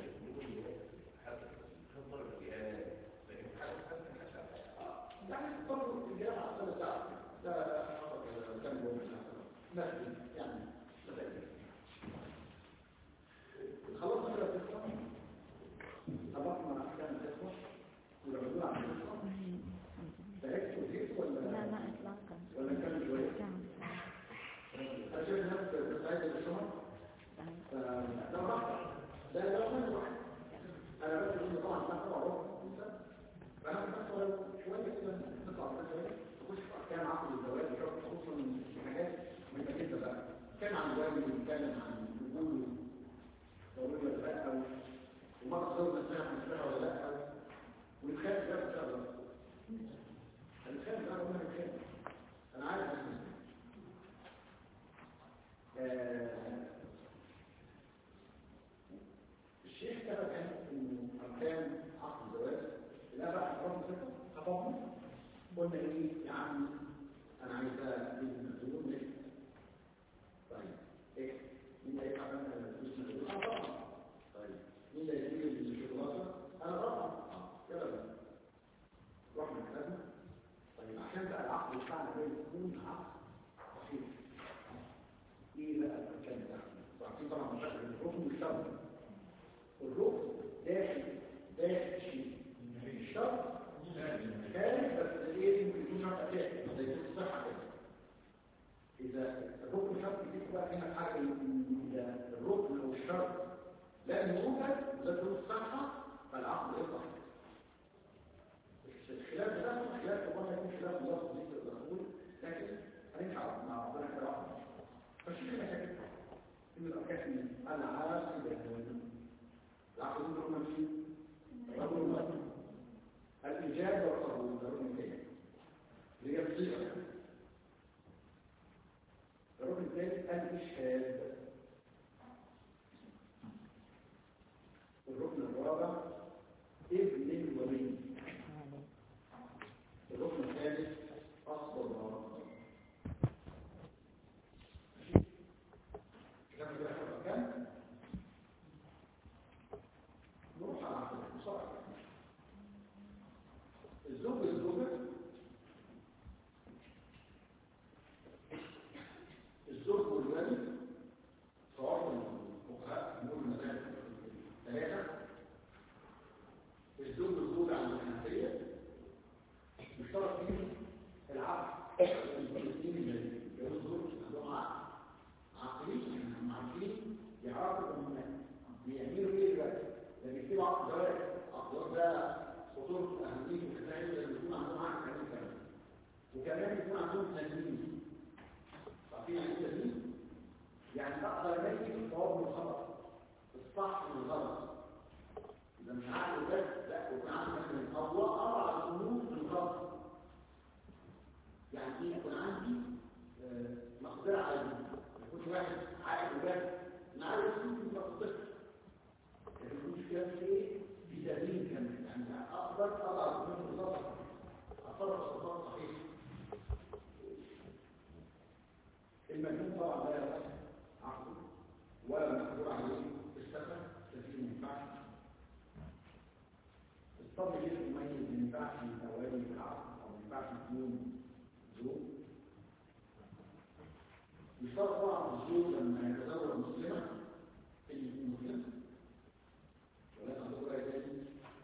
يعني برضه الجامعة على ثلاث ساعات ده كان يوم ماشي يعني خلصنا كده القصة خلصنا أحكام القصة ولما نقول عن القصة تعبت وزهقت ولا لا لا إطلاقا ولا كان شوية؟ كان أنا شايف الناس بتساعد بالشهر ده راحة ده ده راحة واحد أنا بس إنه طبعا ده طبعا روح فأنا بس شوية كده نطلع من شوية نخش في أحكام عقد الزواج وشرط خصوصا في حاجات مهمة جدا بقى كان عن الوالد وكان عن وجوده ضروري ولا لا وما تصور نفسها نفسها ولا لا ونخاف ده إن شاء الله هنخاف بقى وما نخاف أنا عارف اسمه الشيخ كده كان انه اركان عقد الزواج لا بقى حرام ثقه خطبنا قلنا ايه يا عم انا عايزه بنت مخزون ليه طيب ايه مين اللي هيدفع مثلا فلوس مخزون انا طبعا طيب مين اللي هيجيب الشوكولاته انا طبعا اه يلا بقى رحنا كتبنا طيب عشان بقى العقد بتاعنا ده يكون عقد صحيح ايه بقى الاركان بتاعتنا وعارفين طبعا مشاكل الركن والشرط الركن داخل داخل شيء الشرط خارج بس ايه ممكن يكون شرط اساسي زي الصحه كده اذا الركن شرط يديك بقى هنا حاجه اذا الركن او الشرط لم يوجد وده ظروف الصحه فالعقد ايه صحيح الخلاف ده خلاف ربما يكون خلاف لفظي تقدر تقول بيعملوا ايه دلوقتي؟ ده بيكتبوا عقد زواج عقد الزواج ده خطورته اهميته في الحياه لما يكون عندهم عقد كمان كمان وكمان يكون عندهم تنميم عارفين يعني ايه تنميم؟ يعني اقدر اميز الصواب من الخطا الصح من الغلط اذا مش عقل بس لا يكون عندي مثلا اضواء اضع الامور في الغلط يعني ايه يكون عندي آه، مقدره على دي يكون واحد عاقل بجد انا عارف ان في مقدره لكن المشكله في ايه؟ في تدريب كمان يعني اقدر اضع الامور في الغلط اتصرف تصرفات صحيحه المجنون طبعا لا يصح عقله ولا مقدور عليه السفر كثير ما ينفعش الصبر غير مميز ما ينفعش توالي في العقل او ما ينفعش يكون زوج يشترط طبعا الزوج لما يتزوج مسلمه ان يكون مسلم ولا تقول راي تاني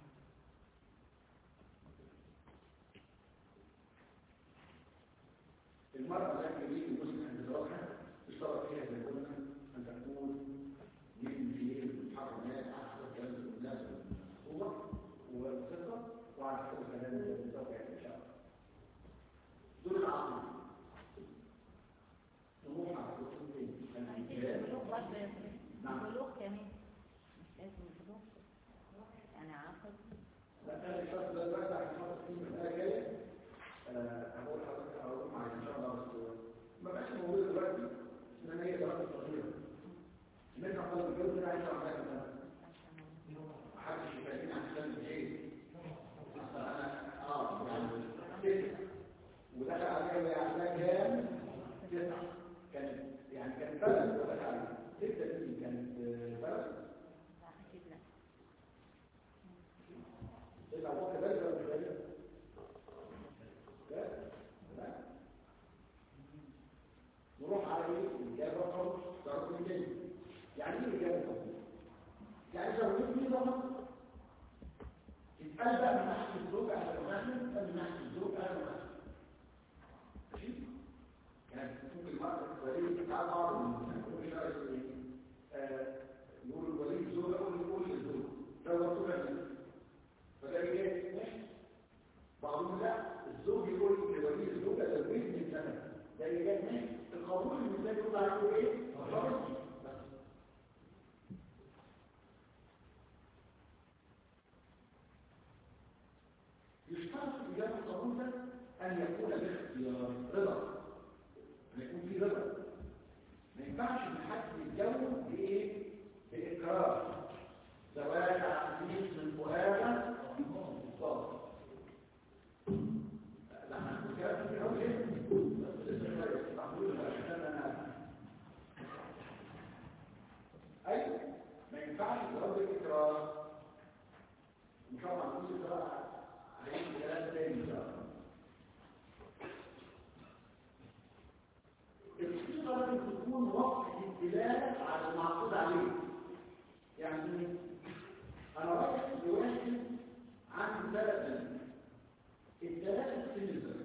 المرأة التي يريد المسلم أن تتزوجها اشترط فيها زي ما قلنا أن تكون من في المحرمات أحسن كلام الناس والخطوبة والخطة وعلى حسب كلام الزوجة إن شاء الله. دول العقل. طموح على الخطوبة البلوغ برضه نعم. البلوغ كمان مش لازم البلوغ يعني عقد لا أنا الشرط ده دلوقتي عشان خاطر في مسألة جاية آه، هقول لحضرتك هقول معايا إن شاء الله بس ما بقاش موجود دلوقتي إن أنا هي دراسة صغيرة. الناس عمالة بتتجوز أنا عايز أعملها كمان. محدش يكلمني عن كلام ايه أصل انا اه يعني تسعة ودخل عليها وهي عندها كام تسعة كانت يعني كانت بلد ودخل عليها ستة دي كانت آه، بلد اكيد لا إيه لو بكرة بلد ولا مش بلد؟ لا لا نروح على ايه الإجابة رقم رقم تاني يعني ايه الإجابة رقم يعني لو جبت لي رقم يتقال بقى من ناحية الزوج أهلا وسهلا يتقال من ناحية الزوج أهلا وسهلا ماشي؟ يعني ممكن مرة ولي تعال بعض من كل شوية يقول إيه؟ آه، يقول الولي الزوج أقول يقول للزوج ده مكتوب لي فده إيه؟ ماشي بعضهم لا الزوج يقول لولي الزوجة ده البيت من سنة ده إيه؟ ماشي القانون المثالي يقول عليه إيه؟ فرض بس يشترط في إجابة القانون ده أن يكون باختيار رضا أن يكون في رضا ما ينفعش إن حد يتجوز بإيه؟ بإقرار زواج عقدين من فؤادة صادق لا أنا كنت كده كتير أوي إيه؟ بس لسه شوية تعملوا لي عشان أنا أيوه ما ينفعش الزواج بإقرار إن شاء الله هنقول بقى عليه كلام تاني إن شاء الله الصيغة لازم تكون وقت الدلالة على المعقود عليه يعني أنا رايح لواحد عنده ثلاث بنات الثلاثة في الزمن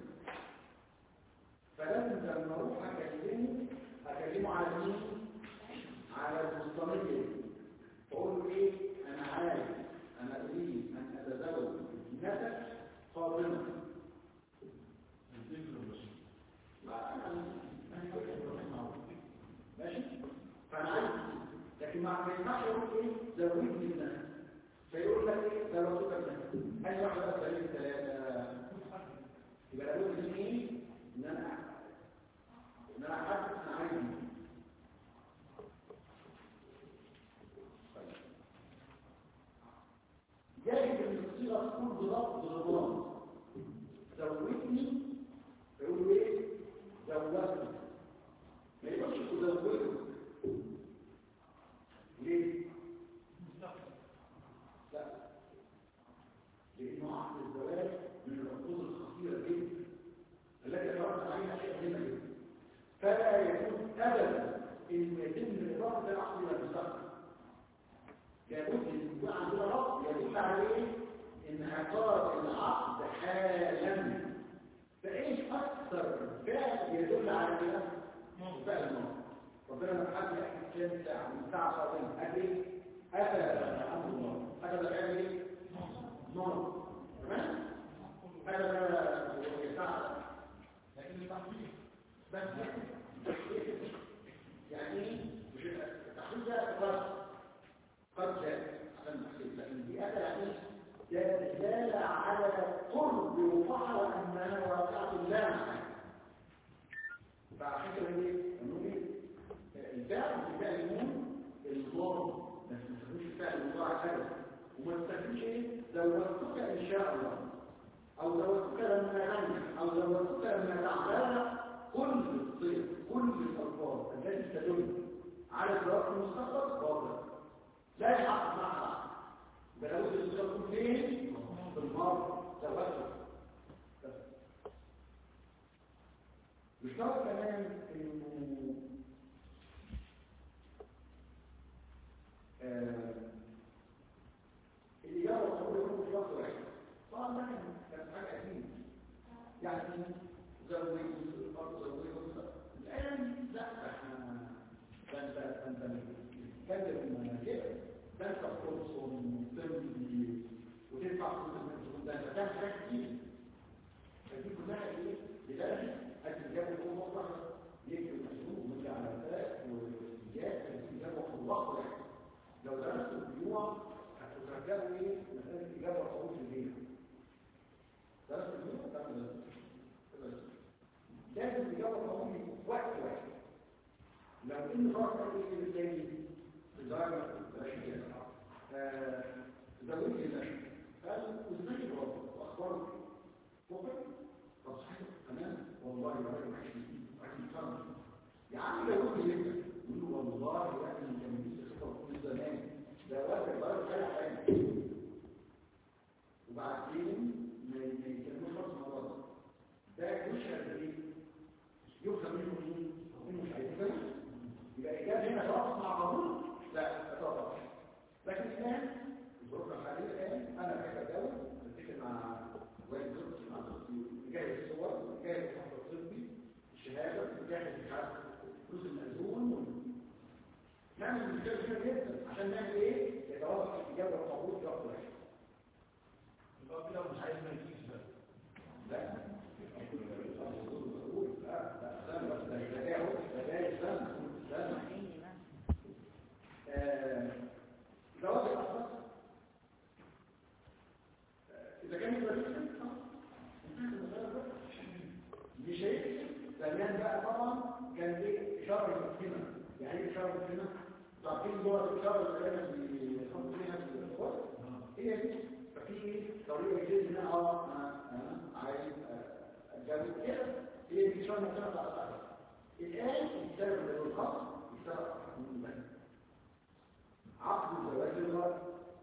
فلازم لما أروح أكلمه أكلمه على مين؟ على المصطلحية أقول له إيه؟ أنا عايز أنا أريد أن أتزوج ابنتك فاطمة لا أنا أنا كنت أقول معه. ماشي؟ فأنا عايز لكن ما ما ينفعش أقول إيه؟ زوجني ابنتك فيقول لك إيه؟ زوجتك ابنتك أي واحد بس دليل ثلاثة يبقى لابد من إيه؟ إن أنا إن أنا أحدد أنا عايز إيه. يجب ان الصيغه تكون بضبط ضمان زوجني يقولوا ايه زوجني ما يقولش تزوجه ليه لا لانه عقد الزواج من العقود الخطيره جدا التي ترتب عليها اشياء مهمه جدا فلا يكون ابدا ان يتم اضافه العقد الى المستقبل لابد ان يكون عندنا ربط يدل عليه انعقاد العقد حالا فايش اكثر فعل يدل على كده فعل الماضي ربنا لما حد يحكي كام ساعة من ساعة ساعتين قال ايه؟ أكل أمر الله أكل قال ايه؟ نار تمام؟ أكل ساعة لكن التحقيق بس يعني ايه؟ مش التحقيق ده قد قد جاء عشان نحسب لكن دي أكل يعني ده دلالة على قرب وفعل أنها واقعة لا محل فعشان كده ايه؟ انه ايه؟ الفعل بتاع النون المضارع بس ما تستخدمش الفعل المضارع ابدا وما تستخدمش ايه؟ زودتك ان شاء الله او زودتك لما نعمل او زودتك لما تعمل كل الصيغ كل الالفاظ التي تدل على الزواج في المستقبل باطل لا يحقق معها يبقى لابد ان تكون فين؟ في الماضي زواجك يشترط كمان انه آه، الإجابة والقبول يكون في وقت واحد طبعا ده كان كان حاجة أكيد يعني زوج الأرض زوج الآن لا احنا ده انت انت بتتكلم كده ده انت بترسم وتمضي وتدفع فلوس المنزل ده انت بتعمل حاجات كتير فدي كلها ايه؟ لذلك الإجابة يكون موضح يكتب مسؤول ومجي على الفاء والإجابة الإجابة في الوقت واحد لو درست الجموع هتترجموا ايه مسألة الإجابة والقبول في البيت درست الجموع تعمل لازم الإجابة والقبول في وقت واحد لو إن فرق ايه بالتالي الدرجة بلاش كده زودت لي قال وازاي برضه واخبار ممكن طب صحيح تمام والله يا راجل معيش معيش فرق يا عم لو قلت لك يقول له والله يا ابني انت من لسه كل زمان ده وقت الغرض حاجه حاجه وبعدين ما يكلموش خالص الموضوع ده ده يشهد ايه؟ يفهم منه ايه؟ انه مش عايز يفهم يبقى الاجابه هنا توافق مع قبول لا اتفق لكن الان الظروف الحاليه الان انا بحب اتجوز اتفق مع والد زوجتي مع زوجتي نجهز الصور نجهز الفحص الطبي الشهاده نجهز الحاجات فلوس المأذون نعمل مشكلة كبيرة جدا عشان نعمل ايه؟ يتوافق الإجابة والقبول في وقت واحد. يبقى كده مش عايز ما يجيش بقى لا لا لا استنى بس ده ده جاي اهو ده جاي استنى استنى آه، جواز الأشخاص آه، إذا كان يبقى مش هيك زمان بقى طبعا كان ايه إشارة مفهمة يعني ايه إشارة مفهمة؟ تعرفين لغة الإشارة اللي دايما بيحطوا فيها في الأخوات هي دي ففي ايه طريقة جديدة ان انا اه انا أنا عايز اتجوز كده هي دي إشارة مفهمة بتاعت الأخوات الآن السبب اللي بالخاص يشتغل من بني عقد الزواج الغرب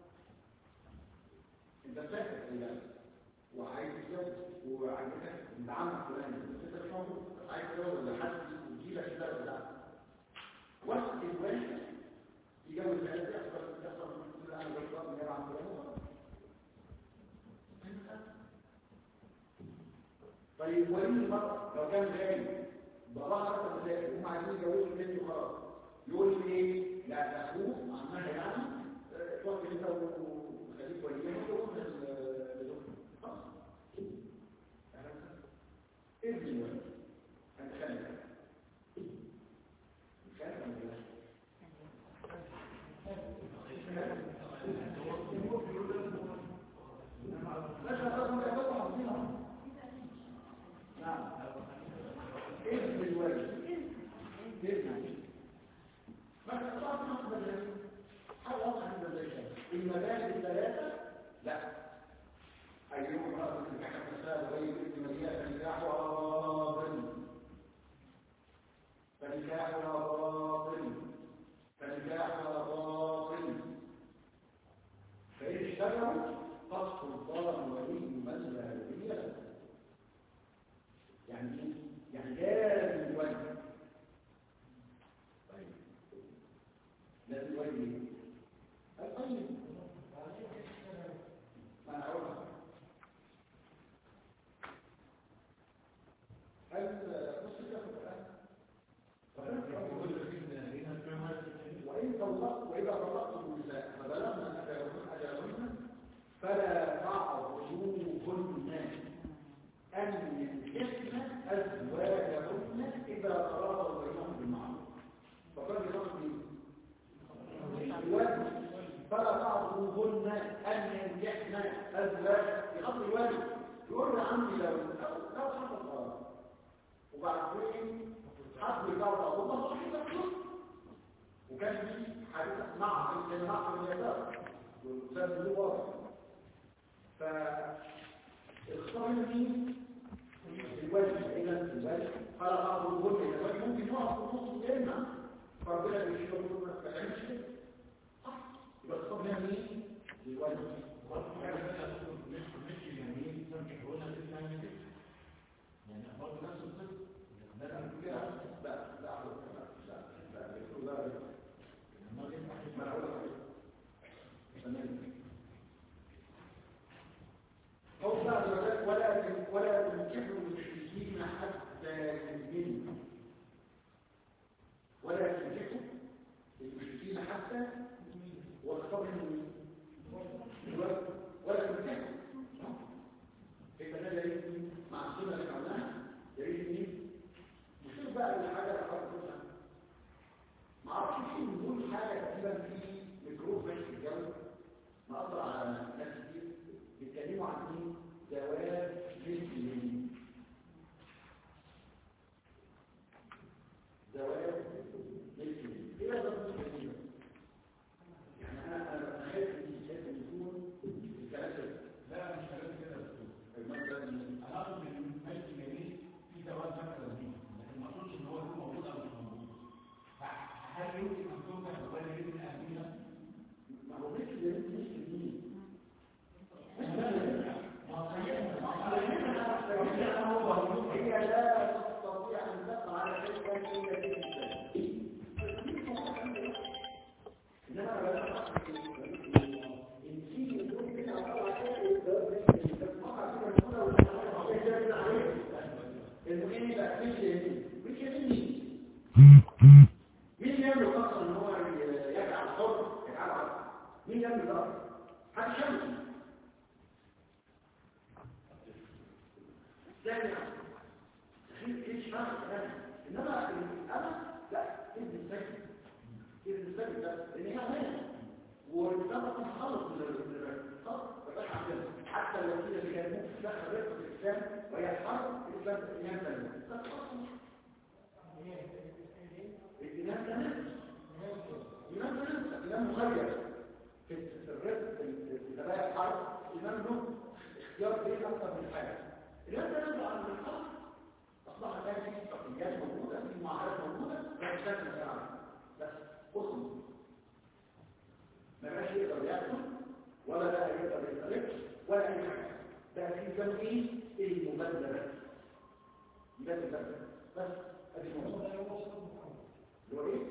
انت فاكر يعني وعايز تتجوز وعايزك انت عمك فلان بس انت مش موجود عايز تتجوز ولا حد يجي لك الدرس بتاعك وقت الواحد يجوز هذا يحصل يحصل من انا بشرب من عن فلان طيب ولي المرأة لو كان غالي باباها مثلا مسافر هم عايزين يتجوزوا البنت وخلاص يقول لي ايه لا ده اخوه عنها يعني اه، توكل انت وخليك وليها وروح لزوجته خلاص اذن الولد انت خليك خليك ولا لا؟ ماشي خلاص انت هتطلع عظيمة. نعم اذن الولد اذن ما تقطعش نقطة بدري أن ينكحن أزواجهن إذا تراضوا بينهم بالمعروف فقال يقصد الواجب فلا بعضهن أن ينكحن أزواج يقصد الواجب يقول له عمي لو لو لو حصل غلط وبعدين حد يقرر الله صحيح مكتوب وكان في حديث مع كان مع اليسار والأستاذ له واضح فاختار مين الوجه إلى الوجه قال بعض الوجه إلى الوجه ممكن يقف في نص الجنة فربنا بيشير يقول ما تعملش كده صح يبقى اختار مين الوجه يعني برضه نفس الطفل لا لا لا لا لا لا لا لما يفتح ما أنا أقول لك تمام أو بعد ذلك ولا ولا تنكحوا المشركين حتى يؤمنوا ولا تنكحوا المشركين حتى واختاروا ولا تنكحوا كيف ده يريد مع السنة اللي عملناها يريد مين؟ نشوف بقى الحاجة اللي حضرتك ما اعرفش في نقول حاجة تقريبا في ميكروب ماشي في الجو مأثر على ناس كتير بيتكلموا عن مين؟ زواج مثل زواج مثل ايه ده مثل يعني انا انا خايف ان شايف ان يكون الكلام ده لا مش كلام كده يا دكتور مثلا انا اقصد ان ماشي جميل في زواج مثلا دي لكن ما اقصدش ان هو يكون موجود او مش موجود فهل يمكن ان تنكح ولا يمكن ان ما هو مثل ده مثل مين؟ هي لا تستطيع ان تقع على شيء الا بالانسان انما انا بقى ان في يكون من اقوى شيء المهم بقى مش مش مين مين يعمل اصلا ان هو يجعل حر يجعل عبد مين يعمل ده حد شمس ثاني ايش فاهم انما انا لا ابن السجن ابن السجن ده لان هي امانه والمجتمع مخلص من الصبر مبقاش عندنا حتى الوسيله اللي كانت ممكن تدخل رزق في الاسلام وهي الحرب الاسلام الايمان تمام الايمان تمام الايمان تمام الايمان مغير في الرزق في تبايع الحرب الايمان له اختيار بين اكثر من حاجه الايمان تنازع عن الحرب اصبح الان في تقنيات موجوده في معاهدات موجوده لا تشكل فعلا بس قسم ما بقاش يقدر ياكل ولا بقى يقدر يستلف ولا اي حاجه ده في تمكين المبادره مبادره بس ادي الموضوع اللي هو ايه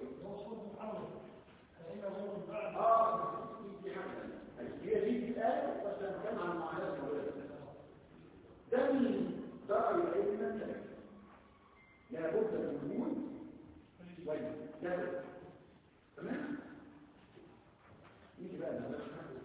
اه دي حاجه هي دي بتتقال بس انا بتكلم عن المعادلات الموجوده ده من درجه العلم المنتج لابد من وجود وجه لابد تمام يجي بقى ده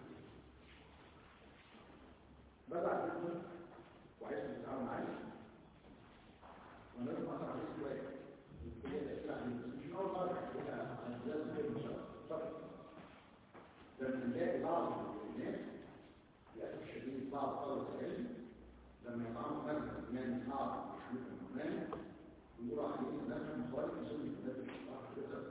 بدأ يكون وعايز تتعامل معاه وانا لازم اقرا عليه شويه هي الاسئله عن مش اول مره احكي عن لازم كده مش صح لما نلاقي بعض الناس للاسف الشديد بعض طلبه العلم لما يطعموا ماده من صعب يحمل النعمان يقولوا عليه الناس مخالف يسمي الناس الصح كده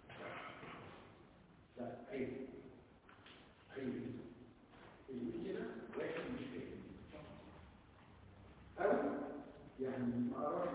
لا عيب عيب اللي كده واحد مش فاهم او يعني ما قراش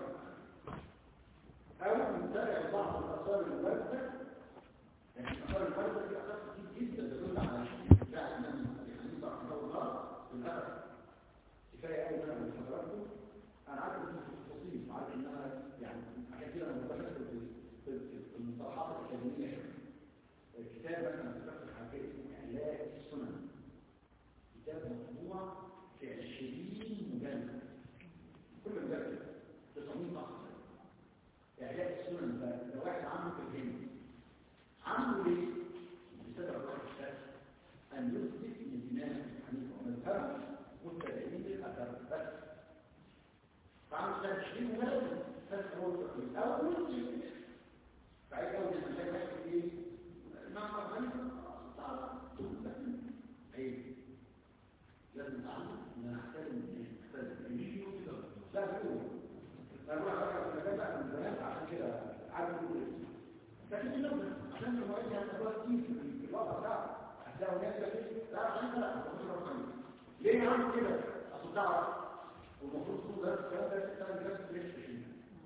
او نتابع بعض الاثار الوارده يعني الاثار الوارده في اثار كتير جدا تدل على بتاع الامام ابي حنيفه رحمه الله بالاثر كفايه قوي انا من حضراتكم انا عارف ان في التفاصيل عارف ان انا يعني عشان كده انا ببحث في في المصطلحات الاكاديميه كتاب مثلا في حاجه اسمه اعلاء السنن كتاب مطبوع في 20 مجلد كل مجلد 900 صفحه اعلاء السنن ده ده واحد عامله في الهند عامله ليه؟ بسبب الرأي الشاذ ان يثبت ان الامام ابي حنيفه ومذهبه متبعين للاثر بس فعمل سنة 20 ولد بس هو التقليد أول شيء بعيد أول ما نلاقي واحد إيه مع مغني عيب لازم نتعلم إن نحترم نحترم مش يقول كده لا يقول أنا بقول لك أنا بتابع من زمان عشان كده عارف يقول إيه لكن في نظر عشان المواعيد هتبقى كتير في الوضع بتاعك هتلاقوا ناس كده لا عشان كده لا ليه عامل كده؟ أصل تعرف والمفروض تكون درس الكلام ده السنة اللي فاتت ليش فيه؟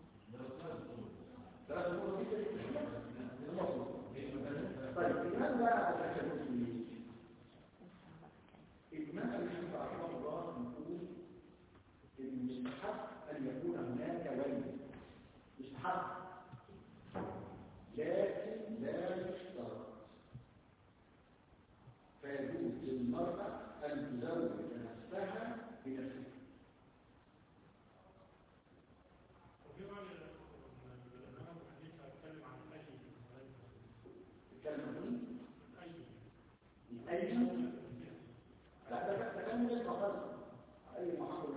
درس الكلام دي ليش فيه؟ المفروض طيب الإمام بقى أتكلم فيه الإمام أبي حنيفة رحمه الله يقول إن يستحب أن يكون هناك ولي يستحب لكن لا يشترط فيجوز للمرأة أن تزوج نفسها بنفسها الكلمة دي أي لا ده ده كان من الفصل أي محاضرة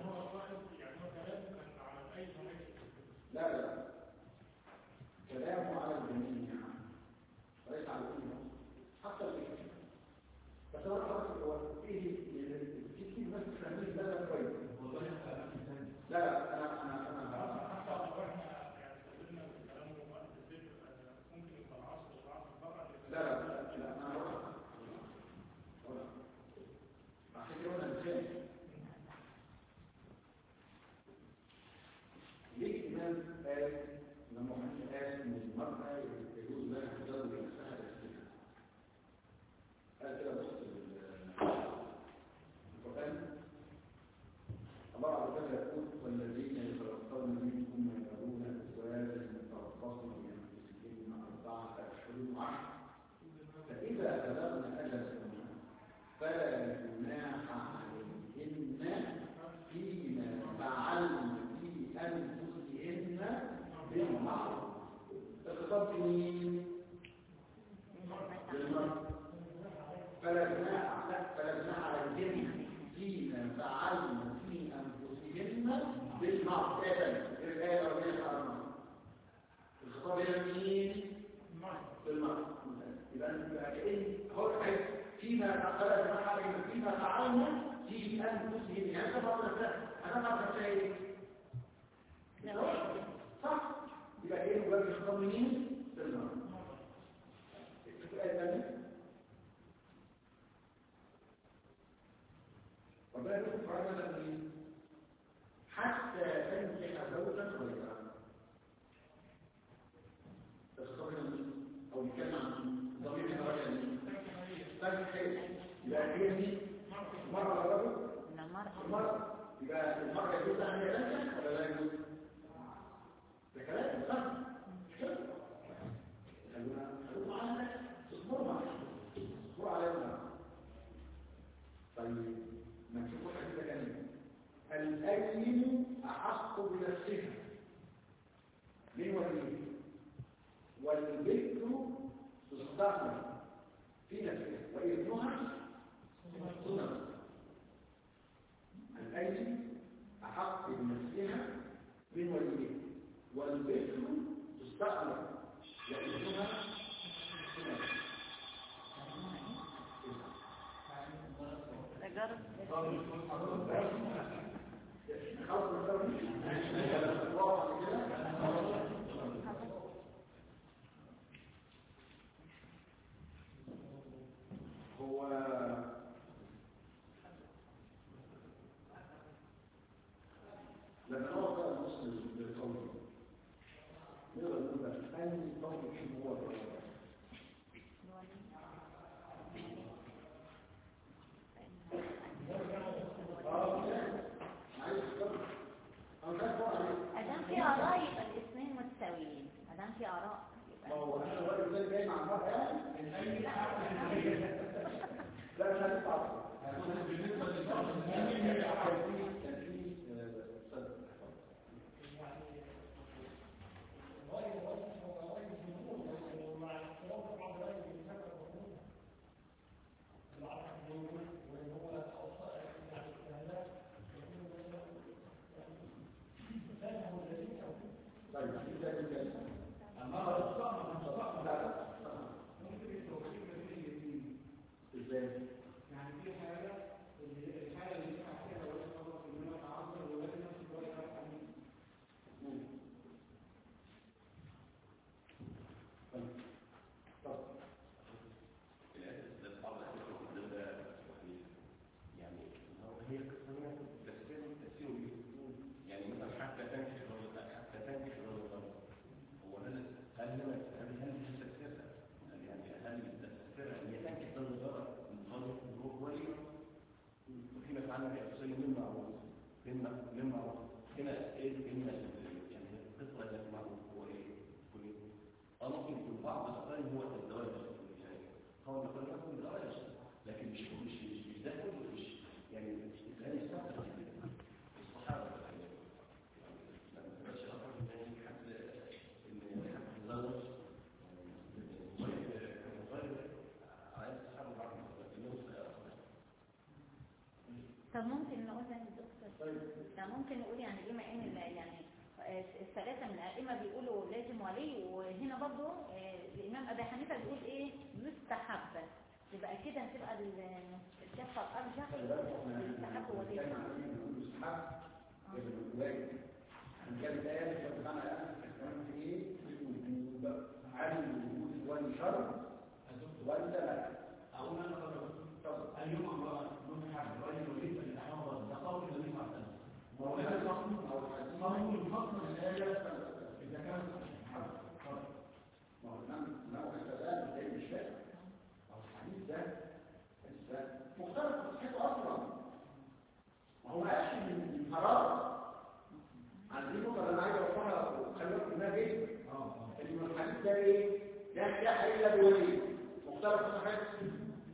لا لا كلامه على الجميع وليس على كل حتى الفكر بس انا اعرف هو ايه في كتير ناس فاهمين ده ده كويس لا لا انا انا انا لا لا لا لا انا هروح عشان كده انا مثال ليه الامام قال لما محمد قال ان المراه يجوز لها تزوج نفسها بنفسها قال كده بص القران الله عز وجل يقول والذين يتوفون منكم ويذرون ازواجا يتربصن بانفسهن اربعه اشهر وعشر فإذا بلغن أجلهن فلا جناح عليهن فيما فعلن في أنفسهن بالمعروف اختصار مين؟ بالمرء فلا جناح فلا جناح عليهن فيما فعلن في أنفسهن بالمعروف إيه الآية الأولانية على الخطاب هنا مين؟ بالمرء يبقى يبقى كأن هو عايز فيما فعل جماعة فيما فعلنا في أنفسهم يعني أنا بعض نفسها أنا بعض نفسها إيه؟ صح؟ يبقى كأنه بقى يختار منين؟ بالمرء السؤال الثاني ربنا يقول في عالم مين؟ حتى تنجح زوجا غيرها تختار مين؟ أو يتكلم عن ضمير الرجل مين؟ طيب خير يبقى هي دي مرة الرجل المرأة يبقى المرأة يجوز أن يتنجح ولا لا يجوز؟ ده كلام صح؟ مش كده؟ خلونا خلونا معانا اصبروا معانا اصبروا علينا طيب ما نشوفوا حديثة كمان الأيم أحق بنفسها من وليه والبكر تستعمل في نفسها وابنها سنة الأيم أحق بنفسها من وليه والبكر تستعمل وابنها سنة تجارب خلاص الدوري هو لما نقعد بقى نبص للقول نقدر نقول بقى أي قول فيه هو الرجل عايز تقول أنا مش عارف أقول عليه ادام في اراء يبقى الاثنين متساويين ادام في اراء ما هو أنا الراجل ده جاي مع المرأة يعني لا مش هتطلع بالنسبة كان للفرد في كان في صدق رأي الرجل هو رأي الجمهور ومع ازاي؟ يعني في حاجة اللي الحاجة اللي ينفع فيها لو انت خلاص ان انا اتعذر ولكن نفس الوقت انا حبيبي طب يعني هو هي قصة هنا تفسير تفسير يعني مثلا حتى تنكح الرجل حتى تنكح الرجل هو هل هل هنا هل هل هي تفسيرها؟ هل يعني هل تفسيرها ان هي تنكح الرجل من قبل الروح ولي وفيما فعلنا في أفصيل من معروف مما من معروف هنا ايه هنا يعني القصة التي معروف هو ايه؟ يكون ايه؟ اه ممكن يكون بعض الأقوال هو الزواج يعني قول يقول لكم الزواج لكن مش مش مش مش ده كله مش يعني الإنسان يستطيع الصحابة يعني لما تبقاش أخر من حد إن حد زوج غير غير على الصحابة بعض لكنهم طب ممكن نقول لك دكتور ده ممكن نقول يعني بما ان ال- يعني آه، الثلاثة من الأئمة بيقولوا لازم ولي وهنا برضو آه، الإمام أبي حنيفة بيقول إيه يستحب يبقى كده هتبقى ال- الكفة الأرجح يستحب ولي المستحب الواجب كان الآية كانت بمعنى الكلام في إيه؟ في الوجوب عدم وجود ولي شرط وأنت لا أقول أنا طب اليوم أمر نصحى الرجل وليس أن يتحفظ ده قول النبي صلى الله عليه وسلم وهذا الفصل أو الحديث صار الفصل الآية إذا كانت ما هو الإمام الإمام السلام زي مش فاهم أو الحديث ده ده مختلف في صحته أصلا ما هو قالش من حرام عندي نقطة أنا عايز أوصلها وخلي بالكم منها جدا إن الحديث ده إيه؟ لا يحتاج إلا بولي مختلف في صحته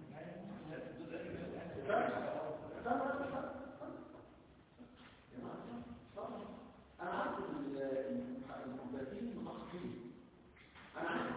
أنا عارف المحدثين المحققين أنا عارف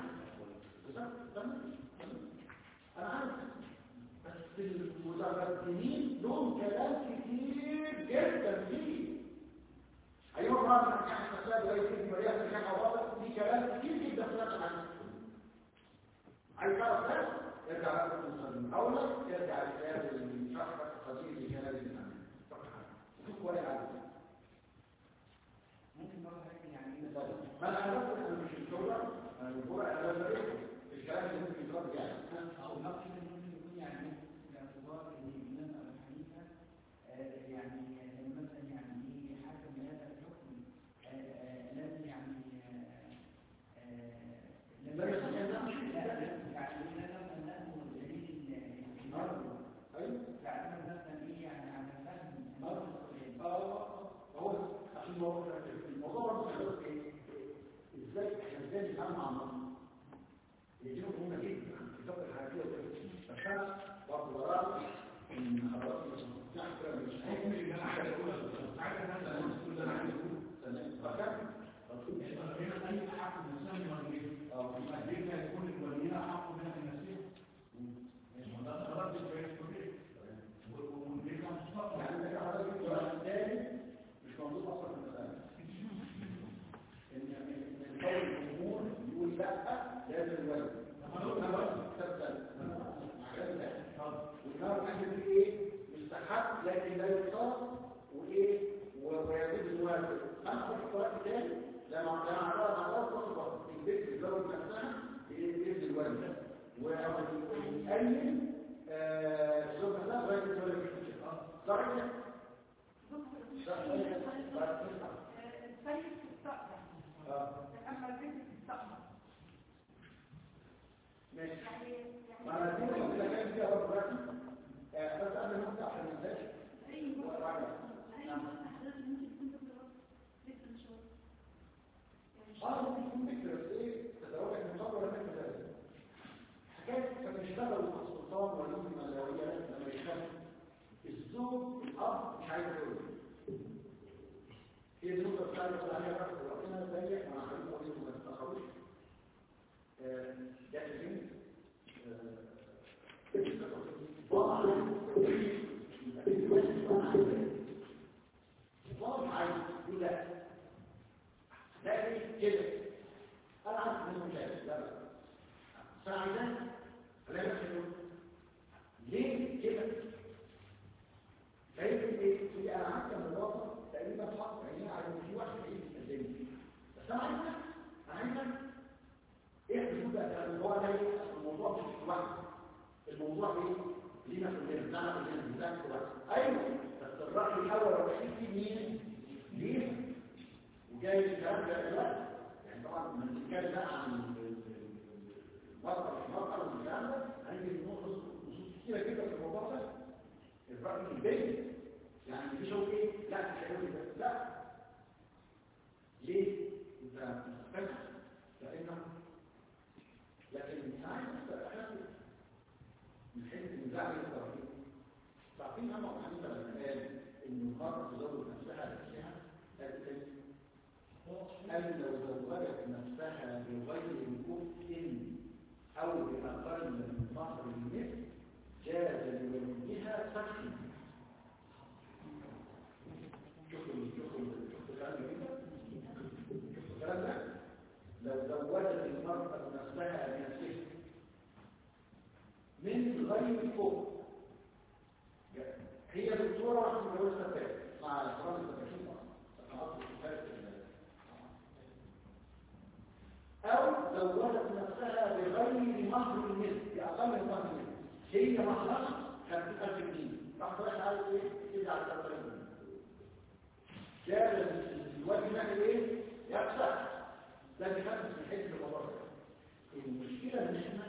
أنا عارف بس المتمكنين لهم كلام كتير جدا فيه أيوة بعض الأحكام الفساد ولا يمكن مريض الحكام أو باطل في كلام كتير جدا في نفس الحديث عايز تعرف ده يرجع على المسلمين أولا يرجع لكتاب الشرح القديم لكلام الإمام شوف ولا عارف ممكن مرة ثانية يعني إيه ما انا عرفت انا مش الشغله انا الكوره انا بقول الكلام اللي ممكن يترد يعني أو نقصد إن ممكن يكون يعني باعتبار إن الإمام أبو حنيفة آه، يعني آه، مثلا يعني إيه حكم هذا الحكم آه، آه، لم يعني آه، آه، لم لا يستطيع أن لا لا يعني لم أنه دليل الإمام ايوه تعتمد مثلا إيه يعني على فهم النص القرآني. اه هو عشان الموضوع الموضوع ده مش ايه ازاي احنا ازاي نتعامل مع النص دي نقطه مهمه جدا في كتاب الحنفيه وكده بس انا برضه براء ان حضرتك مش بتاع كده مش هيكون اللي أنا عايز أقوله عايز أنزل النص اللي أنا عايز أقوله تمام فكان هنا أي حق الإنسان يواجهه اه أدركنا يكون الوليين حق منها في نفسهم وده تردد في الكبير والبيت مستقبل يعني انت حضرتك السؤال الثاني مش موجود اصلا في المسألة ان ان قول الجمهور يقول لا لازم الولد والنار عندي في ايه مستحب لكن لا يختار وايه و- ويجوز الموافق انا في الطريق الثاني لما لما عرض على الله تصبر البيت تتزوج نفسها باذن الوالد ويأين زوج نفسها ويجوز الولد صح كده؟ الفريق في الصقر أما البنت في الصقر ماشي يعني ما انا دي اللي كان فيها برضه دلوقتي آه، بس قبل ما نبدا عشان ما ننساش ايوه ايوه حضرتك ممكن تكون دكتور لسه مش واضح. يعني مش اه ممكن يكون فكره بس ايه تتراجع من قبل ولا من ذلك حكايه كانوا يشتغلوا مع السلطان ولا من الملاويه لما يشتغل الزوج الاب مش عايز يقول هي النقطه بتاعت اللي عليها بقى وقتنا ضيق مع خليل وليد وما تتاخروش آه، ده البنت والله عايز يقول لا لكن كده انا عارف انه مش عارف لا لا فانا عايزاه لا يحسن الموضوع ايه؟ لينا كلنا بتاعنا كلنا بتاعنا كلنا ايوه بس الراي الاول والوحيد فيه مين؟ لينا وجاي الكلام ده دلوقتي يعني طبعا لما نتكلم بقى عن المرأة والمرأة والكلام ده هنيجي نقص نصوص كتيرة جدا في الموضوع ده الرأي البين يعني مفيش هو ايه؟ لا مش هيقول كده لا ليه؟ انت مستفاد لانه لكن ساعات احنا من حيث النزاع بين الطرفين تعرفين اما حنيفه لما قال ان المرأة تزوج نفسها نفسها قال لو زوجت نفسها بغير كفء او باقل من مهر المثل جاز لوليها سخن شوفوا شوفوا شوفوا الكلام ده شوفوا الكلام ده لو زوجت المرأة نفسها بنفسها من غير كفء هي دكتورة راح تتجوز فتاة مع احترام الفتاكين أو زوجت نفسها بغير مهر المثل بأقل من مهر المثل هي مهرها 50000 جنيه راح تروح عايز ايه؟ تدي على 3000 جنيه جاب الوجه نعمل ايه؟ يفسح ده بيخفف من حيث المبارك المشكلة ان احنا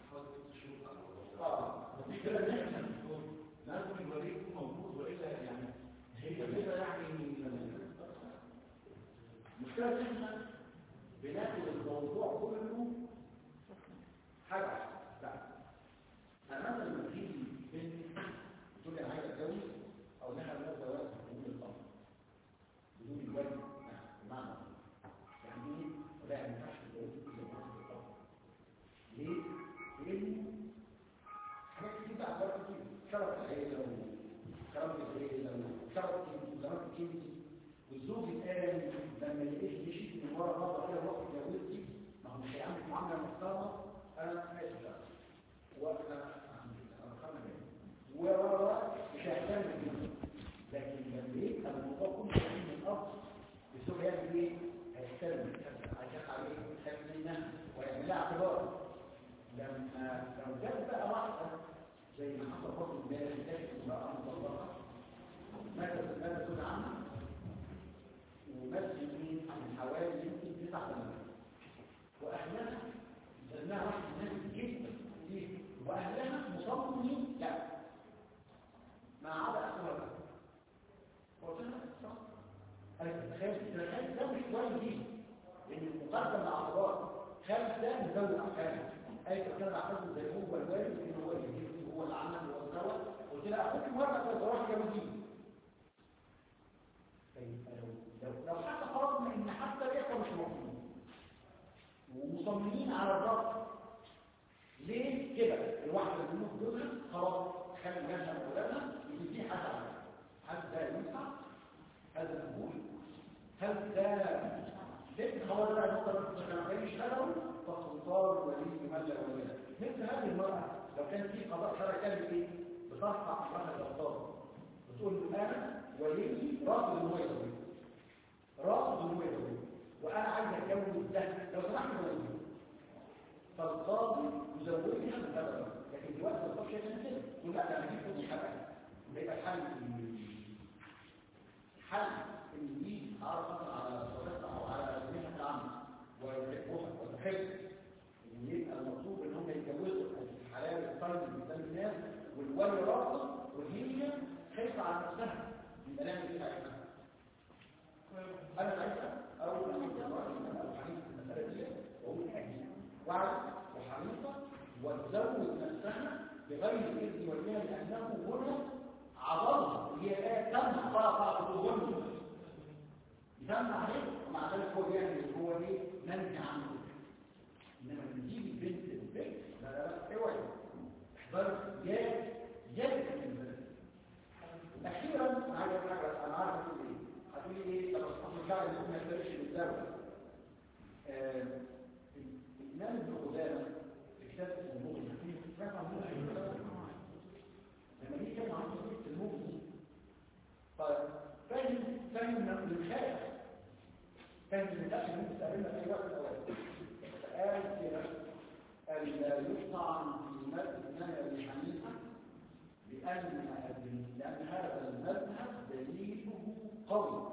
اه المشكلة ان احنا لازم الولي يكون موجود والا يعني هي كده يعني المشكلة ان احنا بناخد الموضوع كله حاجة لا انا مثلا لما تيجي بنت تقول لي انا عايز اتجوز او ان احنا بناخد جواز بدون الامر بدون الوجه بمعنى يعني ايه ولا ما ينفعش تتجوز الا بوجه الامر ليه؟ لانه حاجات كتير بقى عبارة كتير شرف العيلة وكرامة العيلة وشرف وكرامة الكنسي والزوج الآن لما يلاقيش مشي من ورا مرة كده وقت جوزتي ما هو مش هيعمل معاملة محترمة أنا ماشي بقى وأنا ورا مش هيهتم بيه لكن لما يبقى الموضوع كله من الأرض الزوج هيعمل إيه؟ هيحترم هيشق عليه يخاف منها ويعمل لها اعتبار لما لو جت بقى واحدة زي ما حصل برضه امبارح كانت امرأة مطلقة ماتت ماتت زوج عنها ومات مين من حوالي يمكن تسع سنوات واهلها لانها واحد الناس جدا ليه؟ واهلها مصممين لا ما عدا اخوها بقى قلت لها صح تخيل تخيل ده مش كويس دي لان المقدم الاعتبار خالد ده مزود احكامه اي كان عقده زي هو الوالد ان هو اللي جبت هو اللي عمل هو اللي سوى قلت لها اخوك موافق تروح جوزين لو لو حتى فرضنا ان حتى الاخوه مش موجودين ومصممين على الرفض ليه كده الواحده منهم جوزها خلاص خلي جنبها اولادها يجي حد عليها هل ده ينفع هذا مقبول هل ده لكن خلاص بقى نقدر كانوا يشتغلوا فسلطان ولي من لا ولي مثل هذه المرأة لو كان في قضاء شرعي كان ايه بترفع واحد الأبطال بتقول له أنا ولي رافض إن هو يزوج رافض إن هو يزوج وأنا عايز أتجوز ده لو سمحت ولي فالقاضي يزوجها من هذا الرجل لكن دلوقتي ما تقولش كده تقول لا ده انا هجيب فلوس حاجه يبقى الحل حل ان دي اعرف مثلا على صديقتها او على زميلها العامه ويحبوها وتحب ان يبقى المطلوب ان هم يتجوزوا الحلال الطيب قدام الناس والولي رافض وهي خايفه على نفسها يبقى نعمل ايه ساعتها؟ انا ساعتها اول ما اجي او حنيفه المساله دي واقول اجي وعد وحنيفه وتزوج نفسها بغير اذن وليها لانه هنا عضلها هي لا تمنع طرف الظلم يسمى عليه ومع ذلك هو بيعمل هو ايه منهي عنه انما نجيب البنت البنت لا لا لا اوعي احضر جاي جاي من البنت اخيرا انا عايز اقول لك انا عارف هتقول ايه هتقول ايه طب اصل الشعر اللي ما يقدرش يتزوج الامام ابن قدامه في كتاب اسمه المغني سمعت عن المغني لما جه كان عنده قصه المغني طيب فاهم فاهم من الخارج فاهم ان ده ممكن تقابلنا في اي وقت الاوقات فقال كده قال لا يقطع في مد انما لحنيفه لأن لأن هذا المذهب دليله قوي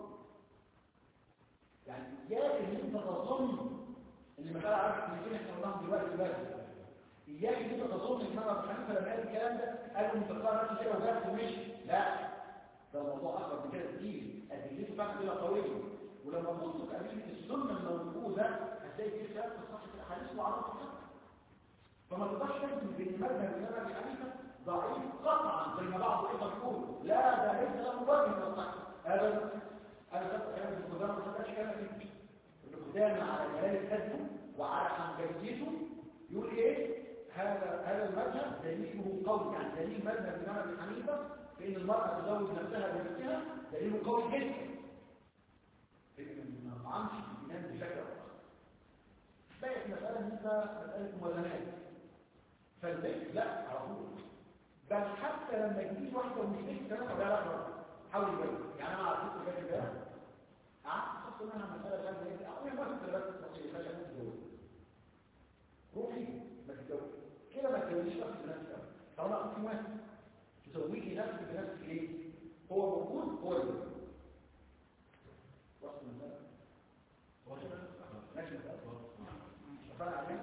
يعني إياك إن أنت تظن إن مثلا عارف إن احنا قلناهم دلوقتي بس إياك إن أنت تظن إن أنا حنيفة لما قال الكلام ده قال له متقرر نفسه كده وجاب ومشي لا ده موضوع أكبر من كده كتير أدلته فعلا كده قوية ولما تبص في أدلة السنة الموجودة هتلاقي في خلاف في صحة الأحاديث وعرض الحق فما تقدرش تجزم بين مذهب الإمام أبي حنيفة ضعيف قطعا زي ما بعض الإخوة يقول لا ده ليس له وجه من الصحة هذا أنا خدت كلام ابن قدامة ما خدتش كلام ابن ابن قدامة على جلالة هدمه وعلى حنجليته يقول إيه هذا هذا المذهب دليله قوي يعني دليل مذهب الإمام أبي حنيفة في إن المرأة تزوج نفسها بنفسها دليله قوي جدا لكن ما طعمش الإيمان بشكل أخر بقت مسألة مثل مسألة موازنات فالبيت لا على طول بل حتى لما تجيب واحدة ومش بيت كلام ولا لا لا حاول يبين يعني انا عرفت الراجل ده قعدت خدت منها مسألة جامدة جدا اول ما كنت بس تصير فاشل تتجوز روحي ما تتجوز كده ما تتجوزيش نفسك بنفسك طالما كنت موافق تزوجي نفسك بنفسك ليه؟ هو موجود هو اللي وصل المسألة ماشي مسألة شفاء عليك